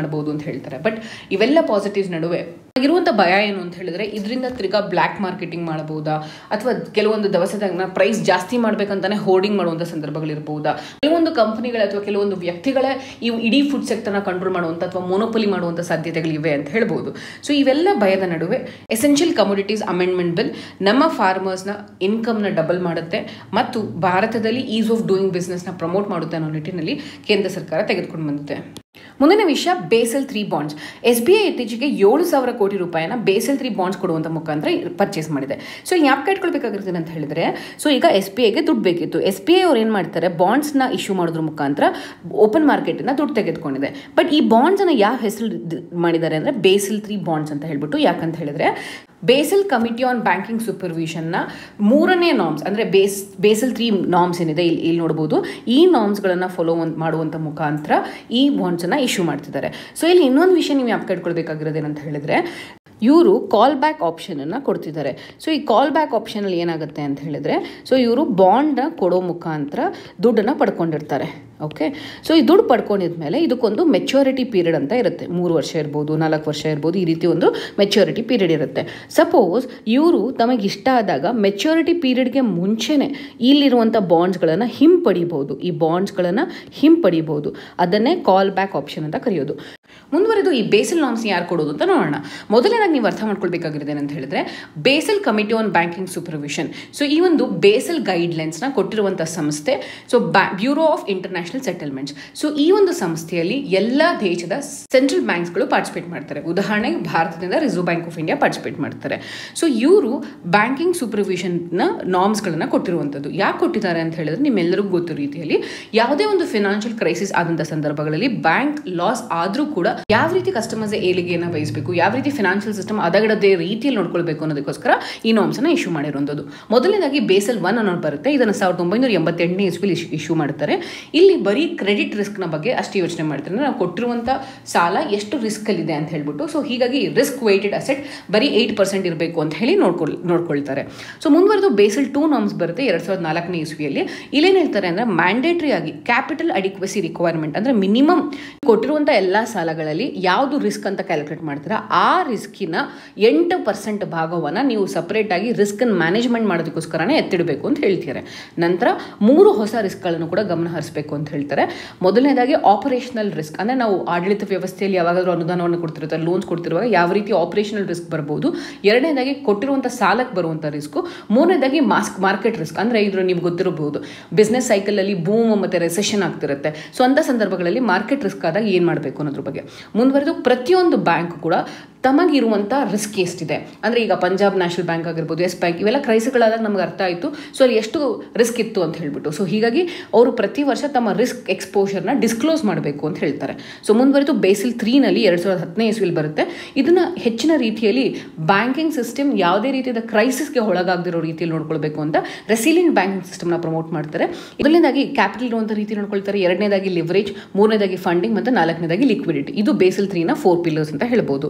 ಮಾಡ್ಬೋದು ಅಂತ ಹೇಳ್ತಾರೆ ಬಟ್ ಇವೆಲ್ಲ ಪಾಸಿಟಿವ್ಸ್ ನಡುವೆ ಇರುವಂಥ ಭಯ ಏನು ಅಂತ ಹೇಳಿದ್ರೆ ಇದರಿಂದ ತಿರ್ಗಾ ಬ್ಲ್ಯಾಕ್ ಮಾರ್ಕೆಟಿಂಗ್ ಮಾಡಬಹುದಾ ಅಥವಾ ಕೆಲವೊಂದು ದವಸದಾಗ ಪ್ರೈಸ್ ಜಾಸ್ತಿ ಮಾಡ್ಬೇಕಂತಾನೆ ಹೋರ್ಡಿಂಗ್ ಮಾಡುವಂಥ ಸಂದರ್ಭಗಳಿರ್ಬೋದಾ ಕೆಲವೊಂದು ಕಂಪನಿಗಳ ಅಥವಾ ಕೆಲವೊಂದು ವ್ಯಕ್ತಿಗಳ ಈ ಇಡೀ ಫುಡ್ ಸೆಕ್ಟರ್ನ ಕಂಟ್ರೋಲ್ ಮಾಡುವಂಥ ಅಥವಾ ಮೊನೋಪಲಿ ಮಾಡುವಂಥ ಸಾಧ್ಯತೆಗಳಿವೆ ಅಂತ ಹೇಳ್ಬೋದು ಸೊ ಇವೆಲ್ಲ ಭಯದ ನಡುವೆ ಎಸೆನ್ಷಿಯಲ್ ಕಮೋಡಿಟೀಸ್ ಅಮೆಂಡ್ಮೆಂಟ್ ಬಿಲ್ ನಮ್ಮ ಫಾರ್ಮರ್ಸ್ನ ಇನ್ಕಮ್ನ ಡಬಲ್ ಮಾಡುತ್ತೆ ಮತ್ತು ಭಾರತದಲ್ಲಿ ಈಸ್ ಆಫ್ ಡೂಯಿಂಗ್ ಬಿಸ್ನೆಸ್ನ ಪ್ರಮೋಟ್ ಮಾಡುತ್ತೆ ಅನ್ನೋ ನಿಟ್ಟಿನಲ್ಲಿ ಕೇಂದ್ರ ಸರ್ಕಾರ ತೆಗೆದುಕೊಂಡು ಬಂದಿದೆ ಮುಂದಿನ ವಿಷಯ Basel three bonds S B I ಇತ್ತೀಚೆಗೆ ಏಳು ಸಾವಿರ ಕೋಟಿ ರೂಪಾಯಿನ ಬೇಸಲ್ ತ್ರೀ ಬಾಂಡ್ಸ್ ಕೊಡುವಂಥ ಮುಖಾಂತರ ಪರ್ಚೇಸ್ ಮಾಡಿದೆ ಸೊ ಯಾಕೆ ಇಟ್ಕೊಳ್ಬೇಕಾಗಿರುತ್ತೆ ಅಂತ ಹೇಳಿದ್ರೆ ಸೊ ಈಗ ಎಸ್ ಬಿ ಐಗೆ ದುಡ್ಡು ಬೇಕಿತ್ತು ಎಸ್ ಬಿ ಐ ಅವ್ರು ಏನು ಮಾಡ್ತಾರೆ ಬಾಂಡ್ಸ್ನ ಇಶ್ಯೂ ಮಾಡೋದ್ರ ಮುಖಾಂತರ ಓಪನ್ ಮಾರ್ಕೆಟಿಂದ ದುಡ್ಡು ತೆಗೆದುಕೊಂಡಿದೆ ಬಟ್ ಈ ಬಾಂಡ್ಸನ್ನು ಯಾವ ಹೆಸರು ಮಾಡಿದ್ದಾರೆ ಅಂದರೆ ಬೇಸಲ್ ತ್ರೀ ಬಾಂಡ್ಸ್ ಅಂತ ಹೇಳ್ಬಿಟ್ಟು ಯಾಕಂತ ಹೇಳಿದ್ರೆ ಬೇಸಲ್ ಕಮಿಟಿ ಆನ್ ಬ್ಯಾಂಕಿಂಗ್ ಸೂಪರ್ವಿಷನ್ನ ಮೂರನೇ ನಾಮ್ಸ್ ಅಂದರೆ ಬೇಸ್ ಬೇಸಲ್ ತ್ರೀ ನಾಮ್ಸ್ ಏನಿದೆ ಇಲ್ಲಿ ಇಲ್ಲಿ ನೋಡ್ಬೋದು ಈ ನಾಮ್ಸ್ಗಳನ್ನು ಫಾಲೋ ಮಾಡುವಂಥ ಮುಖಾಂತರ ಈ ಬಾಂಡ್ಸನ್ನು ಇಶ್ಯೂ ಮಾಡ್ತಿದ್ದಾರೆ ಸೊ ಇಲ್ಲಿ ಇನ್ನೊಂದು ವಿಷಯ ನೀವು ಯಾಕೆ ಇಟ್ಕೊಳ್ಬೇಕಾಗಿರೋದು ಏನಂತ ಹೇಳಿದ್ರೆ ಇವರು ಕಾಲ್ ಬ್ಯಾಕ್ ಆಪ್ಷನನ್ನು ಕೊಡ್ತಿದ್ದಾರೆ ಸೊ ಈ ಕಾಲ್ ಬ್ಯಾಕ್ ಆಪ್ಷನಲ್ಲಿ ಏನಾಗುತ್ತೆ ಅಂತ ಹೇಳಿದ್ರೆ ಸೊ ಇವರು ಬಾಂಡ್ನ ಕೊಡೋ ಮುಖಾಂತರ ದುಡ್ಡನ್ನು ಪಡ್ಕೊಂಡಿರ್ತಾರೆ ಓಕೆ ಸೊ ಈ ದುಡ್ಡು ಪಡ್ಕೊಂಡಿದ್ಮೇಲೆ ಇದಕ್ಕೊಂದು ಮೆಚ್ಯೂರಿಟಿ ಪೀರಿಯಡ್ ಅಂತ ಇರುತ್ತೆ ಮೂರು ವರ್ಷ ಇರ್ಬೋದು ನಾಲ್ಕು ವರ್ಷ ಇರ್ಬೋದು ಈ ರೀತಿ ಒಂದು ಮೆಚ್ಯೂರಿಟಿ ಪೀರಿಯಡ್ ಇರುತ್ತೆ ಸಪೋಸ್ ಇವರು ತಮಗೆ ಇಷ್ಟ ಆದಾಗ ಮೆಚ್ಯೂರಿಟಿ ಪೀರಿಯಡ್ಗೆ ಮುಂಚೆನೇ ಇಲ್ಲಿರುವಂಥ ಬಾಂಡ್ಸ್ಗಳನ್ನು ಹಿಂಪಡಿಬೋದು ಈ ಬಾಂಡ್ಸ್ಗಳನ್ನು ಹಿಂಪಡಿಬೋದು ಅದನ್ನೇ ಕಾಲ್ ಬ್ಯಾಕ್ ಆಪ್ಷನ್ ಅಂತ ಕರೆಯೋದು ಮುಂದುವರೆದು ಈ ಬೇಸಲ್ ನಾಮ್ಸ್ ಯಾರು ಕೊಡೋದು ಅಂತ ನೋಡೋಣ ಮೊದಲನೇದಾಗಿ ನೀವು ಅರ್ಥ ಮಾಡ್ಕೊಳ್ಬೇಕಾಗಿರೋದು ಏನಂತ ಹೇಳಿದ್ರೆ Basel committee on banking supervision so ಈ ಒಂದು ಬೇಸಲ್ ಗೈಡ್ಲೈನ್ಸ್ನ ಕೊಟ್ಟಿರುವಂಥ ಸಂಸ್ಥೆ so bureau of international settlements so ಈ ಒಂದು ಸಂಸ್ಥೆಯಲ್ಲಿ ಎಲ್ಲ ದೇಶದ ಸೆಂಟ್ರಲ್ ಬ್ಯಾಂಕ್ಸ್ಗಳು ಪಾರ್ಟಿಸಿಪೇಟ್ ಮಾಡ್ತಾರೆ ಉದಾಹರಣೆಗೆ ಭಾರತದಿಂದ Reserve Bank of India participate ಮಾಡ್ತಾರೆ ಸೊ ಇವರು ಬ್ಯಾಂಕಿಂಗ್ ಸೂಪರ್ವಿಷನ್ನ ನಾಮ್ಸ್ಗಳನ್ನು ಕೊಟ್ಟಿರುವಂಥದ್ದು ಯಾಕೆ ಕೊಟ್ಟಿದ್ದಾರೆ ಅಂತ ಹೇಳಿದ್ರೆ ನಿಮ್ಮೆಲ್ಲರಿಗೂ ಗೊತ್ತು ರೀತಿಯಲ್ಲಿ ಯಾವುದೇ ಒಂದು ಫಿನಾನ್ಷಿಯಲ್ ಕ್ರೈಸಿಸ್ ಆದಂಥ ಸಂದರ್ಭಗಳಲ್ಲಿ ಬ್ಯಾಂಕ್ ಲಾಸ್ ಆದರೂ ಕೂಡ ಯಾವ ರೀತಿ ಕಸ್ಟಮರ್ಸ್ ಏಳಿಗೆಯನ್ನು ವಹಿಸಬೇಕು ಯಾವ ರೀತಿ ಫಿನಾನ್ಷಿಯಲ್ ಸಿಸ್ಟಮ್ ಅದಗಡದೇ ರೀತಿಯಲ್ಲಿ ನೋಡ್ಕೊಳ್ಬೇಕು ಅನ್ನೋದಕ್ಕೋಸ್ಕರ ಈ ನಾಮ್ಸನ್ನು ಇಶ್ಯೂ ಮಾಡಿರುವಂಥದ್ದು ಮೊದಲನೇದಾಗಿ ಬೇಸಲ್ ಒನ್ ಅನ್ನೋದು ಬರುತ್ತೆ ಇದನ್ನು ಸಾವಿರದ ಒಂಬೈನೂರ ಎಂಬತ್ತೆಂಟನೇ ಇಸ್ವಿಲಿ ಇಶ್ಯೂ ಮಾಡ್ತಾರೆ ಇಲ್ಲಿ ಬರೀ ಕ್ರೆಡಿಟ್ ರಿಸ್ಕ್ನ ಬಗ್ಗೆ ಅಷ್ಟು ಯೋಚನೆ ಮಾಡ್ತಾರೆ ಅಂದರೆ ನಾವು ಕೊಟ್ಟಿರುವಂಥ ಸಾಲ ಎಷ್ಟು ರಿಸ್ಕಲ್ಲಿದೆ ಅಂತ ಹೇಳ್ಬಿಟ್ಟು ಸೊ ಹೀಗಾಗಿ ರಿಸ್ಕ್ ವೆಯ್ಟೆಡ್ ಅಸೆಟ್ ಬರೀ ಏಯ್ಟ್ ಪರ್ಸೆಂಟ್ ಇರಬೇಕು ಅಂತ ಹೇಳಿ ನೋಡ್ಕೊಳ್ ನೋಡ್ಕೊಳ್ತಾರೆ ಸೊ ಮುಂದುವರೆದು ಬೇಸಲ್ ಟೂ ನಾಮ್ಸ್ ಬರುತ್ತೆ ಎರಡು ಸಾವಿರದ ನಾಲ್ಕನೇ ಇಸ್ವಿಯಲ್ಲಿ ಇಲ್ಲೇನು ಹೇಳ್ತಾರೆ ಅಂದರೆ ಮ್ಯಾಂಡೇಟ್ರಿ ಆಗಿ ಕ್ಯಾಪಿಟಲ್ ಅಡಿಕ್ವಸಿ ರಿಕ್ವೈರ್ಮೆಂಟ್ ಅಂದರೆ ಮಿನಿಮಮ್ ಕೊಟ್ಟಿರುವಂಥ ಎಲ್ಲ ಸಾಲಗಳಲ್ಲಿ ಯಾವುದು ರಿಸ್ಕ್ ಅಂತ ಕ್ಯಾಲ್ಕುಲೇಟ್ ಮಾಡ್ತೀರಾ ಆ ರಿಸ್ಕಿನ ಎಂಟು ಪರ್ಸೆಂಟ್ ಭಾಗವನ್ನು ನೀವು ಸಪ್ರೇಟಾಗಿ ರಿಸ್ಕನ್ನು ಮ್ಯಾನೇಜ್ಮೆಂಟ್ ಮಾಡೋದಕ್ಕೋಸ್ಕರನೇ ಎತ್ತಿಡಬೇಕು ಅಂತ ಹೇಳ್ತಾರೆ ನಂತರ ಮೂರು ಹೊಸ ರಿಸ್ಕ್ಗಳನ್ನು ಕೂಡ ಗಮನ ಹರಿಸಬೇಕು ಅಂತ ಹೇಳ್ತಾರೆ ಮೊದಲನೇದಾಗಿ ಆಪರೇಷನಲ್ ರಿಸ್ಕ್ ಅಂದರೆ ನಾವು ಆಡಳಿತ ವ್ಯವಸ್ಥೆಯಲ್ಲಿ ಯಾವಾಗಾದರೂ ಅನುದಾನವನ್ನು ಕೊಡ್ತಿರ್ತಾರೆ ಲೋನ್ಸ್ ಕೊಡ್ತಿರುವಾಗ ಯಾವ ರೀತಿ ಆಪರೇಷನಲ್ ರಿಸ್ಕ್ ಬರ್ಬೋದು ಎರಡನೇದಾಗಿ ಕೊಟ್ಟಿರುವಂಥ ಸಾಲಕ್ಕೆ ಬರುವಂಥ ರಿಸ್ಕು ಮೂರನೇದಾಗಿ ಮಾಸ್ಕ್ ಮಾರ್ಕೆಟ್ ರಿಸ್ಕ್ ಅಂದರೆ ಇದ್ರ ನಿಮ್ಗೆ ಗೊತ್ತಿರಬಹುದು ಬಿಸ್ನೆಸ್ ಸೈಕಲಲ್ಲಿ ಬೂಮ್ ಮತ್ತು ರೆಸೆಷನ್ ಆಗ್ತಿರುತ್ತೆ ಸೊ ಅಂಥ ಸಂದರ್ಭಗಳಲ್ಲಿ ಮಾರ್ಕೆಟ್ ರಿಸ್ಕ್ ಆದಾಗ ಏನು ಮಾಡಬೇಕು ಅನ್ನೋದ್ರ ಬಗ್ಗೆ ಮುಂದುವರೆದು ಪ್ರತಿಯೊಂದು ಬ್ಯಾಂಕ್ ಕೂಡ ತಮಗಿರುವಂಥ ರಿಸ್ಕ್ ಎಷ್ಟಿದೆ ಅಂದರೆ ಈಗ ಪಂಜಾಬ್ ನ್ಯಾಷನಲ್ ಬ್ಯಾಂಕ್ ಆಗಿರ್ಬೋದು ಎಸ್ ಬ್ಯಾಂಕ್ ಇವೆಲ್ಲ ಕ್ರೈಸ್ಗಳಾದಾಗ ನಮ್ಗೆ ಅರ್ಥ ಆಯಿತು ಸೊ ಅಲ್ಲಿ ಎಷ್ಟು ರಿಸ್ಕ್ ಇತ್ತು ಅಂತ ಹೇಳ್ಬಿಟ್ಟು ಸೊ ಹೀಗಾಗಿ ಅವರು ಪ್ರತಿ ವರ್ಷ ತಮ್ಮ ರಿಸ್ಕ್ ಎಕ್ಸ್ಪೋಷರ್ನ ಡಿಸ್ಕ್ಲೋಸ್ ಮಾಡಬೇಕು ಅಂತ ಹೇಳ್ತಾರೆ ಸೊ ಮುಂದುವರೆದು ಬೇಸಿಲ್ ತ್ರೀನಲ್ಲಿ ಎರಡು ಸಾವಿರದ ಹತ್ತನೇ ಇಸ್ವಿಲ್ ಬರುತ್ತೆ ಇದನ್ನು ಹೆಚ್ಚಿನ ರೀತಿಯಲ್ಲಿ ಬ್ಯಾಂಕಿಂಗ್ ಸಿಸ್ಟಮ್ ಯಾವುದೇ ರೀತಿಯಾದ ಕ್ರೈಸಿಸ್ಗೆ ಒಳಗಾಗದಿರೋ ರೀತಿಯಲ್ಲಿ ನೋಡ್ಕೊಳ್ಬೇಕು ಅಂತ ರೆಸಿಲಿಯಂಟ್ ಬ್ಯಾಂಕಿಂಗ್ ಸಿಸ್ಟಮ್ನ ಪ್ರಮೋಟ್ ಮಾಡ್ತಾರೆ ಮೊದಲನೇದಾಗಿ ಕ್ಯಾಪಿಟಲ್ ಇರುವಂಥ ರೀತಿ ನೋಡ್ಕೊಳ್ತಾರೆ ಎರಡನೇದಾಗಿ ಲಿವರೇಜ್ ಮೂರನೇದಾಗಿ ಫಂಡಿಂಗ್ ಮತ್ತು ನಾಲ್ಕನೇದಾಗಿ ಲಿಕ್ವಿಡಿಟಿ ಇದು ಬೇಸಲ್ ತ್ರೀನ ಫೋರ್ ಪಿಲ್ಲರ್ಸ್ ಅಂತ ಹೇಳ್ಬೋದು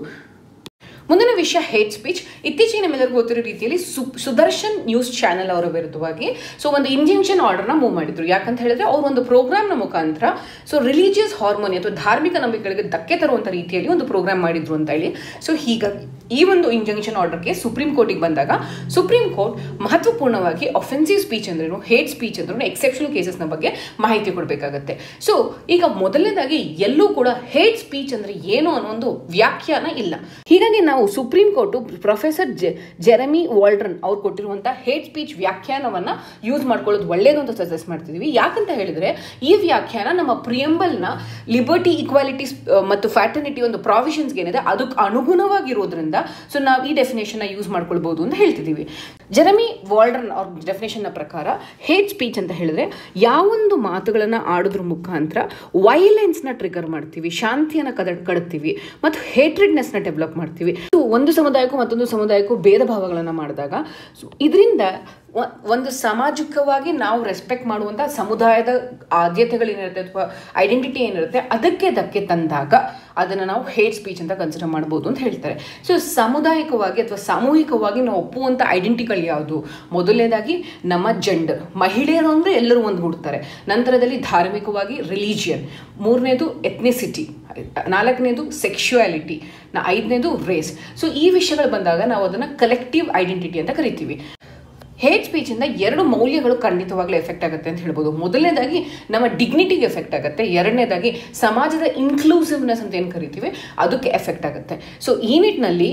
ಮುಂದಿನ ವಿಷಯ ಹೇಟ್ ಸ್ಪೀಚ್ ಇತ್ತೀಚೆಗೆ ನಿಮ್ಮೆಲ್ಲರಿಗೂ ಗೊತ್ತಿರೋ ರೀತಿಯಲ್ಲಿ ಸು ಸುದರ್ಶನ್ ನ್ಯೂಸ್ ಚಾನೆಲ್ ಅವರ ವಿರುದ್ಧವಾಗಿ ಸೊ ಒಂದು ಇಂಜೆಕ್ಷನ್ ಆರ್ಡರ್ನ ಮೂವ್ ಮಾಡಿದ್ರು ಯಾಕಂತ ಹೇಳಿದ್ರೆ ಅವರು ಒಂದು ಪ್ರೋಗ್ರಾಮ್ನ ಮುಖಾಂತರ ಸೊ ರಿಲಿಜಿಯಸ್ ಹಾರ್ಮೋನಿ ಅಥವಾ ಧಾರ್ಮಿಕ ನಂಬಿಕೆಗಳಿಗೆ ಧಕ್ಕೆ ತರುವಂಥ ರೀತಿಯಲ್ಲಿ ಒಂದು ಪ್ರೋಗ್ರಾಮ್ ಮಾಡಿದ್ರು ಅಂತ ಹೇಳಿ ಸೊ ಹೀಗಾಗಿ ಈ ಒಂದು ಇಂಜಂಕ್ಷನ್ ಆರ್ಡರ್ಗೆ ಸುಪ್ರೀಂ ಕೋರ್ಟಿಗೆ ಬಂದಾಗ ಸುಪ್ರೀಂ ಕೋರ್ಟ್ ಮಹತ್ವಪೂರ್ಣವಾಗಿ ಅಫೆನ್ಸಿವ್ ಸ್ಪೀಚ್ ಅಂದ್ರೂ ಹೇಟ್ ಸ್ಪೀಚ್ ಅಂದ್ರೂ ಎಕ್ಸೆಪ್ಷನಲ್ ಕೇಸಸ್ನ ಬಗ್ಗೆ ಮಾಹಿತಿ ಕೊಡಬೇಕಾಗತ್ತೆ ಸೊ ಈಗ ಮೊದಲನೇದಾಗಿ ಎಲ್ಲೂ ಕೂಡ ಹೇಟ್ ಸ್ಪೀಚ್ ಅಂದ್ರೆ ಏನು ಅನ್ನೋ ಒಂದು ವ್ಯಾಖ್ಯಾನ ಇಲ್ಲ ಹೀಗಾಗಿ ನಾವು supreme court professor J Jeremy Waldron ಅವ್ರು ಕೊಟ್ಟಿರುವಂತಹ ಹೇಟ್ ಸ್ಪೀಚ್ ವ್ಯಾಖ್ಯಾನವನ್ನ ಯೂಸ್ ಮಾಡ್ಕೊಳ್ಳೋದು ಒಳ್ಳೇದು ಅಂತ ಸಜೆಸ್ಟ್ ಮಾಡ್ತಿದೀವಿ ಯಾಕಂತ ಹೇಳಿದ್ರೆ ಈ ವ್ಯಾಖ್ಯಾನ ನಮ್ಮ ಪ್ರಿಯಂಬಲ್ನ ಲಿಬರ್ಟಿ ಈಕ್ವಾಲಿಟಿ ಮತ್ತು ಫ್ಯಾಟರ್ನಿಟಿ ಒಂದು ಪ್ರಾವಿಷನ್ಸ್ಗೆ ಏನಿದೆ ಅದಕ್ಕೆ ಅನುಗುಣವಾಗಿರೋದ್ರಿಂದ ಸೊ ನಾವು ಈ ಡೆಫಿನೇಷನ್ ಯೂಸ್ ಮಾಡ್ಕೊಳ್ಬಹುದು ಅಂತ ಹೇಳ್ತಿದ್ದೀವಿ ಜೆರಮಿ ವಾಲ್ಡ್ರನ್ ಅವ್ರ ಡೆಫಿನೇಷನ್ನ ಪ್ರಕಾರ ಹೇಟ್ ಸ್ಪೀಚ್ ಅಂತ ಹೇಳಿದ್ರೆ ಯಾವೊಂದು ಮಾತುಗಳನ್ನು ಆಡೋದ್ರ ಮುಖಾಂತರ ವೈಲೆನ್ಸ್ನ ಟ್ರಿಗರ್ ಮಾಡ್ತೀವಿ ಶಾಂತಿಯನ್ನು ಕದ ಕಡುತ್ತೀವಿ ಮತ್ತು ಹೇಟ್ರೆಡ್ನೆಸ್ನ ಡೆವಲಪ್ ಮಾಡ್ತೀವಿ ಒಂದು ಸಮುದಾಯಕ್ಕೂ ಮತ್ತೊಂದು ಸಮುದಾಯಕ್ಕೂ ಭೇದ ಭಾವಗಳನ್ನು ಮಾಡಿದಾಗ ಇದರಿಂದ ಒಂದು ಸಾಮಾಜಿಕವಾಗಿ ನಾವು ರೆಸ್ಪೆಕ್ಟ್ ಮಾಡುವಂಥ ಸಮುದಾಯದ ಆದ್ಯತೆಗಳೇನಿರುತ್ತೆ ಅಥವಾ ಐಡೆಂಟಿಟಿ ಏನಿರುತ್ತೆ ಅದಕ್ಕೆ ಧಕ್ಕೆ ತಂದಾಗ ಅದನ್ನು ನಾವು ಹೇಟ್ ಸ್ಪೀಚ್ ಅಂತ ಕನ್ಸಿಡರ್ ಮಾಡ್ಬೋದು ಅಂತ ಹೇಳ್ತಾರೆ ಸೊ ಸಾಮುದಾಯಿಕವಾಗಿ ಅಥವಾ ಸಾಮೂಹಿಕವಾಗಿ ನಾವು ಒಪ್ಪುವಂಥ ಐಡೆಂಟಿಟಿಗಳು ಯಾವುದು ಮೊದಲನೇದಾಗಿ ನಮ್ಮ ಜೆಂಡರ್ ಮಹಿಳೆಯರು ಅಂದರೆ ಎಲ್ಲರೂ ಒಂದು ಹುಡ್ತಾರೆ ನಂತರದಲ್ಲಿ ಧಾರ್ಮಿಕವಾಗಿ ರಿಲಿಜಿಯನ್ ಮೂರನೇದು ಎಥ್ನಿಸಿಟಿ ನಾಲ್ಕನೇದು ಸೆಕ್ಷುಯಾಲಿಟಿ ನಾ ಐದನೇದು ರೇಸ್ ಸೊ ಈ ವಿಷಯಗಳು ಬಂದಾಗ ನಾವು ಅದನ್ನು ಕಲೆಕ್ಟಿವ್ ಐಡೆಂಟಿಟಿ ಅಂತ ಕರಿತೀವಿ ಹೇಟ್ ಸ್ಪೀಚಿಂದ ಎರಡು ಮೌಲ್ಯಗಳು ಖಂಡಿತವಾಗ್ಲೂ ಎಫೆಕ್ಟ್ ಆಗುತ್ತೆ ಅಂತ ಹೇಳ್ಬೋದು ಮೊದಲನೇದಾಗಿ ನಮ್ಮ ಡಿಗ್ನಿಟಿಗೆ ಎಫೆಕ್ಟ್ ಆಗುತ್ತೆ ಎರಡನೇದಾಗಿ ಸಮಾಜದ ಇನ್ಕ್ಲೂಸಿವ್ನೆಸ್ ಅಂತ ಏನು ಕರಿತೀವಿ ಅದಕ್ಕೆ ಎಫೆಕ್ಟ್ ಆಗುತ್ತೆ ಸೊ ಈ ನಿಟ್ಟಿನಲ್ಲಿ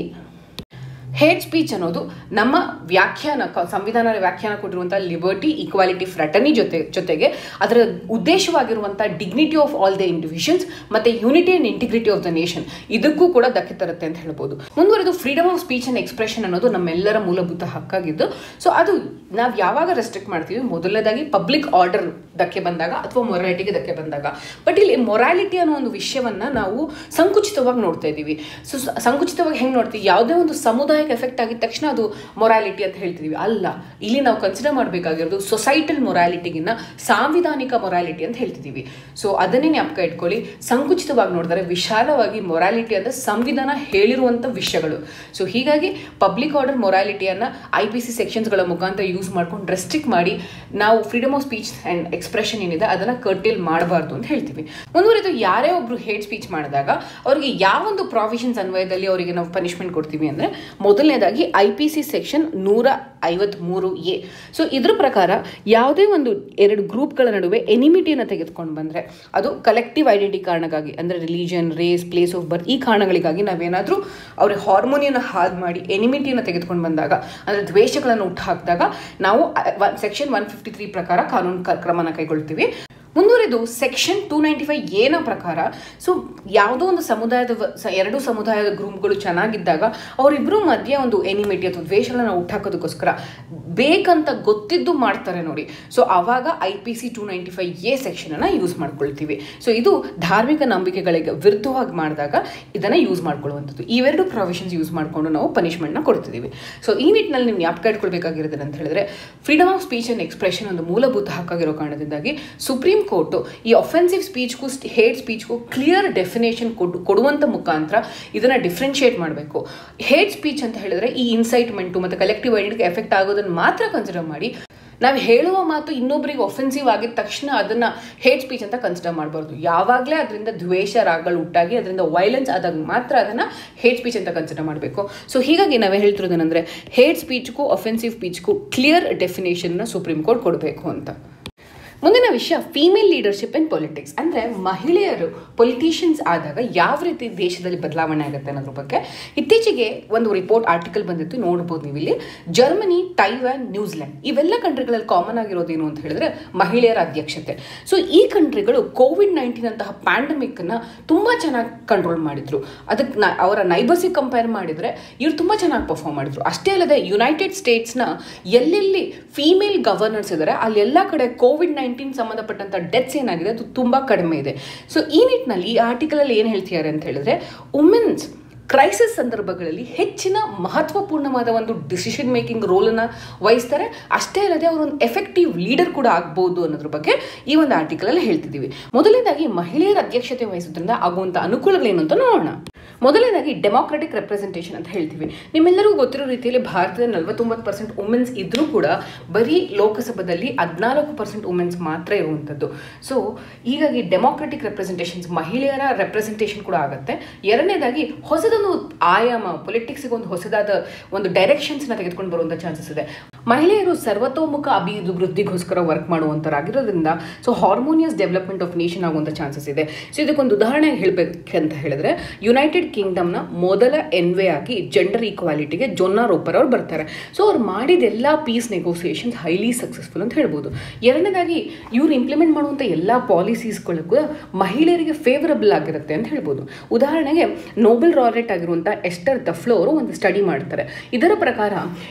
ಹೇಟ್ ಸ್ಪೀಚ್ ಅನ್ನೋದು ನಮ್ಮ ವ್ಯಾಖ್ಯಾನ ಕ- ಸಂವಿಧಾನ ವ್ಯಾಖ್ಯಾನ ಕೊಟ್ಟಿರುವಂಥ ಲಿಬರ್ಟಿ ಈಕ್ವಾಲಿಟಿ ಫ್ರಟನಿ ಜೊತೆ ಜೊತೆಗೆ ಅದರ ಉದ್ದೇಶವಾಗಿರುವಂಥ dignity of all the individuals ಮತ್ತು unity and integrity of the nation ಇದಕ್ಕೂ ಕೂಡ ಧಕ್ಕೆ ತರುತ್ತೆ ಅಂತ ಹೇಳ್ಬೋದು ಮುಂದುವರೆದು freedom of speech and expression ಅನ್ನೋದು ನಮ್ಮೆಲ್ಲರ ಮೂಲಭೂತ ಹಕ್ಕಾಗಿದ್ದು ಸೊ ಅದು ನಾವು ಯಾವಾಗ ರೆಸ್ಟ್ರಿಕ್ಟ್ ಮಾಡ್ತೀವಿ ಮೊದಲನೇದಾಗಿ ಪಬ್ಲಿಕ್ ಆರ್ಡರ್ ಧಕ್ಕೆ ಬಂದಾಗ ಅಥವಾ ಮೊರಾಲಿಟಿಗೆ ಧಕ್ಕೆ ಬಂದಾಗ ಬಟ್ ಇಲ್ಲಿ ಮೊರಾಲಿಟಿ ಅನ್ನೋ ಒಂದು ವಿಷಯವನ್ನು ನಾವು ಸಂಕುಚಿತವಾಗಿ ನೋಡ್ತಾ ಇದ್ದೀವಿ ಸೊ ಸಂಕುಚಿತವಾಗಿ ಹೆಂಗೆ ನೋಡ್ತೀವಿ ಯಾವುದೇ ಒಂದು ಸಮುದಾಯಕ್ಕೆ ಎಫೆಕ್ಟ್ ಆಗಿದ ತಕ್ಷಣ ಅದು ಮೊರಾಲಿಟಿ ಅಂತ ಹೇಳ್ತಿದೀವಿ ಅಲ್ಲ ಇಲ್ಲಿ ನಾವು ಕನ್ಸಿಡರ್ ಮಾಡಬೇಕಾಗಿರೋದು ಸೊಸೈಟಲ್ ಮೊರಾಲಿಟಿಗಿನ್ನ ಸಾಂವಿಧಾನಿಕ ಮೊರಾಲಿಟಿ ಅಂತ ಹೇಳ್ತಿದ್ದೀವಿ ಸೊ ಅದನ್ನೇ ಜ್ಞಾಪಕ ಇಟ್ಕೊಳ್ಳಿ ಸಂಕುಚಿತವಾಗಿ ನೋಡಿದರೆ ವಿಶಾಲವಾಗಿ ಮೊರಾಲಿಟಿ ಅಂದರೆ ಸಂವಿಧಾನ ಹೇಳಿರುವಂಥ ವಿಷಯಗಳು ಸೊ ಹೀಗಾಗಿ ಪಬ್ಲಿಕ್ ಆರ್ಡರ್ ಮೊರಾಲಿಟಿಯನ್ನು ಐ ಪಿ ಸಿ ಸೆಕ್ಷನ್ಸ್ಗಳ ಮುಖಾಂತರ ಯೂಸ್ ಮಾಡ್ಕೊಂಡು ರೆಸ್ಟ್ರಿಕ್ಟ್ ಮಾಡಿ ನಾವು freedom of speech and expression ಏನಿದೆ ಅದನ್ನು ಕರ್ಟೇಲ್ ಮಾಡಬಾರ್ದು ಅಂತ ಹೇಳ್ತೀವಿ ಮುಂದುವರೆದು ಯಾರೇ ಒಬ್ರು ಹೇಟ್ ಸ್ಪೀಚ್ ಮಾಡಿದಾಗ ಅವರಿಗೆ ಯಾವೊಂದು ಪ್ರಾವಿಷನ್ಸ್ ಅನ್ವಯದಲ್ಲಿ ಅವರಿಗೆ ನಾವು ಪನಿಷ್ಮೆಂಟ್ ಕೊಡ್ತೀವಿ ಅಂದರೆ ಮೊದಲನೇದಾಗಿ ಐ ಪಿ ಸಿ ಸೆಕ್ಷನ್ ನೂರ ಐವತ್ತ್ಮೂರು ಎ ಸೊ ಇದ್ರ ಪ್ರಕಾರ ಯಾವುದೇ ಒಂದು ಎರಡು ಗ್ರೂಪ್ಗಳ ನಡುವೆ ಎನಿಮಿಟಿಯನ್ನು ತೆಗೆದುಕೊಂಡು ಬಂದರೆ ಅದು ಕಲೆಕ್ಟಿವ್ ಐಡೆಂಟಿ ಕಾರಣಕ್ಕಾಗಿ ಅಂದರೆ religion race place of birth ಈ ಕಾರಣಗಳಿಗಾಗಿ ನಾವೇನಾದರೂ ಅವ್ರಿಗೆ ಹಾರ್ಮೋನಿಯನ್ನು ಹಾದು ಮಾಡಿ ಎನಿಮಿಟಿಯನ್ನು ತೆಗೆದುಕೊಂಡು ಬಂದಾಗ ಅಂದರೆ ದ್ವೇಷಗಳನ್ನು ಹುಟ್ಟು ಹಾಕಿದಾಗ ನಾವು ಸೆಕ್ಷನ್ ಒನ್ ಫಿಫ್ಟಿ ತ್ರೀ ಪ್ರಕಾರ ಕಾನೂನು ಕ- ಕ್ರಮನ ಕೈಗೊಳ್ತೀವಿ ಮುಂದುವರೆದು ಸೆಕ್ಷನ್ ಟೂ ನೈಂಟಿ ಫೈವ್ ಏನ ಪ್ರಕಾರ ಸೊ ಯಾವುದೋ ಒಂದು ಸಮುದಾಯದ ವ- ಸ- ಎರಡು ಸಮುದಾಯದ ಗ್ರೂಪ್ಗಳು ಚೆನ್ನಾಗಿದ್ದಾಗ ಅವರಿಬ್ಬರು ಮಧ್ಯೆ ಒಂದು ಎನಿಮಿಟಿ ಅಥವಾ ದ್ವೇಷಗಳನ್ನ ಹುಟ್ಟಾಕೋದಕ್ಕೋಸ್ಕರ ಬೇಕಂತ ಗೊತ್ತಿದ್ದು ಮಾಡ್ತಾರೆ ನೋಡಿ ಸೊ ಆವಾಗ I P C two ninety five A ಸೆಕ್ಷನನ್ನು ಯೂಸ್ ಮಾಡ್ಕೊಳ್ತೀವಿ ಸೊ ಇದು ಧಾರ್ಮಿಕ ನಂಬಿಕೆಗಳಿಗೆ ವಿರುದ್ಧವಾಗಿ ಮಾಡಿದಾಗ ಇದನ್ನು ಯೂಸ್ ಮಾಡ್ಕೊಳ್ಳುವಂಥದ್ದು ಇವೆರಡು ಪ್ರಾವಿಷನ್ಸ್ ಯೂಸ್ ಮಾಡಿಕೊಂಡು ನಾವು ಪನಿಷ್ಮೆಂಟ್ನ ಕೊಡ್ತಿದ್ದೀವಿ ಸೊ ಈ ನಿಟ್ಟಿನಲ್ಲಿ ನೀವು ಜ್ಞಾಪಕ ಇಟ್ಕೊಳ್ಬೇಕಾಗಿರೋದು ಅಂತ ಹೇಳಿದ್ರೆ freedom of speech and expression ಒಂದು ಮೂಲಭೂತ ಹಕ್ಕಾಗಿರೋ ಕಾರಣದಿಂದಾಗಿ ಸುಪ್ರೀಂ ಕೋರ್ಟು ಈ ಒಫೆನ್ಸಿವ್ ಸ್ಪೀಚ್ಗೂ ಹೇಟ್ ಸ್ಪೀಚ್ಗೂ ಕ್ಲಿಯರ್ ಡೆಫಿನೇಷನ್ ಕೊಡು ಕೊಡುವಂಥ ಮುಖಾಂತರ ಇದನ್ನು ಡಿಫ್ರೆನ್ಷಿಯೇಟ್ ಮಾಡಬೇಕು ಹೇಟ್ ಸ್ಪೀಚ್ ಅಂತ ಹೇಳಿದ್ರೆ ಈ ಇನ್ಸೈಟ್ಮೆಂಟು ಮತ್ತು ಕಲೆಕ್ಟಿವ್ ಐಡೆಂಟಿಗೆ ಎಫೆಕ್ಟ್ ಆಗೋದನ್ನು ಮಾತ್ರ ಕನ್ಸಿಡರ್ ಮಾಡಿ ನಾವು ಹೇಳುವ ಮಾತು ಇನ್ನೊಬ್ಬರಿಗೆ ಒಫೆನ್ಸಿವ್ ಆಗಿದ ತಕ್ಷಣ ಅದನ್ನು ಹೇಟ್ ಸ್ಪೀಚ್ ಅಂತ ಕನ್ಸಿಡರ್ ಮಾಡಬಾರ್ದು ಯಾವಾಗಲೇ ಅದರಿಂದ ದ್ವೇಷ ರಾಗಗಳು ಉಂಟಾಗಿ ಅದರಿಂದ ವೈಲೆನ್ಸ್ ಆದಾಗ ಮಾತ್ರ ಅದನ್ನು ಹೇಟ್ ಸ್ಪೀಚ್ ಅಂತ ಕನ್ಸಿಡರ್ ಮಾಡಬೇಕು ಸೊ ಹೀಗಾಗಿ ನಾವೇ ಹೇಳ್ತಿರೋದೇನೆಂದರೆ ಹೇಟ್ ಸ್ಪೀಚ್ಗೂ ಒಫೆನ್ಸಿವ್ ಸ್ಪೀಚ್ಗೂ ಕ್ಲಿಯರ್ ಡೆಫಿನೇಷನ್ನ ಸುಪ್ರೀಂ ಕೋರ್ಟ್ ಕೊಡಬೇಕು ಅಂತ ಮುಂದಿನ ವಿಷಯ ಫೀಮೇಲ್ ಲೀಡರ್ಶಿಪ್ ಇನ್ ಪೊಲಿಟಿಕ್ಸ್ ಅಂದರೆ ಮಹಿಳೆಯರು ಪೊಲಿಟಿಷಿಯನ್ಸ್ ಆದಾಗ ಯಾವ ರೀತಿ ದೇಶದಲ್ಲಿ ಬದಲಾವಣೆ ಆಗುತ್ತೆ ಅನ್ನೋದ್ರ ಬಗ್ಗೆ ಇತ್ತೀಚೆಗೆ ಒಂದು ರಿಪೋರ್ಟ್ ಆರ್ಟಿಕಲ್ ಬಂದಿತ್ತು ನೋಡ್ಬೋದು ನೀವು ಇಲ್ಲಿ ಜರ್ಮನಿ ತೈವಾನ್ ನ್ಯೂಜಿಲೆಂಡ್ ಇವೆಲ್ಲ ಕಂಟ್ರಿಗಳಲ್ಲಿ ಕಾಮನ್ ಆಗಿರೋದೇನು ಅಂತ ಹೇಳಿದ್ರೆ ಮಹಿಳೆಯರ ಅಧ್ಯಕ್ಷತೆ ಸೊ ಈ ಕಂಟ್ರಿಗಳು ಕೋವಿಡ್ ನೈನ್ಟೀನ್ ಅಂತಹ ಪ್ಯಾಂಡಮಿಕ್ನ ತುಂಬ ಚೆನ್ನಾಗಿ ಕಂಟ್ರೋಲ್ ಮಾಡಿದ್ರು ಅದಕ್ಕೆ ನ ಅವರ ನೈಬರ್ಸಿಗೆ ಕಂಪೇರ್ ಮಾಡಿದರೆ ಇವ್ರು ತುಂಬ ಚೆನ್ನಾಗಿ ಪರ್ಫಾರ್ಮ್ ಮಾಡಿದ್ರು ಅಷ್ಟೇ ಅಲ್ಲದೆ ಯುನೈಟೆಡ್ ಸ್ಟೇಟ್ಸ್ನ ಎಲ್ಲೆಲ್ಲಿ ಫೀಮೇಲ್ ಗವರ್ನರ್ಸ್ ಇದ್ದಾರೆ ಅಲ್ಲೆಲ್ಲ ಕಡೆ ಕೋವಿಡ್ ನೈನ್ಟೀನ್ ಸಂಬಂಧಪಟ್ಟಂಥ ಡೆತ್ಸ್ ಏನಾಗಿದೆ ಅದು ತುಂಬ ಕಡಿಮೆ ಇದೆ ಸೊ ಈ ನಿಟ್ಟಿನಲ್ಲಿ ಈ ಆರ್ಟಿಕಲಲ್ಲಿ ಏನು ಹೇಳ್ತಿದ್ದಾರೆ ಅಂತ ಹೇಳಿದ್ರೆ ವುಮೆನ್ಸ್ ಕ್ರೈಸಿಸ್ ಸಂದರ್ಭಗಳಲ್ಲಿ ಹೆಚ್ಚಿನ ಮಹತ್ವಪೂರ್ಣವಾದ ಒಂದು ಡಿಸಿಷನ್ ಮೇಕಿಂಗ್ ರೋಲನ್ನು ವಹಿಸ್ತಾರೆ ಅಷ್ಟೇ ಅಲ್ಲದೆ ಅವರು ಒಂದು ಎಫೆಕ್ಟಿವ್ ಲೀಡರ್ ಕೂಡ ಆಗ್ಬೋದು ಅನ್ನೋದ್ರ ಬಗ್ಗೆ ಈ ಒಂದು ಆರ್ಟಿಕಲಲ್ಲಿ ಹೇಳ್ತಿದ್ದೀವಿ ಮೊದಲನೇದಾಗಿ ಮಹಿಳೆಯರ ಅಧ್ಯಕ್ಷತೆ ವಹಿಸೋದ್ರಿಂದ ಆಗುವಂಥ ಅನುಕೂಲಗಳೇನು ಅಂತ ನೋಡೋಣ ಮೊದಲನೇದಾಗಿ ಡೆಮೋಕ್ರೆಟಿಕ್ ರೆಪ್ರೆಸೆಂಟೇಷನ್ ಅಂತ ಹೇಳ್ತೀವಿ ನಿಮ್ಮೆಲ್ಲರಿಗೂ ಗೊತ್ತಿರೋ ರೀತಿಯಲ್ಲಿ ಭಾರತದ ನಲವತ್ತೊಂಬತ್ತು ಪರ್ಸೆಂಟ್ ವುಮೆನ್ಸ್ ಇದ್ರೂ ಕೂಡ ಬರೀ ಲೋಕಸಭಾದಲ್ಲಿ ಹದಿನಾಲ್ಕು ಪರ್ಸೆಂಟ್ ವುಮೆನ್ಸ್ ಮಾತ್ರ ಇರುವಂಥದ್ದು ಸೊ ಹೀಗಾಗಿ ಡೆಮೋಕ್ರೆಟಿಕ್ ರೆಪ್ರೆಸೆಂಟೇಷನ್ಸ್ ಮಹಿಳೆಯರ ರೆಪ್ರೆಸೆಂಟೇಷನ್ ಕೂಡ ಆಗುತ್ತೆ ಎರಡನೇದಾಗಿ ಹೊಸದೊಂದು ಆಯಾಮ ಪೊಲಿಟಿಕ್ಸ್ಗೆ ಒಂದು ಹೊಸದಾದ ಒಂದು ಡೈರೆಕ್ಷನ್ಸ್ನ ತೆಗೆದುಕೊಂಡು ಬರುವಂಥ ಚಾನ್ಸಸ್ ಇದೆ ಮಹಿಳೆಯರು ಸರ್ವತೋಮುಖ ಅಭಿವೃದ್ಧಿಗೋಸ್ಕರ ವರ್ಕ್ ಮಾಡುವಂಥರಾಗಿರೋದ್ರಿಂದ so harmonious development of nation ಆಗುವಂಥ ಚಾನ್ಸಸ್ ಇದೆ ಸೊ ಇದಕ್ಕೊಂದು ಉದಾಹರಣೆ ಹೇಳಬೇಕಂತ ಹೇಳಿದ್ರೆ ಯುನೈಟೆಡ್ ಕಿಂಗ್ಡಮ್ನ ಮೊದಲ ಎನ್ವೆ ಆಗಿ ಜೆಂಡರ್ ಈಕ್ವಾಲಿಟಿಗೆ ಜೊನ್ನಾ ರೋಪರ್ ಅವ್ರು ಬರ್ತಾರೆ ಸೊ ಅವ್ರು ಮಾಡಿದ ಎಲ್ಲ ಪೀಸ್ ನೆಗೋಸಿಯೇಷನ್ಸ್ ಹೈಲಿ ಸಕ್ಸಸ್ಫುಲ್ ಅಂತ ಹೇಳ್ಬೋದು ಎರಡನೇದಾಗಿ ಇವ್ರು ಇಂಪ್ಲಿಮೆಂಟ್ ಮಾಡುವಂಥ ಎಲ್ಲ ಪಾಲಿಸೀಸ್ಗಳು ಕೂಡ ಮಹಿಳೆಯರಿಗೆ ಫೇವರಬಲ್ ಆಗಿರುತ್ತೆ ಅಂತ ಹೇಳ್ಬೋದು ಉದಾಹರಣೆಗೆ ನೋಬೆಲ್ ರಾರೆಟ್ ಆಗಿರುವಂಥ ಎಸ್ಟರ್ ದಫ್ಲೋ ಅವರು ಒಂದು ಸ್ಟಡಿ ಮಾಡ್ತಾರೆ ಇದರ ಪ್ರಕಾರ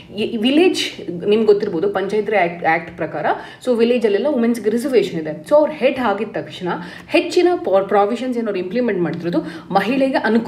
ವಿಲೇಜ್ ನಿಮ್ಗೆ ಗೊತ್ತಿರ್ಬೋದು ಪಂಚಾಯತ್ ಆ್ಯಕ್ಟ್ ಆ್ಯಕ್ಟ್ ಪ್ರಕಾರ ಸೊ ವಿಲೇಜಲ್ಲೆಲ್ಲ ವುಮೆನ್ಸ್ಗೆ ರಿಸರ್ವೇಷನ್ ಇದೆ ಸೊ ಅವ್ರು ಹೆಡ್ ಆಗಿದ ತಕ್ಷಣ ಹೆಚ್ಚಿನ ಪ್ರಾವಿಷನ್ಸ್ ಏನವ್ರು ಇಂಪ್ಲಿಮೆಂಟ್ ಮಾಡ್ತಿರೋದು ಮಹಿಳೆಗೆ ಅನುಕೂಲ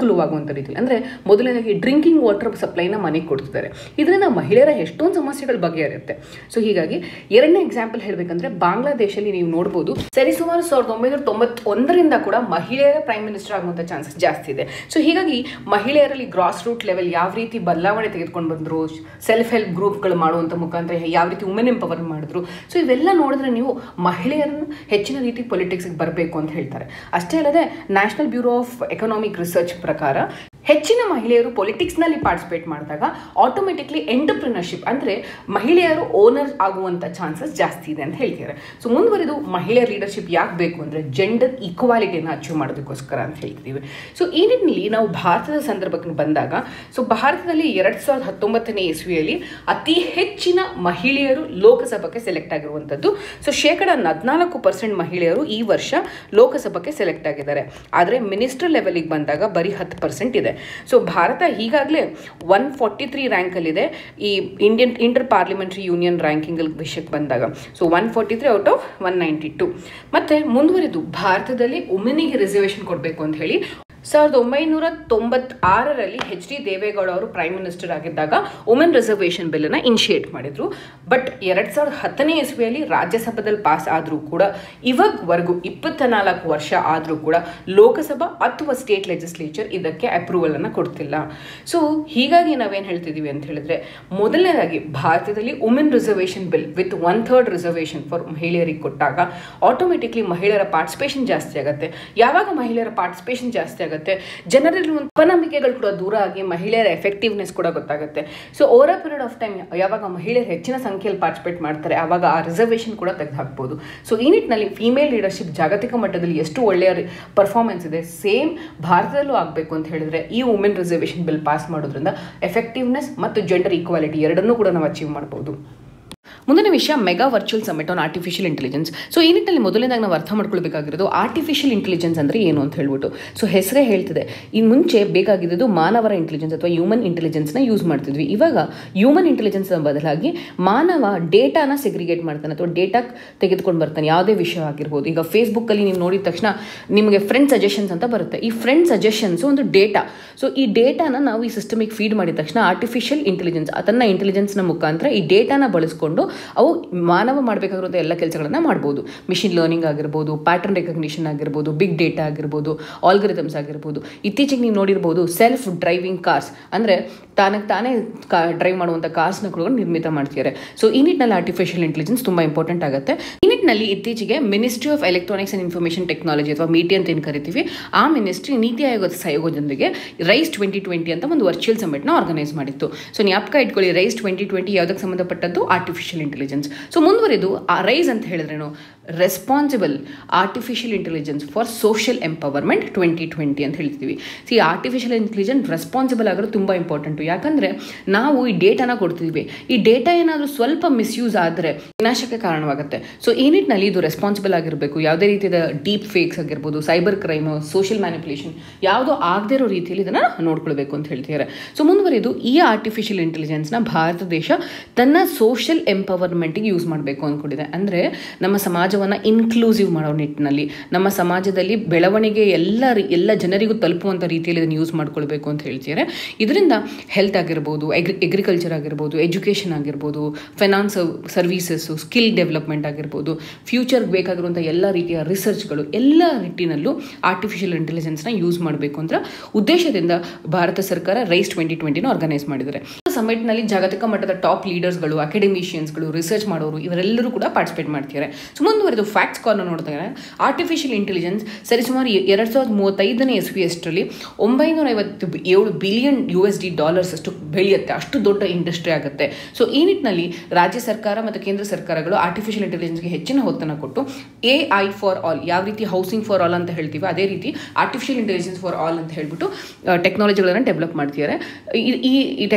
ಅನುಕೂಲವಾಗುವಂಥ ರೀತಿಯಲ್ಲಿ ಅಂದರೆ ಮೊದಲನೇದಾಗಿ ಡ್ರಿಂಕಿಂಗ್ ವಾಟರ್ ಸಪ್ಲೈನ ಮನೆಗೆ ಕೊಡ್ತಿದ್ದಾರೆ ಇದರಿಂದ ಮಹಿಳೆಯರ ಎಷ್ಟೊಂದು ಸಮಸ್ಯೆಗಳು ಬಗೆಹರುತ್ತೆ ಸೊ ಹೀಗಾಗಿ ಎರಡನೇ ಎಕ್ಸಾಂಪಲ್ ಹೇಳಬೇಕಂದ್ರೆ ಬಾಂಗ್ಲಾದೇಶಲ್ಲಿ ನೀವು ನೋಡ್ಬೋದು ಸರಿಸುಮಾರು ಸಾವಿರದ ಒಂಬೈನೂರ ತೊಂಬತ್ತೊಂದರಿಂದ ಕೂಡ ಮಹಿಳೆಯರ ಪ್ರೈಮ್ ಮಿನಿಸ್ಟರ್ ಆಗುವಂಥ ಚಾನ್ಸಸ್ ಜಾಸ್ತಿ ಇದೆ ಸೊ ಹೀಗಾಗಿ ಮಹಿಳೆಯರಲ್ಲಿ ಗ್ರಾಸ್ ರೂಟ್ ಲೆವೆಲ್ ಯಾವ ರೀತಿ ಬದಲಾವಣೆ ತೆಗೆದುಕೊಂಡು ಬಂದರು ಸೆಲ್ಫ್ ಹೆಲ್ಪ್ ಗ್ರೂಪ್ಗಳು ಮಾಡುವಂಥ ಮುಖಾಂತರ ಯಾವ ರೀತಿ ವುಮೆನ್ ಎಂಪವರ್ ಮಾಡಿದ್ರು ಸೊ ಇವೆಲ್ಲ ನೋಡಿದ್ರೆ ನೀವು ಮಹಿಳೆಯರನ್ನು ಹೆಚ್ಚಿನ ರೀತಿ ಪೊಲಿಟಿಕ್ಸ್ಗೆ ಬರಬೇಕು ಅಂತ ಹೇಳ್ತಾರೆ ಅಷ್ಟೇ ಅಲ್ಲದೆ national bureau of economic research ಪ್ರಕಾರ ಹೆಚ್ಚಿನ ಮಹಿಳೆಯರು ಪೊಲಿಟಿಕ್ಸ್ನಲ್ಲಿ ಪಾರ್ಟಿಸಿಪೇಟ್ ಮಾಡಿದಾಗ ಆಟೋಮೆಟಿಕ್ಲಿ ಎಂಟರ್ಪ್ರಿನರ್ಶಿಪ್ ಅಂದರೆ ಮಹಿಳೆಯರು ಓನರ್ ಆಗುವಂಥ ಚಾನ್ಸಸ್ ಜಾಸ್ತಿ ಇದೆ ಅಂತ ಹೇಳ್ತಾರೆ ಸೊ ಮುಂದುವರೆದು ಮಹಿಳೆಯರ ಲೀಡರ್ಶಿಪ್ ಯಾಕೆ ಬೇಕು ಅಂದರೆ ಜೆಂಡರ್ ಈಕ್ವಾಲಿಟಿಯನ್ನು ಅಚೀವ್ ಮಾಡೋದಕ್ಕೋಸ್ಕರ ಅಂತ ಹೇಳ್ತೀವಿ ಸೊ ಈ ನಿಟ್ಟಿನಲ್ಲಿ ನಾವು ಭಾರತದ ಸಂದರ್ಭಕ್ಕೆ ಬಂದಾಗ ಸೊ ಭಾರತದಲ್ಲಿ ಎರಡು ಸಾವಿರದ ಹತ್ತೊಂಬತ್ತನೇ ಇಸ್ವಿಯಲ್ಲಿ ಅತಿ ಹೆಚ್ಚಿನ ಮಹಿಳೆಯರು ಲೋಕಸಭೆಗೆ ಸೆಲೆಕ್ಟ್ ಆಗಿರುವಂಥದ್ದು ಸೊ ಶೇಕಡ ಹದಿನಾಲ್ಕು ಪರ್ಸೆಂಟ್ ಮಹಿಳೆಯರು ಈ ವರ್ಷ ಲೋಕಸಭೆಗೆ ಸೆಲೆಕ್ಟ್ ಆಗಿದ್ದಾರೆ ಆದರೆ ಮಿನಿಸ್ಟರ್ ಲೆವೆಲಿಗೆ ಬಂದಾಗ ಬರೀ ಹತ್ತು ಪರ್ಸೆಂಟ್ ಇದೆ ಸೊ ಭಾರತ ಈಗಾಗಲೇ ಒನ್ ಫಾರ್ಟಿ ತ್ರೀ ರ್ಯಾಂಕಲ್ಲಿದೆ ಈ Indian inter parliamentary union ranking ವಿಷಯಕ್ಕೆ ಬಂದಾಗ so one forty three out of one ninety two ಮತ್ತು ಮುಂದುವರಿದು ಭಾರತದಲ್ಲಿ ವುಮೆನಿಗೆ ರಿಸರ್ವೇಷನ್ ಕೊಡಬೇಕು ಅಂತ ಹೇಳಿ ಸಾವಿರದ ಒಂಬೈನೂರ ತೊಂಬತ್ತಾರರಲ್ಲಿ ಎಚ್ ಡಿ ದೇವೇಗೌಡ ಅವರು ಪ್ರೈಮ್ ಮಿನಿಸ್ಟರ್ ಆಗಿದ್ದಾಗ ವುಮೆನ್ ರಿಸರ್ವೇಷನ್ ಬಿಲ್ಲನ್ನು ಇನಿಷಿಯೇಟ್ ಮಾಡಿದರು ಬಟ್ ಎರಡು ಸಾವಿರದ ಹತ್ತನೇ ಇಸ್ವಿಯಲ್ಲಿ ರಾಜ್ಯಸಭಾದಲ್ಲಿ ಪಾಸ್ ಆದರೂ ಕೂಡ ಇವಾಗವರೆಗೂ ಇಪ್ಪತ್ತ ನಾಲ್ಕು ವರ್ಷ ಆದರೂ ಕೂಡ ಲೋಕಸಭಾ ಅಥವಾ ಸ್ಟೇಟ್ ಲೆಜಿಸ್ಲೇಚರ್ ಇದಕ್ಕೆ ಅಪ್ರೂವಲನ್ನು ಕೊಡ್ತಿಲ್ಲ ಸೊ ಹೀಗಾಗಿ ನಾವೇನು ಹೇಳ್ತಿದ್ದೀವಿ ಅಂತ ಹೇಳಿದ್ರೆ ಮೊದಲನೇದಾಗಿ ಭಾರತದಲ್ಲಿ women reservation bill with one third reservation for ಮಹಿಳೆಯರಿಗೆ ಕೊಟ್ಟಾಗ ಆಟೋಮೆಟಿಕ್ಲಿ ಮಹಿಳೆಯರ ಪಾರ್ಟಿಸಿಪೇಷನ್ ಜಾಸ್ತಿ ಆಗುತ್ತೆ ಯಾವಾಗ ಮಹಿಳೆಯರ ಪಾರ್ಟಿಸಿಪೇಷನ್ ಜಾಸ್ತಿ ಆಗುತ್ತೆ ಜನರಲ್ಲಿ ಒಂದು ಅಪನಂಬಿಕೆಗಳು ಕೂಡ ದೂರ ಆಗಿ ಮಹಿಳೆಯರ ಎಫೆಕ್ಟಿವ್ನೆಸ್ ಕೂಡ ಗೊತ್ತಾಗುತ್ತೆ so over a period of time ಯಾವಾಗ ಮಹಿಳೆಯರು ಹೆಚ್ಚಿನ ಸಂಖ್ಯೆಯಲ್ಲಿ ಪಾರ್ಟಿಸಿಪೇಟ್ ಮಾಡ್ತಾರೆ ಆವಾಗ ಆ ರಿಸರ್ವೇಷನ್ ಕೂಡ ತೆಗೆದು ಹಾಕ್ಬೋದು ಸೊ ಈ ನಿಟ್ಟಿನಲ್ಲಿ ಫಿಮೇಲ್ ಲೀಡರ್ಶಿಪ್ ಜಾಗತಿಕ ಮಟ್ಟದಲ್ಲಿ ಎಷ್ಟು ಒಳ್ಳೆಯ ಪರ್ಫಾರ್ಮೆನ್ಸ್ ಇದೆ ಸೇಮ್ ಭಾರತದಲ್ಲೂ ಆಗಬೇಕು ಅಂತ ಹೇಳಿದ್ರೆ ಈ ವುಮೆನ್ ರಿಸರ್ವೇಷನ್ ಬಿಲ್ ಪಾಸ್ ಮಾಡೋದ್ರಿಂದ ಎಫೆಕ್ಟಿವ್ನೆಸ್ ಮತ್ತು ಜೆಂಡರ್ ಈಕ್ವಾಲಿಟಿ ಎರಡನ್ನೂ ಕೂಡ ನಾವು ಅಚೀವ್ ಮಾಡ್ಬೋದು ಮುಂದಿನ ವಿಷಯ mega virtual summit on artificial intelligence so ಈ ನಿಟ್ಟಿನಲ್ಲಿ ಮೊದಲನೇದಾಗಿ ನಾವು ಅರ್ಥ ಮಾಡ್ಕೊಳ್ಬೇಕಾಗಿರೋದು ಆರ್ಟಿಫಿಷಿಯಲ್ ಇಂಟೆಲಿಜೆನ್ಸ್ ಅಂದರೆ ಏನು ಅಂತ ಹೇಳ್ಬಿಟ್ಟು ಸೊ ಹೆಸರೇ ಹೇಳ್ತಿದೆ ಇನ್ನು ಮುಂಚೆ ಬೇಕಾಗಿದ್ದು ಮಾನವರ ಇಂಟೆಲಿಜೆನ್ಸ್ ಅಥವಾ ಹ್ಯೂಮನ್ ಇಂಟೆಲಿಜೆನ್ಸ್ನ ಯೂಸ್ ಮಾಡ್ತಿದ್ವಿ ಇವಾಗ ಹ್ಯೂಮನ್ ಇಂಟೆಲಿಜೆನ್ಸ್ ಬದಲಾಗಿ ಮಾನವ ಡೇಟಾನ ಸೆಗ್ರಿಗೇಟ್ ಮಾಡ್ತಾನೆ ಅಥವಾ ಡೇಟಾ ತೆಗೆದುಕೊಂಡು ಬರ್ತಾನೆ ಯಾವುದೇ ವಿಷಯ ಆಗಿರ್ಬೋದು ಈಗ ಫೇಸ್ಬುಕ್ಕಲ್ಲಿ ನೀವು ನೋಡಿದ ತಕ್ಷಣ ನಿಮಗೆ ಫ್ರೆಂಡ್ ಸಜೆಷನ್ಸ್ ಅಂತ ಬರುತ್ತೆ ಈ ಫ್ರೆಂಡ್ ಸಜೆಷನ್ಸ್ ಒಂದು ಡೇಟಾ ಸೊ ಈ ಡೇಟಾನ ನಾವು ಈ ಸಿಸ್ಟಮಿಗೆ ಫೀಡ್ ಮಾಡಿದ ತಕ್ಷಣ ಆರ್ಟಿಫಿಷಿಯಲ್ ಇಂಟೆಲಿಜೆನ್ಸ್ ಅದನ್ನ ಇಂಟೆಲಿಜೆನ್ಸ್ನ ಮುಖಾಂತರ ಈ ಡೇಟಾನ ಬಳಸ್ಕೊಂಡು ಅವು ಮಾನವ ಮಾಡಬೇಕಾಗಿರುವಂಥ ಎಲ್ಲ ಕೆಲಸಗಳನ್ನು ಮಾಡ್ಬೋದು ಮಿಷಿನ್ ಲರ್ನಿಂಗ್ ಆಗಿರ್ಬೋದು ಪ್ಯಾಟರ್ನ್ ರೆಕಗ್ನಿಷನ್ ಆಗಿರ್ಬೋದು ಬಿಗ್ ಡೇಟಾ ಆಗಿರ್ಬೋದು ಆಲ್ಗರಿದಮ್ಸ್ ಆಗಿರ್ಬೋದು ಇತ್ತೀಚೆಗೆ ನೀವು ನೋಡಿರ್ಬೋದು ಸೆಲ್ಫ್ ಡ್ರೈವಿಂಗ್ ಕಾರ್ಸ್ ಅಂದರೆ ತಾನಕ್ಕೆ ತಾನೇ ಕಾ ಡ್ರೈವ್ ಮಾಡುವಂಥ ಕಾರ್ಸ್ನ ಕೂಡ ನಿರ್ಮಿತ ಮಾಡ್ತಿದ್ದಾರೆ ಸೊ ಈ ನಿಟ್ಟಿನಲ್ಲಿ ಆರ್ಟಿಫಿಷಿಯಲ್ ಇಂಟೆಲಿಜೆನ್ಸ್ ತುಂಬ ಇಂಪಾರ್ಟೆಂಟ್ ಆಗುತ್ತೆ ಈ ನಿಟ್ಟಿನಲ್ಲಿ ಇತ್ತೀಚೆಗೆ ministry of electronics and information technology ಅಥವಾ ಮೀಟಿ ಅಂತ ಏನು ಕರಿತೀವಿ ಆ ಮಿನಿಸ್ಟ್ರಿ ನೀತಿ ಆಯೋಗದ ಸಹಯೋಗದೊಂದಿಗೆ ರೈಸ್ ಟ್ವೆಂಟಿ ಟ್ವೆಂಟಿ ಅಂತ ಒಂದು ವರ್ಚುವಲ್ ಸಮಿಟ್ನ ಆರ್ಗನೈಸ್ ಮಾಡಿತ್ತು ಸೊ ಜ್ಞಾಪಕ ಇಟ್ಕೊಳ್ಳಿ ರೈಸ್ ಟ್ವೆಂಟಿ ಟ್ವೆಂಟಿ ಯಾವುದಕ್ಕೆ ಸಂಬಂಧಪಟ್ಟದ್ದು ಆರ್ಟಿಫಿಷಿಯಲ್ ಇಂಟೆಲಿಜೆನ್ಸ್ ಸೊ ಮುಂದುವರೆದು ಆ ರೈಸ್ ಅಂತ ಹೇಳಿದ್ರೇನು responsible artificial intelligence for social empowerment twenty twenty ಅಂತ ಹೇಳ್ತೀವಿ ಸಿ ಆರ್ಟಿಫಿಷಿಯಲ್ ಇಂಟೆಲಿಜೆನ್ಸ್ ರೆಸ್ಪಾನ್ಸಿಬಲ್ ಆಗೋದು ತುಂಬ ಇಂಪಾರ್ಟೆಂಟು ಯಾಕಂದರೆ ನಾವು ಈ ಡೇಟಾನ ಕೊಡ್ತೀವಿ ಈ ಡೇಟಾ ಏನಾದರೂ ಸ್ವಲ್ಪ ಮಿಸ್ಯೂಸ್ ಆದರೆ ವಿನಾಶಕ್ಕೆ ಕಾರಣವಾಗುತ್ತೆ ಸೊ ಈ ನಿಟ್ಟಿನಲ್ಲಿ ಇದು ರೆಸ್ಪಾನ್ಸಿಬಲ್ ಆಗಿರಬೇಕು ಯಾವುದೇ ರೀತಿಯ ಡೀಪ್ ಫೇಕ್ಸ್ ಆಗಿರ್ಬೋದು ಸೈಬರ್ ಕ್ರೈಮು ಸೋಷಿಯಲ್ ಮ್ಯಾನಿಪುಲೇಷನ್ ಯಾವುದೋ ಆಗದೇ ಇರೋ ರೀತಿಯಲ್ಲಿ ಇದನ್ನು ನೋಡ್ಕೊಳ್ಬೇಕು ಅಂತ ಹೇಳ್ತಿದ್ದಾರೆ ಸೊ ಮುಂದುವರಿದು ಈ ಆರ್ಟಿಫಿಷಿಯಲ್ ಇಂಟೆಲಿಜೆನ್ಸ್ನ ಭಾರತ ದೇಶ ತನ್ನ ಸೋಷಿಯಲ್ ಎಂಪವರ್ಮೆಂಟಿಗೆ ಯೂಸ್ ಮಾಡಬೇಕು ಅಂದ್ಕೊಂಡಿದೆ ಅಂದರೆ ನಮ್ಮ ಸಮಾಜವನ್ನು ಇನ್ಕ್ಲೂಸಿವ್ ಮಾಡೋ ನಿಟ್ಟಿನಲ್ಲಿ ನಮ್ಮ ಸಮಾಜದಲ್ಲಿ ಬೆಳವಣಿಗೆ ಎಲ್ಲ ರೀ- ಎಲ್ಲ ಜನರಿಗೂ ತಲುಪುವಂಥ ರೀತಿಯಲ್ಲಿ ಇದನ್ನು ಯೂಸ್ ಮಾಡ್ಕೊಳ್ಬೇಕು ಅಂತ ಹೇಳ್ತಿದ್ದಾರೆ ಇದರಿಂದ ಹೆಲ್ತ್ ಆಗಿರ್ಬೋದು ಎಗ್ರಿ ಎಗ್ರಿಕಲ್ಚರ್ ಆಗಿರ್ಬೋದು ಎಜುಕೇಷನ್ ಆಗಿರ್ಬೋದು ಫೈನಾನ್ಸ್ ಸರ್ವೀಸಸ್ಸು ಸ್ಕಿಲ್ ಡೆವಲಪ್ಮೆಂಟ್ ಆಗಿರ್ಬೋದು ಫ್ಯೂಚರ್ಗೆ ಬೇಕಾಗಿರುವಂಥ ಎಲ್ಲ ರೀತಿಯ ರಿಸರ್ಚ್ಗಳು ಎಲ್ಲ ನಿಟ್ಟಿನಲ್ಲೂ ಆರ್ಟಿಫಿಷಿಯಲ್ ಇಂಟೆಲಿಜೆನ್ಸ್ನ ಯೂಸ್ ಮಾಡಬೇಕು ಅಂತ ಉದ್ದೇಶದಿಂದ ಭಾರತ ಸರ್ಕಾರ ರೈಸ್ ಟ್ವೆಂಟಿ ಟ್ವೆಂಟಿನ ಆರ್ಗನೈಸ್ ಮಾಡಿದ್ದಾರೆ ಸಮಿಟ್ನಲ್ಲಿ ಜಾಗತಿಕ ಮಟ್ಟದ ಟಾಪ್ ಲೀಡರ್ಸ್ಗಳು ಅಕಾಡೆಮಿಷಿಯನ್ಸ್ಗಳು ರಿಸರ್ಚ್ ಮಾಡೋರು ಇವರೆಲ್ಲರೂ ಕೂಡ ಪಾರ್ಟಿಸಿಪೇಟ್ ಮಾಡ್ತಿದ್ದಾರೆ ಸೊ ಮುಂದುವರೆದು ಫ್ಯಾಕ್ಟ್ಸ್ ಕಾರ್ನ ನೋಡಿದಾಗ ಆರ್ಟಿಫಿಷಿಯಲ್ ಇಂಟೆಲಿಜೆನ್ಸ್ ಸರಿಸುಮಾರು ಎರಡು ಸಾವಿರದ ಮೂವತ್ತೈದನೇ ಎಸ್ವಿ ಅಷ್ಟರಲ್ಲಿ ಒಂಬೈನೂರ ಐವತ್ತು ಬಿ- ಏಳು billion U S D dollars ಅಷ್ಟು ಬೆಳೆಯುತ್ತೆ ಅಷ್ಟು ದೊಡ್ಡ ಇಂಡಸ್ಟ್ರಿ ಆಗುತ್ತೆ ಸೊ ಈ ನಿಟ್ಟಿನಲ್ಲಿ ರಾಜ್ಯ ಸರ್ಕಾರ ಮತ್ತು ಕೇಂದ್ರ ಸರ್ಕಾರಗಳು ಆರ್ಟಿಫಿಷಿಯಲ್ ಇಂಟೆಲಿಜೆನ್ಸ್ಗೆ ಹೆಚ್ಚಿನ ಹೊತ್ತನ್ನು ಕೊಟ್ಟು ಎ ಐ ಫಾರ್ ಆಲ್ ಯಾವ ರೀತಿ ಹೌಸಿಂಗ್ ಫಾರ್ ಆಲ್ ಅಂತ ಹೇಳ್ತೀವಿ ಅದೇ ರೀತಿ ಆರ್ಟಿಫಿಷಿಯಲ್ ಇಂಟೆಲಿಜೆನ್ಸ್ ಫಾರ್ ಆಲ್ ಅಂತ ಹೇಳ್ಬಿಟ್ಟು ಟೆಕ್ನಾಲಜಿಗಳನ್ನು ಡೆವಲಪ್ ಮಾಡ್ತಿದ್ದಾರೆ ಈ- ಈ ಈ ಟೆಕ್ನಾಲಜಿಗಳನ್ನು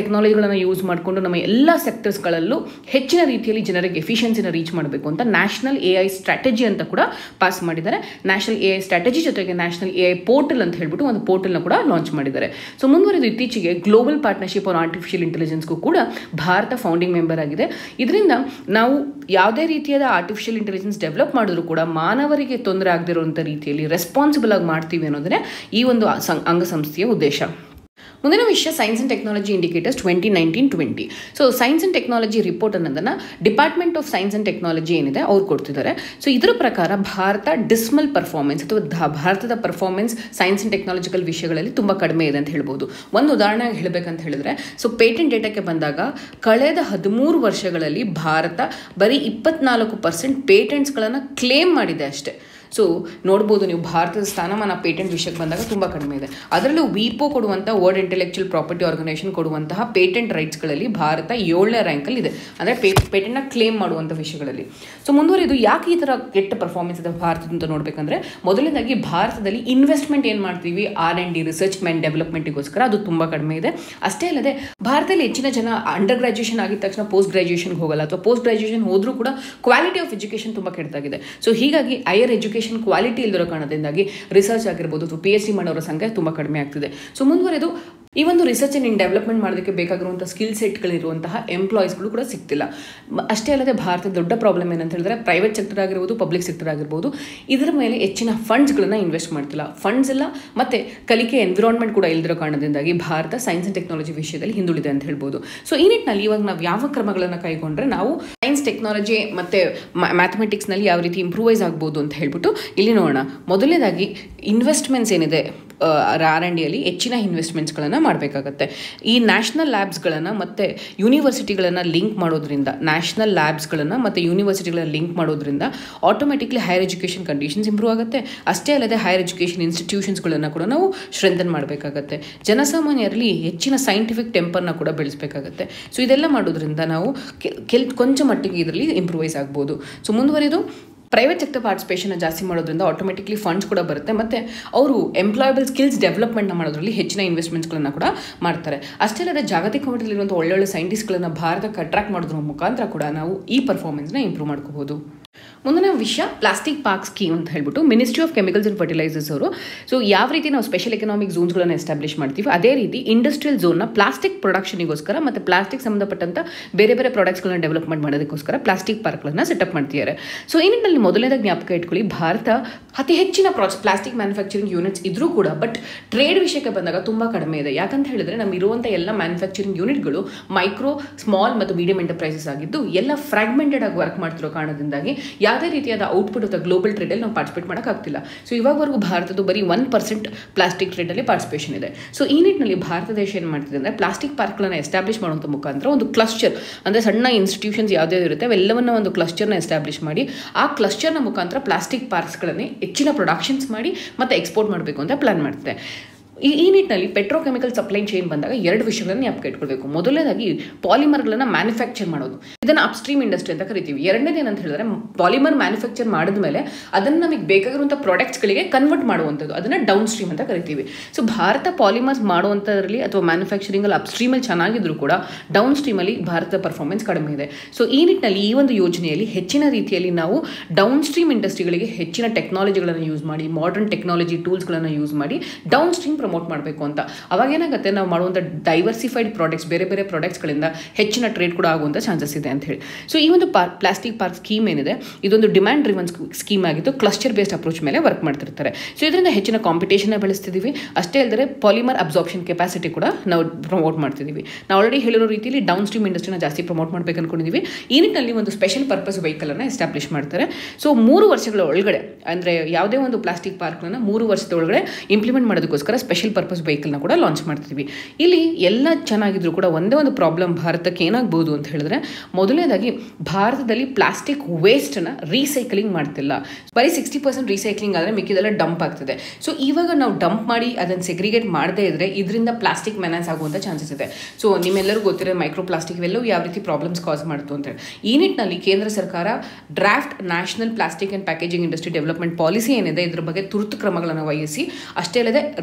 ಟೆಕ್ನಾಲಜಿಗಳನ್ನು ಯೂಸ್ ಮಾಡಿಕೊಂಡು ನಮ್ಮ ಎಲ್ಲ ಸೆಕ್ಟರ್ಸ್ಗಳಲ್ಲೂ ಹೆಚ್ಚಿನ ರೀತಿಯಲ್ಲಿ ಜನರಿಗೆ ಎಫಿಷಿಯನ್ಸಿನ ರೀಚ್ ಮಾಡಬೇಕು ಅಂತ ನ್ಯಾಷನಲ್ ಎ ಐ ಸ್ಟ್ರಾಟಜಿ ಅಂತ ಕೂಡ ಪಾಸ್ ಮಾಡಿದ್ದಾರೆ ನ್ಯಾಷನಲ್ ಎ ಐ ಸ್ಟ್ರಾಟಜಿ ಜೊತೆಗೆ ನ್ಯಾಷನಲ್ ಎ ಐ ಪೋರ್ಟಲ್ ಅಂತ ಹೇಳ್ಬಿಟ್ಟು ಒಂದು ಪೋರ್ಟಲ್ನ ಕೂಡ ಲಾಂಚ್ ಮಾಡಿದ್ದಾರೆ ಸೊ ಮುಂದುವರೆದು ಇತ್ತೀಚೆಗೆ ಗ್ಲೋಬಲ್ ಪಾರ್ಟ್ನರ್ಶಿಪ್ ಆನ್ ಆರ್ಟಿಫಿಷಿಯಲ್ ಇಂಟೆಲಿಜೆನ್ಸ್ಗೂ ಕೂಡ ಭಾರತ ಫೌಂಡಿಂಗ್ ಮೆಂಬರ್ ಆಗಿದೆ ಇದರಿಂದ ನಾವು ಯಾವುದೇ ರೀತಿಯಾದ ಆರ್ಟಿಫಿಷಿಯಲ್ ಇಂಟೆಲಿಜೆನ್ಸ್ ಡೆವಲಪ್ ಮಾಡಿದ್ರು ಕೂಡ ಮಾನವರಿಗೆ ತೊಂದರೆ ಆಗದಿರುವಂಥ ರೀತಿಯಲ್ಲಿ ರೆಸ್ಪಾನ್ಸಿಬಲ್ ಆಗಿ ಮಾಡ್ತೀವಿ ಅನ್ನೋದೇ ಈ ಒಂದು ಸಂ- ಅಂಗಸಂಸ್ಥೆಯ ಉದ್ದೇಶ ಮುಂದಿನ ವಿಷಯ science and technology indicators twenty nineteen twenty so science and technology report ಅನ್ನೋದನ್ನು department of science and technology ಏನಿದೆ ಅವ್ರು ಕೊಡ್ತಿದ್ದಾರೆ ಸೊ ಇದರ ಪ್ರಕಾರ ಭಾರತ ಡಿಸ್ಮಲ್ ಪರ್ಫಾರ್ಮೆನ್ಸ್ ಅಥವಾ ಧ- ಭಾರತದ ಪರ್ಫಾರ್ಮೆನ್ಸ್ ಸೈನ್ಸ್ ಅಂಡ್ ಟೆಕ್ನಾಲಜಿಕಲ್ ವಿಷಯಗಳಲ್ಲಿ ತುಂಬ ಕಡಿಮೆ ಇದೆ ಅಂತ ಹೇಳ್ಬೋದು ಒಂದು ಉದಾಹರಣೆಯಾಗಿ ಹೇಳಬೇಕಂತ ಹೇಳಿದ್ರೆ ಸೊ ಪೇಟೆಂಟ್ ಡೇಟಾಕ್ಕೆ ಬಂದಾಗ ಕಳೆದ ಹದಿಮೂರು ವರ್ಷಗಳಲ್ಲಿ ಭಾರತ ಬರೀ ಇಪ್ಪತ್ನಾಲ್ಕು ಪರ್ಸೆಂಟ್ ಪೇಟೆಂಟ್ಸ್ಗಳನ್ನು ಕ್ಲೇಮ್ ಮಾಡಿದೆ ಅಷ್ಟೇ ಸೊ ನೋಡ್ಬೋದು ನೀವು ಭಾರತದ ಸ್ಥಾನಮಾನ ಪೇಟೆಂಟ್ ವಿಷಯಕ್ಕೆ ಬಂದಾಗ ತುಂಬ ಕಡಿಮೆ ಇದೆ ಅದರಲ್ಲೂ ವಿಪೋ ಕೊಡುವಂಥ ವರ್ಲ್ಡ್ ಇಂಟೆಲೆಕ್ಚುಯಲ್ ಪ್ರಾಪರ್ಟಿ ಆರ್ಗನೈಸೇಷನ್ ಕೊಡುವಂತಹ ಪೇಟೆಂಟ್ ರೈಟ್ಸ್ಗಳಲ್ಲಿ ಭಾರತ ಏಳನೇ ರ್ಯಾಂಕಲ್ಲಿ ಇದೆ ಅಂದರೆ ಪೇ ಪೇಟೆಂಟ್ನ ಕ್ಲೇಮ್ ಮಾಡುವಂಥ ವಿಷಯಗಳಲ್ಲಿ ಸೊ ಮುಂದುವರಿದು ಯಾಕೆ ಈ ಥರ ಕೆಟ್ಟ ಪರ್ಫಾರ್ಮೆನ್ಸ್ ಇದೆ ಭಾರತದ ಅಂತ ನೋಡಬೇಕಂದ್ರೆ ಮೊದಲನೇದಾಗಿ ಭಾರತದಲ್ಲಿ ಇನ್ವೆಸ್ಟ್ಮೆಂಟ್ ಏನು ಮಾಡ್ತೀವಿ ಆರ್ ಆ್ಯಂಡ್ ಡಿ ರಿಸರ್ಚ್ ಮೆನ್ ಡೆವಲಪ್ಮೆಂಟಿಗೋಸ್ಕರ ಅದು ತುಂಬ ಕಡಿಮೆ ಇದೆ ಅಷ್ಟೇ ಅಲ್ಲದೆ ಭಾರತದಲ್ಲಿ ಹೆಚ್ಚಿನ ಜನ ಅಂಡರ್ ಗ್ರಾಜುಯೇಷನ್ ಆಗಿದ ತಕ್ಷಣ ಪೋಸ್ಟ್ ಗ್ರಾಜುಯೇಷನ್ಗೆ ಹೋಗಲ್ಲ ಅಥವಾ ಪೋಸ್ಟ್ ಗ್ರಾಜುಯೇಷನ್ ಹೋದರೂ ಕೂಡ ಕ್ವಾಲಿಟಿ ಆಫ್ ಎಜುಕೇಷನ್ ತುಂಬ ಕೆಟ್ಟದಾಗಿದೆ ಸೊ ಹೀಗಾಗಿ ಹೈಯರ್ ಎಜುಕೇಷನ್ ಕ್ವಾಲಿಟಿ ಇಲ್ದಿರೋ ಕಾರಣದಿಂದಾಗಿ ರಿಸರ್ಚ್ ಆಗಿರ್ಬೋದು ಅಥವಾ ಪಿ ಎಚ್ ಡಿ ಮಾಡೋರ ಸಂಖ್ಯೆ ತುಂಬ ಕಡಿಮೆ ಆಗ್ತಿದೆ ಸೊ ಮುಂದುವರೆದು ಈ ಒಂದು ರಿಸರ್ಚ್ ಇನ್ ಡೆವಲಪ್ಮೆಂಟ್ ಮಾಡೋದಕ್ಕೆ ಬೇಕಾಗಿರುವಂಥ ಸ್ಕಿಲ್ ಸೆಟ್ಗಳಿರುವಂತಹ ಎಂಪ್ಲಾಯೀಸ್ಗಳು ಕೂಡ ಸಿಗ್ತಿಲ್ಲ ಮ- ಅಷ್ಟೇ ಅಲ್ಲದೆ ಭಾರತದ ದೊಡ್ಡ ಪ್ರಾಬ್ಲಮ್ ಏನಂತ ಹೇಳಿದ್ರೆ ಪ್ರೈವೇಟ್ ಸೆಕ್ಟರ್ ಆಗಿರ್ಬೋದು ಪಬ್ಲಿಕ್ ಸೆಕ್ಟರ್ ಆಗಿರ್ಬೋದು ಇದರ ಮೇಲೆ ಹೆಚ್ಚಿನ ಫಂಡ್ಸ್ಗಳನ್ನ ಇನ್ವೆಸ್ಟ್ ಮಾಡ್ತಿಲ್ಲ ಫಂಡ್ಸ್ ಇಲ್ಲ ಮತ್ತು ಕಲಿಕೆ ಎನ್ವಿರಾನ್ಮೆಂಟ್ ಕೂಡ ಇಲ್ದಿರೋ ಕಾರಣದಿಂದಾಗಿ ಭಾರತ ಸೈನ್ಸ್ ಅಂಡ್ ಟೆಕ್ನಾಲಜಿ ವಿಷಯದಲ್ಲಿ ಹಿಂದುಳಿದೆ ಅಂತ ಹೇಳ್ಬೋದು ಸೊ ಈ ನಿಟ್ಟಿನಲ್ಲಿ ಇವಾಗ ನಾವು ಯಾವ ಕ್ರಮಗಳನ್ನು ಕೈಗೊಂಡ್ರೆ ನಾವು ಸೈನ್ಸ್ ಟೆಕ್ನಾಲಜಿ ಮತ್ತು ಮ್ಯಾಥಮೆಟಿಕ್ಸ್ನಲ್ಲಿ ಯಾವ ರೀತಿ ಇಂಪ್ರೂವೈಸ್ ಆಗ್ಬೋದು ಅಂತ ಹೇಳ್ಬಿಟ್ಟು ಇಲ್ಲಿ ನೋಡೋಣ ಮೊದಲನೇದಾಗಿ ಇನ್ವೆಸ್ಟ್ಮೆಂಟ್ಸ್ ಏನಿದೆ ಆರ್ ಆ್ಯಂಡ್ ಡಿಯಲ್ಲಿ ಹೆಚ್ಚಿನ ಇನ್ವೆಸ್ಟ್ಮೆಂಟ್ಸ್ಗಳನ್ನು ಮಾಡಬೇಕಾಗತ್ತೆ ಈ ನ್ಯಾಷನಲ್ ಲ್ಯಾಬ್ಸ್ಗಳನ್ನು ಮತ್ತು ಯೂನಿವರ್ಸಿಟಿಗಳನ್ನು ಲಿಂಕ್ ಮಾಡೋದ್ರಿಂದ ನ್ಯಾಷನಲ್ ಲ್ಯಾಬ್ಸ್ಗಳನ್ನು ಮತ್ತು ಯೂನಿವರ್ಸಿಟಿಗಳನ್ನು ಲಿಂಕ್ ಮಾಡೋದ್ರಿಂದ automatically higher education conditions improve ಆಗುತ್ತೆ ಅಷ್ಟೇ ಅಲ್ಲದೆ ಹೈಯರ್ ಎಜುಕೇಷನ್ ಇನ್ಸ್ಟಿಟ್ಯೂಷನ್ಸ್ಗಳನ್ನು ಕೂಡ ನಾವು ಸ್ಟ್ರೆಂಥನ್ ಮಾಡಬೇಕಾಗತ್ತೆ ಜನಸಾಮಾನ್ಯರಲ್ಲಿ ಹೆಚ್ಚಿನ ಸೈಂಟಿಫಿಕ್ ಟೆಂಪರ್ನ ಕೂಡ ಬೆಳೆಸಬೇಕಾಗತ್ತೆ ಸೊ ಇದೆಲ್ಲ ಮಾಡೋದ್ರಿಂದ ನಾವು ಕೆಲ್ ಕೆಲ್ ಕೊಂಚ ಮಟ್ಟಿಗೆ ಇದರಲ್ಲಿ ಇಂಪ್ರೂವೈಸ್ ಆಗ್ಬೋದು ಸೊ ಮುಂದುವರಿದು ಪ್ರೈವೇಟ್ ಸೆಕ್ಟರ್ ಪಾರ್ಟಿಸಿಪೇಷನ್ ಜಾಸ್ತಿ ಮಾಡೋದ್ರಿಂದ ಆಟೋಮೆಟಿಕ್ಲಿ ಫಂಡ್ಸ್ ಕೂಡ ಬರುತ್ತೆ ಮತ್ತು ಅವರು ಎಂಪ್ಲಾಯಬಲ್ ಸ್ಕಿಲ್ಸ್ ಡೆವಲಪ್ಮೆಂಟ್ನ ಮಾಡೋದ್ರಲ್ಲಿ ಹೆಚ್ಚಿನ ಇನ್ವೆಸ್ಟ್ಮೆಂಟ್ಸ್ಗಳನ್ನು ಕೂಡ ಮಾಡ್ತಾರೆ ಅಷ್ಟೇ ಅಲ್ಲದೆ ಜಾಗತಿಕ ಮಟ್ಟದಲ್ಲಿರುವಂಥ ಒಳ್ಳೊಳ್ಳೆ ಸೈಂಟಿಸ್ಟ್ಗಳನ್ನು ಭಾರತಕ್ಕೆ ಅಟ್ರಾಕ್ಟ್ ಮಾಡೋದ್ರ ಮುಖಾಂತರ ಕೂಡ ನಾವು ಈ ಪರ್ಫಾರ್ಮೆನ್ಸ್ನ ಇಂಪ್ರೂವ್ ಮಾಡ್ಕೋಬೋದು ಮುಂದಿನ ವಿಷಯ ಪ್ಲಾಸ್ಟಿಕ್ ಪಾರ್ಕ್ ಸ್ಕೀಮ್ ಅಂತ ಹೇಳ್ಬಿಟ್ಟು ministry of chemicals and fertilisers ಅವರು ಸೊ ಯಾವ ರೀತಿ ನಾವು ಸ್ಪೆಷಲ್ ಎಕನಾಮಿಕ್ ಝೋನ್ಸ್ಗಳನ್ನು ಎಸ್ಟಾಬ್ಲಿಷ್ ಮಾಡ್ತೀವಿ ಅದೇ ರೀತಿ ಇಂಡಸ್ಟ್ರಿಯಲ್ ಝೋನ್ನ ಪ್ಲಾಸ್ಟಿಕ್ ಪ್ರೊಡಕ್ಷನಿಗೋಸ್ಕರ ಮತ್ತು ಪ್ಲಾಸ್ಟಿಕ್ ಸಂಬಂಧಪಟ್ಟಂಥ ಬೇರೆ ಬೇರೆ ಪ್ರಾಡಕ್ಟ್ಸ್ಗಳನ್ನ ಡೆವಲಪ್ಮೆಂಟ್ ಮಾಡೋದಕ್ಕೋಸ್ಕರ ಪ್ಲಾಸ್ಟಿಕ್ ಪಾರ್ಕ್ಗಳನ್ನು ಸೆಟಪ್ ಮಾಡ್ತಿದ್ದಾರೆ ಸೊ ಈ ನಿಟ್ಟಿನಲ್ಲಿ ಮೊದಲನೇದಾಗಿ ಜ್ಞಾಪಕ ಇಟ್ಕೊಳ್ಳಿ ಭಾರತ ಅತಿ ಹೆಚ್ಚಿನ ಪ್ರಾಜ್ ಪ್ಲಾಸ್ಟಿಕ್ ಮ್ಯಾನುಫ್ಯಾಕ್ಚರಿಂಗ್ ಯೂನಿಟ್ಸ್ ಇದ್ರೂ ಕೂಡ ಬಟ್ ಟ್ರೇಡ್ ವಿಷಯಕ್ಕೆ ಬಂದಾಗ ತುಂಬ ಕಡಿಮೆ ಇದೆ ಯಾಕಂತ ಹೇಳಿದ್ರೆ ನಮ್ಮ ಇರುವಂಥ ಎಲ್ಲ ಮ್ಯಾನುಫ್ಯಾಕ್ಚರಿಂಗ್ ಯೂನಿಟ್ಗಳು ಮೈಕ್ರೋ ಸ್ಮಾಲ್ ಮತ್ತು ಮೀಡಿಯಂ ಎಂಟರ್ಪ್ರೈಸಸ್ ಆಗಿದ್ದು ಎಲ್ಲ ಫ್ರಾಗ್ಮೆಂಟೆಡ್ ಆಗಿ ವರ್ಕ್ ಮಾಡ್ತಿರೋ ಕಾರಣದಿಂದಾಗಿ ಯಾವುದೇ ರೀತಿಯಾದ ಔಟ್ಪುಟ್ ಅಥವಾ ಗ್ಲೋಬಲ್ ಟ್ರೇಡಲ್ಲಿ ನಾವು ಪಾರ್ಟಿಸಿಪೇಟ್ ಮಾಡೋಕ್ಕಾಗ್ತಿಲ್ಲ ಸೊ ಇವಾಗವರೆಗೂ ಭಾರತದ್ದು ಬರೀ ಒನ್ ಪರ್ಸೆಂಟ್ ಪ್ಲಾಸ್ಟಿಕ್ ಟ್ರೇಡಲ್ಲಿ ಪಾರ್ಟಿಸಿಪೇಷನ್ ಇದೆ ಸೊ ಈ ನಿಟ್ಟಿನಲ್ಲಿ ಭಾರತ ದೇಶ ಏನು ಮಾಡ್ತಿದೆ ಅಂದರೆ ಪ್ಲಾಸ್ಟಿಕ್ ಪಾರ್ಕ್ಗಳನ್ನು ಎಸ್ಟಾಬ್ಲಿಷ್ ಮಾಡುವಂಥ ಮುಖಾಂತರ ಒಂದು ಕ್ಲಸ್ಟರ್ ಅಂದರೆ ಸಣ್ಣ ಇನ್ಸ್ಟಿಟ್ಯೂಷನ್ಸ್ ಯಾವುದೇ ಇರುತ್ತೆ ಅವೆಲ್ಲವನ್ನ ಒಂದು ಕ್ಲಸ್ಟರ್ನ ಎಸ್ಟಾಬ್ಲಿಷ್ ಮಾಡಿ ಆ ಕ್ಲಸ್ಟರ್ನ ಮುಖಾಂತರ ಪ್ಲಾಸ್ಟಿಕ್ ಪಾರ್ಕ್ಸ್ಗಳನ್ನೇ ಹೆಚ್ಚಿನ ಪ್ರೊಡಕ್ಷನ್ಸ್ ಮಾಡಿ ಮತ್ತು ಎಕ್ಸ್ಪೋರ್ಟ್ ಮಾಡಬೇಕು ಅಂತ ಪ್ಲಾನ್ ಮಾಡ್ತಿದೆ ಈ ಈ ನಿಟ್ಟಿನಲ್ಲಿ ಪೆಟ್ರೋಕೆಮಿಕಲ್ ಸಪ್ಲೈ ಚೈನ್ ಬಂದಾಗ ಎರಡು ವಿಷಯಗಳನ್ನು ಜ್ಞಾಪಕ ಇಟ್ಕೊಳ್ಬೇಕು ಮೊದಲನೇದಾಗಿ ಪಾಲಿಮರ್ಗಳನ್ನು ಮ್ಯಾನುಫ್ಯಾಕ್ಚರ್ ಮಾಡೋದು ಇದನ್ನು ಅಪ್ಸ್ಟ್ರೀಮ್ ಇಂಡಸ್ಟ್ರಿ ಅಂತ ಕರಿತೀವಿ ಎರಡನೇದು ಏನಂತ ಹೇಳಿದ್ರೆ ಪಾಲಿಮರ್ ಮ್ಯಾನುಫ್ಯಾಕ್ಚರ್ ಮಾಡಿದ ಮೇಲೆ ಅದನ್ನು ನಮಗೆ ಬೇಕಾಗಿರುವಂಥ ಪ್ರಾಡಕ್ಟ್ಸ್ಗಳಿಗೆ ಕನ್ವರ್ಟ್ ಮಾಡುವಂಥದ್ದು ಅದನ್ನು ಡೌನ್ ಸ್ಟ್ರೀಮ್ ಅಂತ ಕರಿತೀವಿ ಸೊ ಭಾರತ ಪಾಲಿಮರ್ಸ್ ಮಾಡುವಂಥದ್ರಲ್ಲಿ ಅಥವಾ ಮ್ಯಾನುಫ್ಯಾಕ್ಚರಿಂಗಲ್ಲಿ ಅಪ್ಸ್ಟ್ರೀಮಲ್ಲಿ ಚೆನ್ನಾಗಿದ್ರು ಕೂಡ ಡೌನ್ ಸ್ಟ್ರೀಮಲ್ಲಿ ಭಾರತದ ಪರ್ಫಾರ್ಮೆನ್ಸ್ ಕಡಿಮೆ ಇದೆ ಸೊ ಈ ನಿಟ್ಟಿನಲ್ಲಿ ಈ ಒಂದು ಯೋಜನೆಯಲ್ಲಿ ಹೆಚ್ಚಿನ ರೀತಿಯಲ್ಲಿ ನಾವು ಡೌನ್ ಸ್ಟ್ರೀಮ್ ಇಂಡಸ್ಟ್ರಿಗಳಿಗೆ ಹೆಚ್ಚಿನ ಟೆಕ್ನಾಲಜಿಗಳನ್ನು ಯೂಸ್ ಮಾಡಿ ಮಾಡರ್ನ್ ಟೆಕ್ನಾಲಜಿ ಟೂಲ್ಸ್ಗಳನ್ನು ಯೂಸ್ ಮಾಡಿ ಡೌನ್ ಸ್ಟ್ರೀಮ್ ಪ್ರಮೋಟ್ ಮಾಡಬೇಕು ಅಂತ ಅವಾಗ ಏನಾಗುತ್ತೆ ನಾವು ಮಾಡುವಂಥ ಡೈವರ್ಸಿಫೈಡ್ ಪ್ರಾಡಕ್ಟ್ಸ್ ಬೇರೆ ಬೇರೆ ಪ್ರಾಡಕ್ಟ್ಸ್ಗಳಿಂದ ಹೆಚ್ಚಿನ ಟ್ರೇಡ್ ಕೂಡ ಆಗುವಂಥ ಚಾನ್ಸಸ್ ಇದೆ ಅಂತ ಹೇಳಿ ಸೊ ಈ ಒಂದು ಪಾರ್ಕ್ ಪ್ಲಾಸ್ಟಿಕ್ ಪಾರ್ಕ್ ಸ್ಕೀಮ್ ಏನಿದೆ ಇದೊಂದು ಡಿಮ್ಯಾಂಡ್ ಡ್ರಿವನ್ ಸ್ಕೀಮ್ ಆಗಿದ್ದು ಕ್ಲಸ್ಟರ್ ಬೇಸ್ಡ್ ಅಪ್ರೋಚ್ ಮೇಲೆ ವರ್ಕ್ ಮಾಡ್ತಿರ್ತಾರೆ ಸೊ ಇದರಿಂದ ಹೆಚ್ಚಿನ ಕಾಂಪಿಟೇಷನ್ ಬೆಳೆಸ್ತಿದ್ದೀವಿ ಅಷ್ಟೇ ಅಲ್ಲದೆ ಪಾಲಿಮರ್ ಅಬ್ಸಾರ್ಪ್ಷನ್ ಕೆಪಾಸಿಟಿ ಕೂಡ ನಾವು ಪ್ರಮೋಟ್ ಮಾಡ್ತಿದ್ದೀವಿ ನಾವು ಆಲ್ರೆಡಿ ಹೇಳಿರೋ ರೀತಿಯಲ್ಲಿ ಡೌನ್ ಸ್ಟ್ರೀಮ್ ಇಂಡಸ್ಟ್ರಿನ ಜಾಸ್ತಿ ಪ್ರಮೋಟ್ ಮಾಡಬೇಕು ಅನ್ಕೊಂಡಿದ್ದೀವಿ ಈ ನಿಟ್ಟಿನಲ್ಲಿ ಒಂದು ಸ್ಪೆಷಲ್ ಪರ್ಪಸ್ ವೆಹಿಕಲನ್ನು ಎಸ್ಟಾಬ್ಲಿಷ್ ಮಾಡ್ತಾರೆ ಸೊ ಮೂರು ವರ್ಷಗಳ ಒಳಗಡೆ ಅಂದರೆ ಯಾವುದೇ ಒಂದು ಪ್ಲಾಸ್ಟಿಕ್ ಪಾರ್ಕ್ನ ಮೂರು ವರ್ಷದ ಒಳಗಡೆ ಇಂಪ್ಲಿಮೆಂಟ್ ಮಾಡೋದಕ್ಕೋಸ್ಕರ ಸ್ಪೆಷಲ್ ಪರ್ಪಸ್ ವೆಹಿಕಲ್ನ ಕೂಡ ಲಾಂಚ್ ಮಾಡ್ತಿದ್ವಿ ಇಲ್ಲಿ ಎಲ್ಲ ಚೆನ್ನಾಗಿದ್ರು ಕೂಡ ಒಂದೇ ಒಂದು ಪ್ರಾಬ್ಲಮ್ ಭಾರತಕ್ಕೆ ಏನಾಗ್ಬೋದು ಅಂತ ಹೇಳಿದ್ರೆ ಮೊದಲನೇದಾಗಿ ಭಾರತದಲ್ಲಿ ಪ್ಲಾಸ್ಟಿಕ್ ವೇಸ್ಟನ್ನು ರೀಸೈಕ್ಲಿಂಗ್ ಮಾಡ್ತಿಲ್ಲ ಬರೀ ಸಿಕ್ಸ್ಟಿ ಪರ್ಸೆಂಟ್ ರೀಸೈಕ್ಲಿಂಗ್ ಆದರೆ ಮಿಕ್ಕಿದೆಲ್ಲ ಡಂಪ್ ಆಗ್ತಿದೆ ಸೊ ಇವಾಗ ನಾವು ಡಂಪ್ ಮಾಡಿ ಅದನ್ನು ಸೆಗ್ರಿಗೇಟ್ ಮಾಡದೇ ಇದ್ರೆ ಇದರಿಂದ ಪ್ಲಾಸ್ಟಿಕ್ ಮೆನಾನ್ಸ್ ಆಗುವಂಥ ಚಾನ್ಸಸ್ ಇದೆ ಸೊ ನಿಮ್ಮೆಲ್ಲರೂ ಗೊತ್ತಿರೋ ಮೈಕ್ರೋ ಪ್ಲಾಸ್ಟಿಕ್ ಇವೆಲ್ಲವೂ ಯಾವ ರೀತಿ ಪ್ರಾಬ್ಲಮ್ಸ್ ಕಾಸ್ ಮಾಡ್ತು ಅಂತ ಹೇಳಿ ಈ ನಿಟ್ಟಿನಲ್ಲಿ ಕೇಂದ್ರ ಸರ್ಕಾರ draft national plastic and packaging industry development policy ಏನಿದೆ ಇದ್ರ ಬಗ್ಗೆ ತುರ್ತು ಕ್ರಮಗಳನ್ನು ವಹಿಸಿ ಅಷ್ಟೇ ಅಲ್ಲದೆ ರೀಸೈಕ್ಲಿಂಗ್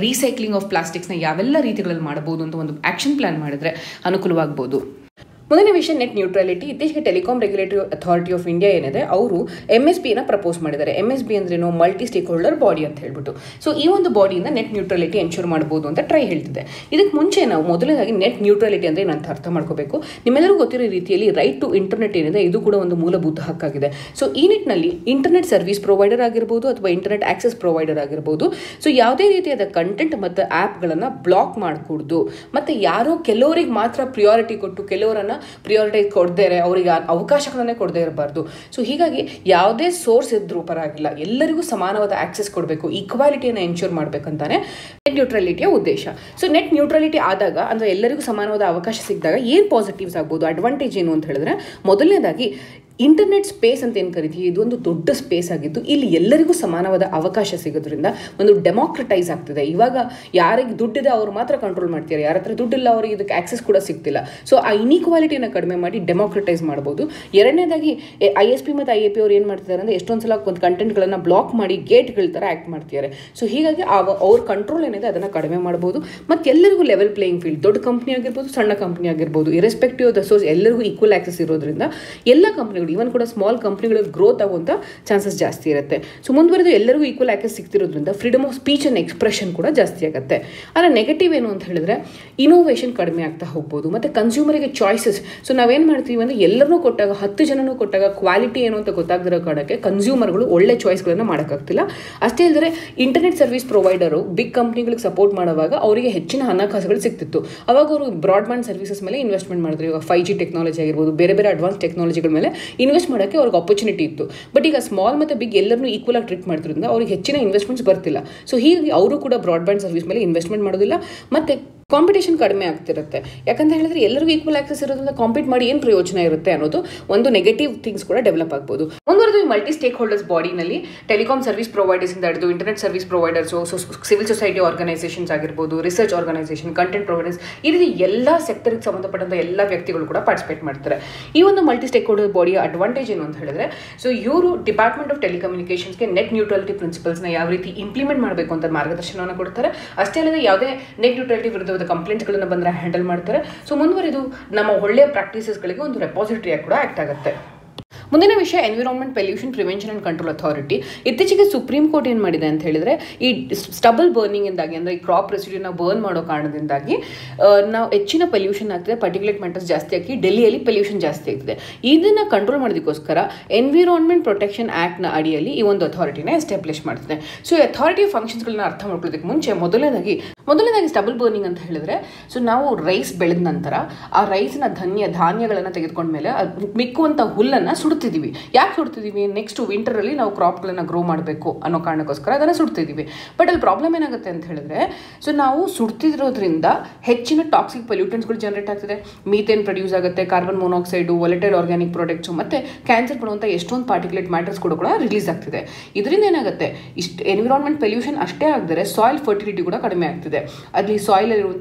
ರೀಸೈಕ್ಲಿಂಗ್ ಆಫ್ ಪ್ಲಾಸ್ಟಿಕ್ಸ್ನ ಯಾವೆಲ್ಲ ರೀತಿಗಳಲ್ಲಿ ಮಾಡಬಹುದು ಅಂತ ಒಂದು ಆಕ್ಷನ್ ಪ್ಲಾನ್ ಮಾಡಿದ್ರೆ ಅನುಕೂಲವಾಗಬಹುದು ಮುಂದಿನ ವಿಷಯ ನೆಟ್ ನ್ಯೂಟ್ರಾಲಿಟಿ ಇತ್ತೀಚೆಗೆ telecom regulatory authority of India ಏನಿದೆ ಅವರು ಎಮ್ ಎಸ್ ಬಿನ ಪ್ರಪೋಸ್ ಮಾಡಿದ್ದಾರೆ ಎಮ್ ಎಸ್ ಬಿ ಅಂದ್ರೇನು ಮಲ್ಟಿ ಸ್ಟೇಕ್ ಹೋಲ್ಡರ್ ಬಾಡಿ ಅಂತ ಹೇಳ್ಬಿಟ್ಟು ಸೊ ಈ ಒಂದು ಬಾಡಿಯಿಂದ ನೆಟ್ ನ್ಯೂಟ್ರಾಲಿಟಿ ಎನ್ಶೂರ್ ಮಾಡ್ಬೋದು ಅಂತ ಟ್ರೈ ಹೇಳ್ತಿದೆ ಇದಕ್ಕೆ ಮುಂಚೆ ನಾವು ಮೊದಲನೇದಾಗಿ ನೆಟ್ ನ್ಯೂಟ್ರಾಲಿಟಿ ಅಂದರೆ ಏನಂತ ಅರ್ಥ ಮಾಡ್ಕೋಬೇಕು ನಿಮ್ಮೆಲ್ಲರಿಗೂ ಗೊತ್ತಿರೋ ರೀತಿಯಲ್ಲಿ ರೈಟ್ ಟು ಇಂಟರ್ನೆಟ್ ಏನಿದೆ ಇದು ಕೂಡ ಒಂದು ಮೂಲಭೂತ ಹಕ್ಕಾಗಿದೆ ಸೊ ಈ ನಿಟ್ಟಿನಲ್ಲಿ ಇಂಟರ್ನೆಟ್ ಸರ್ವಿಸ್ ಪ್ರೊವೈಡರ್ ಆಗಿರ್ಬೋದು ಅಥವಾ ಇಂಟರ್ನೆಟ್ ಆಕ್ಸೆಸ್ ಪ್ರೊವೈಡರ್ ಆಗಿರ್ಬೋದು ಸೊ ಯಾವುದೇ ರೀತಿಯಾದ ಕಂಟೆಂಟ್ ಮತ್ತು ಆ್ಯಪ್ಗಳನ್ನು ಬ್ಲಾಕ್ ಮಾಡಕೂಡ್ದು ಮತ್ತು ಯಾರೋ ಕೆಲವರಿಗೆ ಮಾತ್ರ ಪ್ರಿಯಾರಿಟಿ ಕೊಟ್ಟು ಕೆಲವರನ್ನು ಪ್ರಿಯಾರಿಟಿ ಕೊಡದೇ ಅವರಿಗೆ ಅವಕಾಶಗಳನ್ನೇ ಕೊಡದೇ ಇರಬಾರ್ದು ಸೊ ಹೀಗಾಗಿ ಯಾವುದೇ ಸೋರ್ಸ್ ಇದ್ರೂ ಪರವಾಗಿಲ್ಲ ಎಲ್ಲರಿಗೂ ಸಮಾನವಾದ ಆಕ್ಸೆಸ್ ಕೊಡಬೇಕು ಈಕ್ವಾಲಿಟಿಯನ್ನು ಎನ್ಶೂರ್ ಮಾಡಬೇಕಂತಾನೆ ನೆಟ್ ನ್ಯೂಟ್ರಾಲಿಟಿಯ ಉದ್ದೇಶ ಸೊ ನೆಟ್ ನ್ಯೂಟ್ರಾಲಿಟಿ ಆದಾಗ ಅಂದರೆ ಎಲ್ಲರಿಗೂ ಸಮಾನವಾದ ಅವಕಾಶ ಸಿಕ್ಕಿದಾಗ ಏನು ಪಾಸಿಟಿವ್ಸ್ ಆಗ್ಬೋದು ಅಡ್ವಾಂಟೇಜ್ ಏನು ಅಂತ ಹೇಳಿದ್ರೆ ಮೊದಲನೇದಾಗಿ ಇಂಟರ್ನೆಟ್ ಸ್ಪೇಸ್ ಅಂತ ಏನು ಕರಿತೀವಿ ಇದು ಒಂದು ದೊಡ್ಡ ಸ್ಪೇಸ್ ಆಗಿದ್ದು ಇಲ್ಲಿ ಎಲ್ಲರಿಗೂ ಸಮಾನವಾದ ಅವಕಾಶ ಸಿಗೋದ್ರಿಂದ ಒಂದು ಡೆಮೋಕ್ರಟೈಸ್ ಆಗ್ತಿದೆ ಇವಾಗ ಯಾರಿಗೆ ದುಡ್ಡಿದೆ ಅವ್ರು ಮಾತ್ರ ಕಂಟ್ರೋಲ್ ಮಾಡ್ತಾರೆ ಯಾರ ಹತ್ರ ದುಡ್ಡಿಲ್ಲ ಅವರಿಗೆ ಇದಕ್ಕೆ ಆಕ್ಸೆಸ್ ಕೂಡ ಸಿಗ್ತಿಲ್ಲ ಸೊ ಆ ಇನಿಕ್ವಾಲಿಟಿನ ಕಡಿಮೆ ಮಾಡಿ ಡೆಮೋಕ್ರಟೈಸ್ ಮಾಡ್ಬೋದು ಎರಡನೇದಾಗಿ ಐ ಎಸ್ ಪಿ ಮತ್ತು ಐ ಎ ಪಿ ಅವ್ರು ಏನು ಮಾಡ್ತಿದ್ದಾರೆ ಅಂದರೆ ಎಷ್ಟೊಂದು ಸಲ ಒಂದು ಕಂಟೆಂಟ್ಗಳನ್ನು ಬ್ಲಾಕ್ ಮಾಡಿ ಗೇಟ್ಗಳ ಥರ ಆ್ಯಕ್ಟ್ ಮಾಡ್ತಿದ್ದಾರೆ ಸೊ ಹೀಗಾಗಿ ಅವ್ರ ಕಂಟ್ರೋಲ್ ಏನಿದೆ ಅದನ್ನು ಕಡಿಮೆ ಮಾಡ್ಬೋದು ಮತ್ತು ಎಲ್ಲರಿಗೂ ಲೆವೆಲ್ ಪ್ಲೇಯಿಂಗ್ ಫೀಲ್ಡ್ ದೊಡ್ಡ ಕಂಪ್ನಿ ಆಗಿರ್ಬೋದು ಸಣ್ಣ ಕಂಪ್ನಿ ಆಗಿರ್ಬೋದು ಇರೆಸ್ಪೆಕ್ಟಿವ್ ದ ಸೋರ್ಸ್ ಎಲ್ಲರಿಗೂ ಈಕ್ವಲ್ ಆಕ್ಸೆಸ್ ಇರೋದ್ರಿಂದ ಎಲ್ಲ ಕಂಪ್ನಿಗಳು ಇವನ್ ಕೂಡ ಸ್ಮಾಲ್ ಕಂಪ್ನಿಗಳಿಗೆ ಗ್ರೋತ್ ಆಗುವಂಥ ಚಾನ್ಸಸ್ ಜಾಸ್ತಿ ಇರುತ್ತೆ ಸೊ ಮುಂದುವರೆದು ಎಲ್ಲರಿಗೂ ಈಕ್ವಲ್ ಆಕ್ಸೆಸ್ ಸಿಗ್ತಿರೋದ್ರಿಂದ freedom of speech and expression ಕೂಡ ಜಾಸ್ತಿ ಆಗುತ್ತೆ ಆದರೆ ನೆಗೆಟಿವ್ ಏನು ಅಂತ ಹೇಳಿದ್ರೆ ಇನೋವೇಷನ್ ಕಡಿಮೆ ಆಗ್ತಾ ಹೋಗ್ಬೋದು ಮತ್ತು ಕನ್ಸ್ಯೂಮರಿಗೆ ಚಾಯ್ಸಸ್ ಸೊ ನಾವೇನು ಮಾಡ್ತೀವಿ ಅಂದರೆ ಎಲ್ಲರನ್ನೂ ಕೊಟ್ಟಾಗ ಹತ್ತು ಜನನೂ ಕೊಟ್ಟಾಗ ಕ್ವಾಲಿಟಿ ಏನು ಅಂತ ಗೊತ್ತಾಗದಿರೋ ಕಾರಣಕ್ಕೆ ಕನ್ಸ್ಯೂಮರ್ಗಳು ಒಳ್ಳೆ ಚಾಯ್ಸ್ಗಳನ್ನು ಮಾಡೋಕ್ಕಾಗ್ತಿಲ್ಲ ಅಷ್ಟೇ ಅಲ್ಲದೆ ಇಂಟರ್ನೆಟ್ ಸರ್ವಿಸ್ ಪ್ರೊವೈಡರು ಬಿಗ್ ಕಂಪ್ನಿಗಳಿಗೆ ಸಪೋರ್ಟ್ ಮಾಡುವಾಗ ಅವರಿಗೆ ಹೆಚ್ಚಿನ ಹಣಕಾಸುಗಳು ಸಿಗ್ತಿತ್ತು ಅವಾಗ ಅವರು ಬ್ರಾಡ್ಬ್ಯಾಂಡ್ ಸರ್ವಿಸಸ್ ಮೇಲೆ ಇನ್ವೆಸ್ಟ್ಮೆಂಟ್ ಮಾಡಿದ್ರು ಇವಾಗ ಫೈವ್ ಜಿ ಟೆಕ್ನಾಲಜಿ ಆಗಿರ್ಬೋದು ಬೇರೆ ಬೇರೆ ಅಡ್ವಾನ್ಸ್ ಟೆಕ್ನಾಲಜಿಗಳ ಮೇಲೆ ಇನ್ವೆಸ್ಟ್ ಮಾಡೋಕ್ಕೆ ಅವ್ರಿಗೆ ಆಪರ್ಚುನಿಟಿ ಇತ್ತು ಬಟ್ ಈಗ ಸ್ಮಾಲ್ ಮತ್ತು ಬಿಗ್ ಎಲ್ಲರನ್ನೂ ಈಕ್ವಲ್ ಆಗಿ ಟ್ರೀಟ್ ಮಾಡ್ತಿರೋದ್ರಿಂದ ಅವ್ರಿಗೆ ಹೆಚ್ಚಿನ ಇನ್ವೆಸ್ಟ್ಮೆಂಟ್ಸ್ ಬರ್ತಿಲ್ಲ ಸೊ ಹೀಗಾಗಿ ಅವರು ಕೂಡ ಬ್ರಾಡ್ಬ್ಯಾಂಡ್ ಸರ್ವಿಸ್ ಮೇಲೆ ಇನ್ವೆಸ್ಟ್ಮೆಂಟ್ ಮಾಡೋದಿಲ್ಲ ಮತ್ತು ಕಾಂಪಿಟೇಷನ್ ಕಡಿಮೆ ಆಗ್ತಿರುತ್ತೆ ಯಾಕಂತ ಹೇಳಿದ್ರೆ ಎಲ್ಲರಿಗೂ ಈಕ್ವಲ್ ಆಕ್ಸೆಸ್ ಇರೋದ್ರಿಂದ ಕಾಂಪೀಟ್ ಮಾಡಿ ಏನು ಪ್ರಯೋಜನ ಇರುತ್ತೆ ಅನ್ನೋದು ಒಂದು ನೆಗೆಟಿವ್ ಥಿಂಗ್ಸ್ ಕೂಡ ಡೆವಲಪ್ ಆಗ್ಬೋದು ಮುಂದುವರೆದು ಈ ಮಲ್ಟಿ ಸ್ಟೇಕ್ ಹೋಲ್ಡರ್ಸ್ ಬಾಡಿನಲ್ಲಿ ಟೆಲಿಕಾಂ ಸರ್ವಿಸ್ ಪ್ರೊವೈಡರ್ಸ್ ಇಂದ ಹಿಡಿದು internet service providers civil society organisations ಆಗಿರ್ಬೋದು ರಿಸರ್ಚ್ ಆರ್ಗನೈಸೇಷನ್ ಕಂಟೆಂಟ್ ಪ್ರೊವೈಡರ್ಸ್ ಈ ರೀತಿ ಎಲ್ಲ ಸೆಕ್ಟರ್ಗೆ ಸಂಬಂಧಪಟ್ಟಂಥ ಎಲ್ಲ ವ್ಯಕ್ತಿಗಳು ಕೂಡ ಪಾರ್ಟಿಸಿಪೇಟ್ ಮಾಡ್ತಾರೆ ಈ ಒಂದು ಮಲ್ಟಿ ಸ್ಟೇಕ್ ಹೋಲ್ಡರ್ ಬಾಡಿಯ ಅಡ್ವಾಂಟೇಜ್ ಏನು ಅಂತ ಹೇಳಿದ್ರೆ ಸೊ ಇವರು ಡಿಪಾರ್ಟ್ಮೆಂಟ್ ಆಫ್ ಟೆಲಿಕಮ್ಯುನಿಕೇಷನ್ಸ್ಗೆ ನೆಟ್ ನ್ಯೂಟ್ರಾಲಿಟಿ ಪ್ರಿನ್ಸಿಪಲ್ಸ್ನ ಯಾವ ರೀತಿ ಇಂಪ್ಲಿಮೆಂಟ್ ಮಾಡಬೇಕು ಅಂತ ಮಾರ್ಗದರ್ಶನವನ್ನು ಕೊಡ್ತಾರೆ ಅಷ್ಟೇ ಅಲ್ಲದೆ ಯಾವುದೇ ನೆಟ್ ನ್ಯೂಟ್ರಾಲಿಟಿ ವಿರುದ್ಧವಾದ ಕಂಪ್ಲೇಂಟ್ಸ್ಗಳನ್ನು ಬಂದರೆ ಹ್ಯಾಂಡಲ್ ಮಾಡ್ತಾರೆ ಸೊ ಮುಂದುವರಿದು ನಮ್ಮ ಒಳ್ಳೆಯ ಪ್ರಾಕ್ಟೀಸಸ್ಗಳಿಗೆ ಒಂದು ರೆಪಾಸಿಟರಿಯಾಗಿ ಕೂಡ ಆಕ್ಟ್ ಆಗುತ್ತೆ ಮುಂದಿನ ವಿಷಯ environment pollution prevention and control authority ಇತ್ತೀಚೆಗೆ ಸುಪ್ರೀಂ ಕೋರ್ಟ್ ಏನು ಮಾಡಿದೆ ಅಂತ ಹೇಳಿದ್ರೆ ಈ ಸ್ಟಬಲ್ ಬರ್ನಿಂಗಿಂದಾಗಿ ಅಂದರೆ ಈ ಕ್ರಾಪ್ ರೆಸಿಡ್ಯೂನ ಬರ್ನ್ ಮಾಡೋ ಕಾರಣದಿಂದಾಗಿ ನಾವು ಹೆಚ್ಚಿನ ಪೊಲ್ಯೂಷನ್ ಆಗ್ತಿದೆ ಪರ್ಟಿಕ್ಯುಲೇಟ್ ಮ್ಯಾಟರ್ಸ್ ಜಾಸ್ತಿ ಆಗಿ ಡೆಲ್ಲಿಯಲ್ಲಿ ಪೊಲ್ಯೂಷನ್ ಜಾಸ್ತಿ ಆಗ್ತಿದೆ ಇದನ್ನು ಕಂಟ್ರೋಲ್ ಮಾಡೋದಕ್ಕೋಸ್ಕರ ಎನ್ವಿರಾನ್ಮೆಂಟ್ ಪ್ರೊಟೆಕ್ಷನ್ ಆ್ಯಕ್ಟ್ನ ಅಡಿಯಲ್ಲಿ ಈ ಒಂದು ಅಥಾರಿಟಿನ ಎಸ್ಟಾಬ್ಲಿಷ್ ಮಾಡ್ತಿದೆ ಸೊ ಈ ಅಥಾರಿಟಿ ಫಂಕ್ಷನ್ಸ್ಗಳನ್ನ ಅರ್ಥ ಮಾಡ್ಕೊಳ್ಳೋದಕ್ಕೆ ಮುಂಚೆ ಮೊದಲನೇದಾಗಿ ಮೊದಲನೇದಾಗಿ ಸ್ಟಬಲ್ ಬರ್ನಿಂಗ್ ಅಂತ ಹೇಳಿದ್ರೆ ಸೊ ನಾವು ರೈಸ್ ಬೆಳೆದ ನಂತರ ಆ ರೈಸ್ನ ಧನ್ಯ ಧಾನ್ಯಗಳನ್ನು ತೆಗೆದುಕೊಂಡ್ಮೇಲೆ ಅದು ಮಿಕ್ಕುವಂಥ ಹುಲ್ಲನ್ನು ಸುಡ್ತಿದ್ದೀವಿ ಯಾಕೆ ಸುಡ್ತಿದ್ದೀವಿ ನೆಕ್ಸ್ಟ್ ವಿಂಟರಲ್ಲಿ ನಾವು ಕ್ರಾಪ್ಗಳನ್ನು ಗ್ರೋ ಮಾಡಬೇಕು ಅನ್ನೋ ಕಾರಣಕ್ಕೋಸ್ಕರ ಅದನ್ನು ಸುಡ್ತಿದ್ದೀವಿ ಬಟ್ ಅಲ್ಲಿ ಪ್ರಾಬ್ಲಮ್ ಏನಾಗುತ್ತೆ ಅಂತ ಹೇಳಿದ್ರೆ ಸೊ ನಾವು ಸುಡ್ತಿರೋದ್ರಿಂದ ಹೆಚ್ಚಿನ ಟಾಕ್ಸಿಕ್ ಪೊಲ್ಯೂಟೆಂಟ್ಸ್ಗಳು ಜನರೇಟ್ ಆಗ್ತಿದೆ ಮೀಥೇನ್ ಪ್ರೊಡ್ಯೂಸ್ ಆಗುತ್ತೆ carbon monoxide volatile organic products ಮತ್ತು ಕ್ಯಾನ್ಸರ್ ಬರುವಂಥ ಎಷ್ಟೊಂದು ಪಾರ್ಟಿಕ್ಯುಲೇಟ್ ಮ್ಯಾಟರ್ಸ್ ಕೂಡ ಕೂಡ ರಿಲೀಸ್ ಆಗ್ತಿದೆ ಇದರಿಂದ ಏನಾಗುತ್ತೆ ಇಷ್ಟು ಎನ್ವಿರಾನ್ಮೆಂಟ್ ಪೊಲ್ಯೂಷನ್ ಅಷ್ಟೇ ಆಗದರೆ ಸಾಯಿಲ್ ಫರ್ಟಿಲಿಟಿ ಕೂಡ ಕಡಿಮೆ ಆಗ್ತಿದೆ ಅಲ್ಲಿ ಸಾಯಿಲಲ್ಲಿರುವಂಥ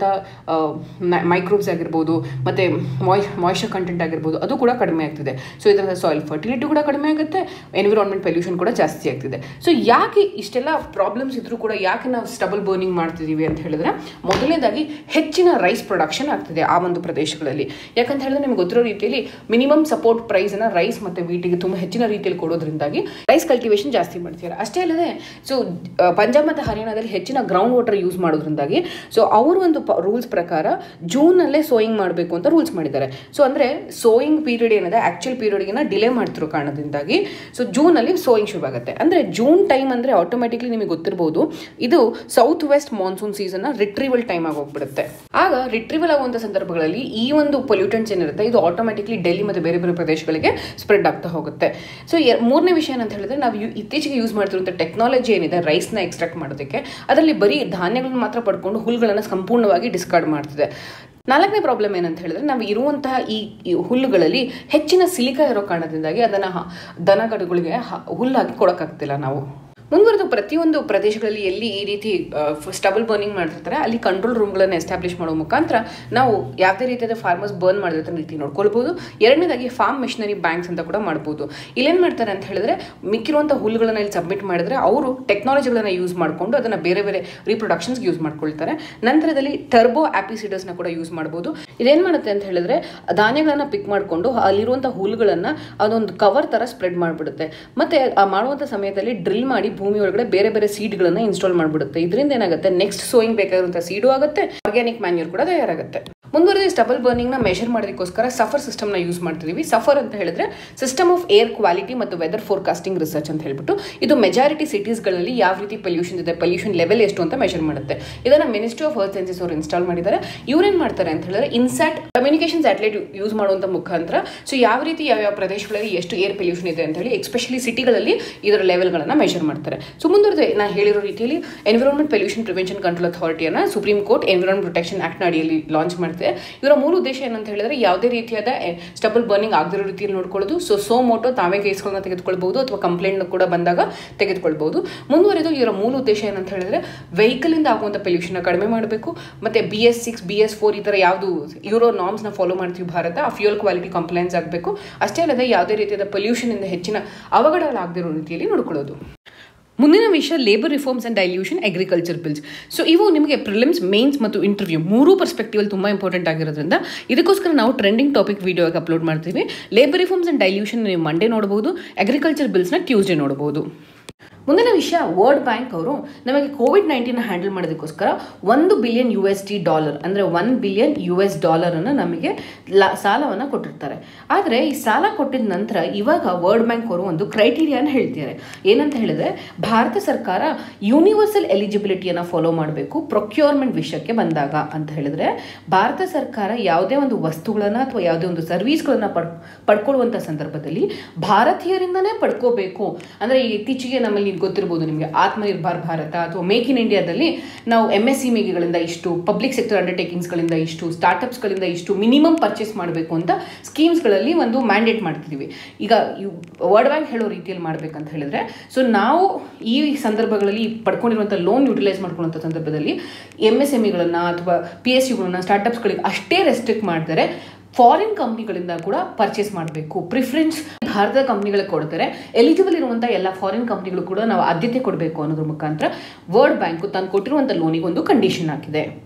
ಮೈಕ್ರೋಬ್ಸ್ ಆಗಿರ್ಬೋದು ಮತ್ತು ಮಾಯ್ ಮಾಯ್ಶ್ಚರ್ ಕಂಟೆಂಟ್ ಆಗಿರ್ಬೋದು ಅದು ಕೂಡ ಕಡಿಮೆ ಆಗ್ತಿದೆ ಸೊ ಇದರಿಂದ ಸಾಯಿಲ್ ಫರ್ಟಿಲಿಟಿ ಕೂಡ ಕಡಿಮೆ ಆಗುತ್ತೆ ಎನ್ವಿರಾನ್ಮೆಂಟ್ ಪೊಲ್ಯೂಷನ್ ಕೂಡ ಜಾಸ್ತಿ ಆಗ್ತಿದೆ ಸೊ ಯಾಕೆ ಇಷ್ಟೆಲ್ಲ ಪ್ರಾಬ್ಲಮ್ಸ್ ಇದ್ರೂ ಕೂಡ ಯಾಕೆ ನಾವು ಸ್ಟಬಲ್ ಬರ್ನಿಂಗ್ ಮಾಡ್ತಿದ್ದೀವಿ ಅಂತ ಹೇಳಿದ್ರೆ ಮೊದಲನೇದಾಗಿ ಹೆಚ್ಚಿನ ರೈಸ್ ಪ್ರೊಡಕ್ಷನ್ ಆಗ್ತಿದೆ ಆ ಒಂದು ಪ್ರದೇಶಗಳಲ್ಲಿ ಯಾಕಂತ ಹೇಳಿದ್ರೆ ನಿಮ್ಗೆ ಗೊತ್ತಿರೋ ರೀತಿಯಲ್ಲಿ ಮಿನಿಮಮ್ ಸಪೋರ್ಟ್ ಪ್ರೈಸನ್ನು ರೈಸ್ ಮತ್ತು ವೀಟಿಗೆ ತುಂಬ ಹೆಚ್ಚಿನ ರೀತಿಯಲ್ಲಿ ಕೊಡೋದ್ರಿಂದಾಗಿ ರೈಸ್ ಕಲ್ಟಿವೇಶನ್ ಜಾಸ್ತಿ ಮಾಡ್ತಿದ್ದಾರೆ ಅಷ್ಟೇ ಅಲ್ಲದೆ ಸೊ ಪಂಜಾಬ್ ಮತ್ತು ಹರಿಯಾಣದಲ್ಲಿ ಹೆಚ್ಚಿನ ಗ್ರೌಂಡ್ ವಾಟರ್ ಯೂಸ್ ಮಾಡೋದ್ರಿಂದಾಗಿ ಸೊ ಅವರು ಒಂದು ರೂಲ್ಸ್ ಪ್ರಕಾರ ಜೂನಲ್ಲೇ ಸೋಯಿಂಗ್ ಮಾಡಬೇಕು ಅಂತ ರೂಲ್ಸ್ ಮಾಡಿದ್ದಾರೆ ಸೊ ಅಂದರೆ ಸೋಯಿಂಗ್ ಪೀರಿಯಡ್ ಏನಿದೆ ಆ್ಯಕ್ಚುಲ್ ಪೀರಿಯಡ್ಗಿನ ಡಿಲೇ ಮಾಡ್ತಿರೋ ಕಾರಣದಿಂದಾಗಿ ಸೊ ಜೂನಲ್ಲಿ ಸೋಯಿಂಗ್ ಶುರು ಆಗುತ್ತೆ ಅಂದರೆ ಜೂನ್ ಟೈಮ್ ಅಂದರೆ ಆಟೋಮೆಟಿಕ್ಲಿ ನಿಮಗೆ ಗೊತ್ತಿರ್ಬೋದು ಇದು ಸೌತ್ ವೆಸ್ಟ್ ಮಾನ್ಸೂನ್ ಸೀಸನ್ನ ರಿಟ್ರೀವಲ್ ಟೈಮ್ ಆಗಿ ಹೋಗ್ಬಿಡುತ್ತೆ ಆಗ ರಿಟ್ರೀವಲ್ ಆಗುವಂಥ ಸಂದರ್ಭಗಳಲ್ಲಿ ಈ ಒಂದು ಪೊಲ್ಯೂಟೆಂಟ್ಸ್ ಏನಿರುತ್ತೆ ಇದು ಆಟೋಮೆಟಿಕ್ಲಿ ಡೆಲ್ಲಿ ಮತ್ತು ಬೇರೆ ಬೇರೆ ಪ್ರದೇಶಗಳಿಗೆ ಸ್ಪ್ರೆಡ್ ಆಗ್ತಾ ಹೋಗುತ್ತೆ ಸೊ ಮೂರನೇ ವಿಷಯ ಏನಂತ ಹೇಳಿದ್ರೆ ನಾವು ಯು ಇತ್ತೀಚೆಗೆ ಯೂಸ್ ಮಾಡ್ತಿರುವಂಥ ಟೆಕ್ನಾಲಜಿ ಏನಿದೆ ರೈಸ್ನ ಎಕ್ಸ್ಟ್ರಾಕ್ಟ್ ಮಾಡೋದಕ್ಕೆ ಅದರಲ್ಲಿ ಬರೀ ಧಾನ್ಯಗಳನ್ನ ಮಾತ್ರ ಪಡ್ಕೊಂಡು ಹುಲ್ಗಳನ್ನು ಸಂಪೂರ್ಣವಾಗಿ ಡಿಸ್ಕಾರ್ಡ್ ಮಾಡ್ತಿದೆ ನಾಲ್ಕನೇ ಪ್ರಾಬ್ಲಮ್ ಏನಂತ ಹೇಳಿದ್ರೆ ನಾವು ಇರುವಂತಹ ಈ ಹುಲ್ಲುಗಳಲ್ಲಿ ಹೆಚ್ಚಿನ ಸಿಲಿಕಾ ಇರೋ ಕಾರಣದಿಂದಾಗಿ ಅದನ್ನು ದನಗಡುಗಳಿಗೆ ಹುಲ್ಲಾಗಿ ಕೊಡೋಕ್ಕಾಗ್ತಿಲ್ಲ ನಾವು ಮುಂದುವರೆದು ಪ್ರತಿಯೊಂದು ಪ್ರದೇಶಗಳಲ್ಲಿ ಎಲ್ಲಿ ಈ ರೀತಿ ಸ್ಟಬಲ್ ಬರ್ನಿಂಗ್ ಮಾಡ್ತಿರ್ತಾರೆ ಅಲ್ಲಿ ಕಂಟ್ರೋಲ್ ರೂಮ್ಗಳನ್ನು ಎಸ್ಟಾಬ್ಲಿಷ್ ಮಾಡೋ ಮುಖಾಂತರ ನಾವು ಯಾವುದೇ ರೀತಿಯಾದ ಫಾರ್ಮರ್ಸ್ ಬರ್ನ್ ಮಾಡಿರೋ ರೀತಿ ನೋಡ್ಕೊಳ್ಬೋದು ಎರಡನೇದಾಗಿ ಫಾರ್ಮ್ ಮಿಷನರಿ ಬ್ಯಾಂಕ್ಸ್ ಅಂತ ಕೂಡ ಮಾಡ್ಬೋದು ಇಲ್ಲೇನು ಮಾಡ್ತಾರೆ ಅಂತ ಹೇಳಿದ್ರೆ ಮಿಕ್ಕಿರುವಂಥ ಹುಲ್ಲುಗಳನ್ನು ಇಲ್ಲಿ ಸಬ್ಮಿಟ್ ಮಾಡಿದ್ರೆ ಅವರು ಟೆಕ್ನಾಲಜಿಗಳನ್ನು ಯೂಸ್ ಮಾಡಿಕೊಂಡು ಅದನ್ನು ಬೇರೆ ಬೇರೆ ರೀಪ್ರೊಡಕ್ಷನ್ಸ್ಗೆ ಯೂಸ್ ಮಾಡ್ಕೊಳ್ತಾರೆ ನಂತರದಲ್ಲಿ ಟರ್ಬೋ ಆಪಿಸಿಡಸ್ನ ಕೂಡ ಯೂಸ್ ಮಾಡ್ಬೋದು ಇದೇನು ಮಾಡುತ್ತೆ ಅಂತ ಹೇಳಿದ್ರೆ ಧಾನ್ಯಗಳನ್ನು ಪಿಕ್ ಮಾಡಿಕೊಂಡು ಅಲ್ಲಿರುವಂಥ ಹುಲ್ಲುಗಳನ್ನು ಅದೊಂದು ಕವರ್ ಥರ ಸ್ಪ್ರೆಡ್ ಮಾಡಿಬಿಡುತ್ತೆ ಮತ್ತು ಆ ಮಾಡುವಂಥ ಸಮಯದಲ್ಲಿ ಡ್ರಿಲ್ ಮಾಡಿ ಭೂಮಿ ಒಳಗಡೆ ಬೇರೆ ಬೇರೆ ಸೀಡ್ಗಳನ್ನು ಇನ್ಸ್ಟಾಲ್ ಮಾಡಿಬಿಡುತ್ತೆ ಇದರಿಂದ ಏನಾಗುತ್ತೆ ನೆಕ್ಸ್ಟ್ ಸೋಯಿಂಗ್ ಬೇಕಾಗಿರುವಂಥ ಸೀಡು ಆಗುತ್ತೆ ಆರ್ಗ್ಯಾನಿಕ್ ಮ್ಯಾನ್ಯೂರ್ ಕೂಡ ತಯಾರಾಗುತ್ತೆ ಮುಂದುವರೆದ ಸ್ಟಬಲ್ ಬರ್ನಿಂಗ್ನ ಮೆಷರ್ ಮಾಡೋದಕ್ಕೋಸ್ಕರ ಸಫರ್ ಸಿಸ್ಟಮ್ನ ಯೂಸ್ ಮಾಡ್ತಿದ್ದೀವಿ ಸಫರ್ ಅಂತ ಹೇಳಿದ್ರೆ ಸಿಸ್ಟಮ್ ಆಫ್ ಏರ್ ಕ್ವಾಲಿಟಿ ಮತ್ತು ವೆದರ್ ಫೋರ್ಕಾಸ್ಟಿಂಗ್ ರಿಸರ್ಚ್ ಅಂತ ಹೇಳ್ಬಿಟ್ಟು ಇದು ಮೆಜಾರಿಟಿ ಸಿಟೀಸ್ಗಳಲ್ಲಿ ಯಾವ ರೀತಿ ಪೊಲ್ಯೂಷನ್ ಇದೆ ಪೊಲ್ಯೂಷನ್ ಲೆವೆಲ್ ಎಷ್ಟು ಅಂತ ಮೆಷರ್ ಮಾಡುತ್ತೆ ಇದನ್ನು ಮಿನಿಸ್ಟ್ರಿ ಆಫ್ ಅರ್ತ್ ಸೈನ್ಸಸ್ ಅವರು ಇನ್ಸ್ಟಾಲ್ ಮಾಡಿದ್ದಾರೆ ಇವ್ರೇನು ಮಾಡ್ತಾರೆ ಅಂತ ಹೇಳಿದ್ರೆ ಇನ್ಸ್ಯಾಟ್ ಕಮ್ಯುನಿಕೇಷನ್ ಸ್ಯಾಟಲೈಟ್ ಯೂಸ್ ಮಾಡುವಂಥ ಮುಖಾಂತರ ಸೊ ಯಾವ ರೀತಿ ಯಾವ ಯಾವ ಪ್ರದೇಶಗಳಲ್ಲಿ ಎಷ್ಟು ಏರ್ ಪೊಲ್ಯೂಷನ್ ಇದೆ ಅಂತ ಹೇಳಿ ಎಸ್ಪೆಷಲಿ ಸಿಟಿಗಳಲ್ಲಿ ಇದರ ಲೆವೆಲ್ಗಳನ್ನು ಮೆಷರ್ ಮಾಡ್ತಾರೆ ಸೊ ಮುಂದುವರೆದ ನಾನು ಹೇಳಿರೋ ರೀತಿಯಲ್ಲಿ ಎನ್ವಿರಾನ್ಮೆಂಟ್ ಪೊಲ್ಯೂಷನ್ ಪ್ರಿವೆನ್ಷನ್ ಕಂಟ್ರೋಲ್ ಅಥಾರಿಟಿಯನ್ನು ಸುಪ್ರೀಂ ಕೋರ್ಟ್ ಎನ್ವಿರಾನ್ಮೆಂಟ್ ಪ್ರೊಟೆಕ್ಷನ್ ಆಕ್ಟ್ನ ಅಡಿಯಲ್ಲಿ ಲಾಂಚ್ ಮಾಡ್ತಿದೆ ಇವರ ಮೂಲ ಉದ್ದೇಶ ಏನಂತ ಹೇಳಿದ್ರೆ ಯಾವುದೇ ರೀತಿಯಾದ ಸ್ಟಬಲ್ ಬರ್ನಿಂಗ್ ಆಗದಿರೋ ರೀತಿಯಲ್ಲಿ ನೋಡ್ಕೊಳ್ಳೋದು ಸೊ ಸೋ ಮೋಟೋ ತಾವೇ ಕೇಸ್ಗಳನ್ನ ತೆಗೆದುಕೊಳ್ಬಹುದು ಅಥವಾ ಕಂಪ್ಲೇಂಟ್ ಕೂಡ ಬಂದಾಗ ತೆಗೆದುಕೊಳ್ಬಹುದು ಮುಂದುವರೆದು ಇವರ ಮೂಲ ಉದ್ದೇಶ ಏನಂತ ಹೇಳಿದ್ರೆ ವೆಹಿಕಲ್ ಇಂದ ಆಗುವಂಥ ಪೊಲ್ಯೂಷನ್ ಕಡಿಮೆ ಮಾಡಬೇಕು ಮತ್ತೆ B S six B S four ಈ ಥರ ಯಾವುದು ಯೂರೋ ನಾರ್ಮ್ಸ್ನ ಫಾಲೋ ಮಾಡ್ತೀವಿ ಭಾರತ ಆ ಫ್ಯೂಯಲ್ ಕ್ವಾಲಿಟಿ ಕಂಪ್ಲೇಂಟ್ಸ್ ಆಗಬೇಕು ಅಷ್ಟೇ ಅಲ್ಲದೆ ಯಾವುದೇ ರೀತಿಯಾದ ಪೊಲ್ಯೂಷನ್ ಇಂದ ಹೆಚ್ಚಿನ ಅವಘಡಗಳಾಗದಿರೋ ರೀತಿಯಲ್ಲಿ ನೋಡ್ಕೊಳ್ಳೋದು ಮುಂದಿನ ವಿಷಯ labour reforms and dilution agriculture bills so ಇವು ನಿಮಗೆ ಪ್ರಿಲಿಮ್ಸ್ ಮೇನ್ಸ್ ಮತ್ತು ಇಂಟರ್ವ್ಯೂ ಮೂರೂ ಪರ್ಸ್ಪೆಕ್ಟಿವಲ್ಲಿ ತುಂಬ ಇಂಪಾರ್ಟೆಂಟ್ ಆಗಿರೋದ್ರಿಂದ ಇದಕ್ಕೋಸ್ಕರ ನಾವು ಟ್ರೆಂಡಿಂಗ್ ಟಾಪಿಕ್ ವೀಡಿಯೋ ಅಪ್ಲೋಡ್ ಮಾಡ್ತೀವಿ ಲೇಬರ್ ರಿಫಾರ್ಮ್ಸ್ ಆ್ಯಂಡ್ ಡೈಲ್ಯೂಷನ್ ನೀವು ಮಂಡೇ ನೋಡಬಹುದು ಅಗ್ರಿಕಲ್ಚರ್ ಬಿಲ್ಸ್ನ ಟ್ಯೂಸ್ಡೇ ನೋಡಬಹುದು ಮುಂದಿನ ವಿಷಯ ವರ್ಲ್ಡ್ ಬ್ಯಾಂಕ್ ಅವರು ನಮಗೆ ಕೋವಿಡ್ ನೈನ್ಟೀನ್ ಹ್ಯಾಂಡಲ್ ಮಾಡೋದಕ್ಕೋಸ್ಕರ ಒಂದು billion U S T dollar ಅಂದರೆ ಒನ್ ಬಿಲಿಯನ್ ಯು ಎಸ್ ಡಾಲರನ್ನು ನಮಗೆ ಲಾ ಸಾಲವನ್ನು ಕೊಟ್ಟಿರ್ತಾರೆ ಆದರೆ ಈ ಸಾಲ ಕೊಟ್ಟಿದ ನಂತರ ಇವಾಗ ವರ್ಲ್ಡ್ ಬ್ಯಾಂಕ್ ಅವರು ಒಂದು ಕ್ರೈಟೀರಿಯಾನ ಹೇಳ್ತಿದ್ದಾರೆ ಏನಂತ ಹೇಳಿದ್ರೆ ಭಾರತ ಸರ್ಕಾರ ಯೂನಿವರ್ಸಲ್ ಎಲಿಜಿಬಿಲಿಟಿಯನ್ನು ಫಾಲೋ ಮಾಡಬೇಕು ಪ್ರೊಕ್ಯೂರ್ಮೆಂಟ್ ವಿಷಯಕ್ಕೆ ಬಂದಾಗ ಅಂತ ಹೇಳಿದ್ರೆ ಭಾರತ ಸರ್ಕಾರ ಯಾವುದೇ ಒಂದು ವಸ್ತುಗಳನ್ನು ಅಥವಾ ಯಾವುದೇ ಒಂದು ಸರ್ವಿಸ್ಗಳನ್ನು ಪಡ್ ಪಡ್ಕೊಳ್ಳುವಂಥ ಸಂದರ್ಭದಲ್ಲಿ ಭಾರತೀಯರಿಂದನೇ ಪಡ್ಕೋಬೇಕು ಅಂದರೆ ಇತ್ತೀಚೆಗೆ ನಮ್ಮಲ್ಲಿ ಗೊತ್ತಿರ್ಬೋದು ನಿಮಗೆ ಆತ್ಮನಿರ್ಭರ್ ಭಾರತ ಅಥವಾ ಮೇಕ್ ಇನ್ ಇಂಡಿಯಾದಲ್ಲಿ ನಾವು ಎಮ್ ಎಸ್ ಸಿಮಿಗಳಿಂದ ಇಷ್ಟು ಪಬ್ಲಿಕ್ ಸೆಕ್ಟರ್ ಅಂಡರ್ಟೇಕಿಂಗ್ಸ್ಗಳಿಂದ ಇಷ್ಟು ಸ್ಟಾರ್ಟಪ್ಸ್ಗಳಿಂದ ಇಷ್ಟು ಮಿನಿಮಮ್ ಪರ್ಚೇಸ್ ಮಾಡಬೇಕು ಅಂತ ಸ್ಕೀಮ್ಸ್ಗಳಲ್ಲಿ ಒಂದು ಮ್ಯಾಂಡೇಟ್ ಮಾಡ್ತಿದ್ದೀವಿ ಈಗ ವರ್ಲ್ಡ್ ಬ್ಯಾಂಕ್ ಹೇಳೋ ರೀತಿಯಲ್ಲಿ ಮಾಡಬೇಕಂತ ಹೇಳಿದ್ರೆ ಸೊ ನಾವು ಈ ಸಂದರ್ಭಗಳಲ್ಲಿ ಪಡ್ಕೊಂಡಿರುವಂಥ ಲೋನ್ ಯುಟಿಲೈಸ್ ಮಾಡ್ಕೊಳ್ಳುವಂಥ ಸಂದರ್ಭದಲ್ಲಿ ಎಮ್ ಎಸ್ ಎಮ್ ಇಗಳನ್ನು ಅಥವಾ ಪಿ ಎಸ್ ಯುಗಳನ್ನ ಸ್ಟಾರ್ಟಪ್ಸ್ಗಳಿಗೆ ಅಷ್ಟೇ ರೆಸ್ಟ್ರಿಕ್ಟ್ ಮಾಡಿದರೆ ಫಾರಿನ್ ಕಂಪ್ನಿಗಳಿಂದ ಕೂಡ ಪರ್ಚೇಸ್ ಮಾಡಬೇಕು ಪ್ರಿಫರೆನ್ಸ್ ಭಾರತದ ಕಂಪ್ನಿಗಳಿಗೆ ಕೊಡ್ತಾರೆ ಎಲಿಜಿಬಲ್ ಇರುವಂಥ ಎಲ್ಲ ಫಾರಿನ್ ಕಂಪ್ನಿಗಳು ಕೂಡ ನಾವು ಆದ್ಯತೆ ಕೊಡಬೇಕು ಅನ್ನೋದ್ರ ಮುಖಾಂತರ ವರ್ಲ್ಡ್ ಬ್ಯಾಂಕು ತಾನು ಕೊಟ್ಟಿರುವಂಥ ಲೋನಿಗೆ ಒಂದು ಕಂಡೀಷನ್ ಹಾಕಿದೆ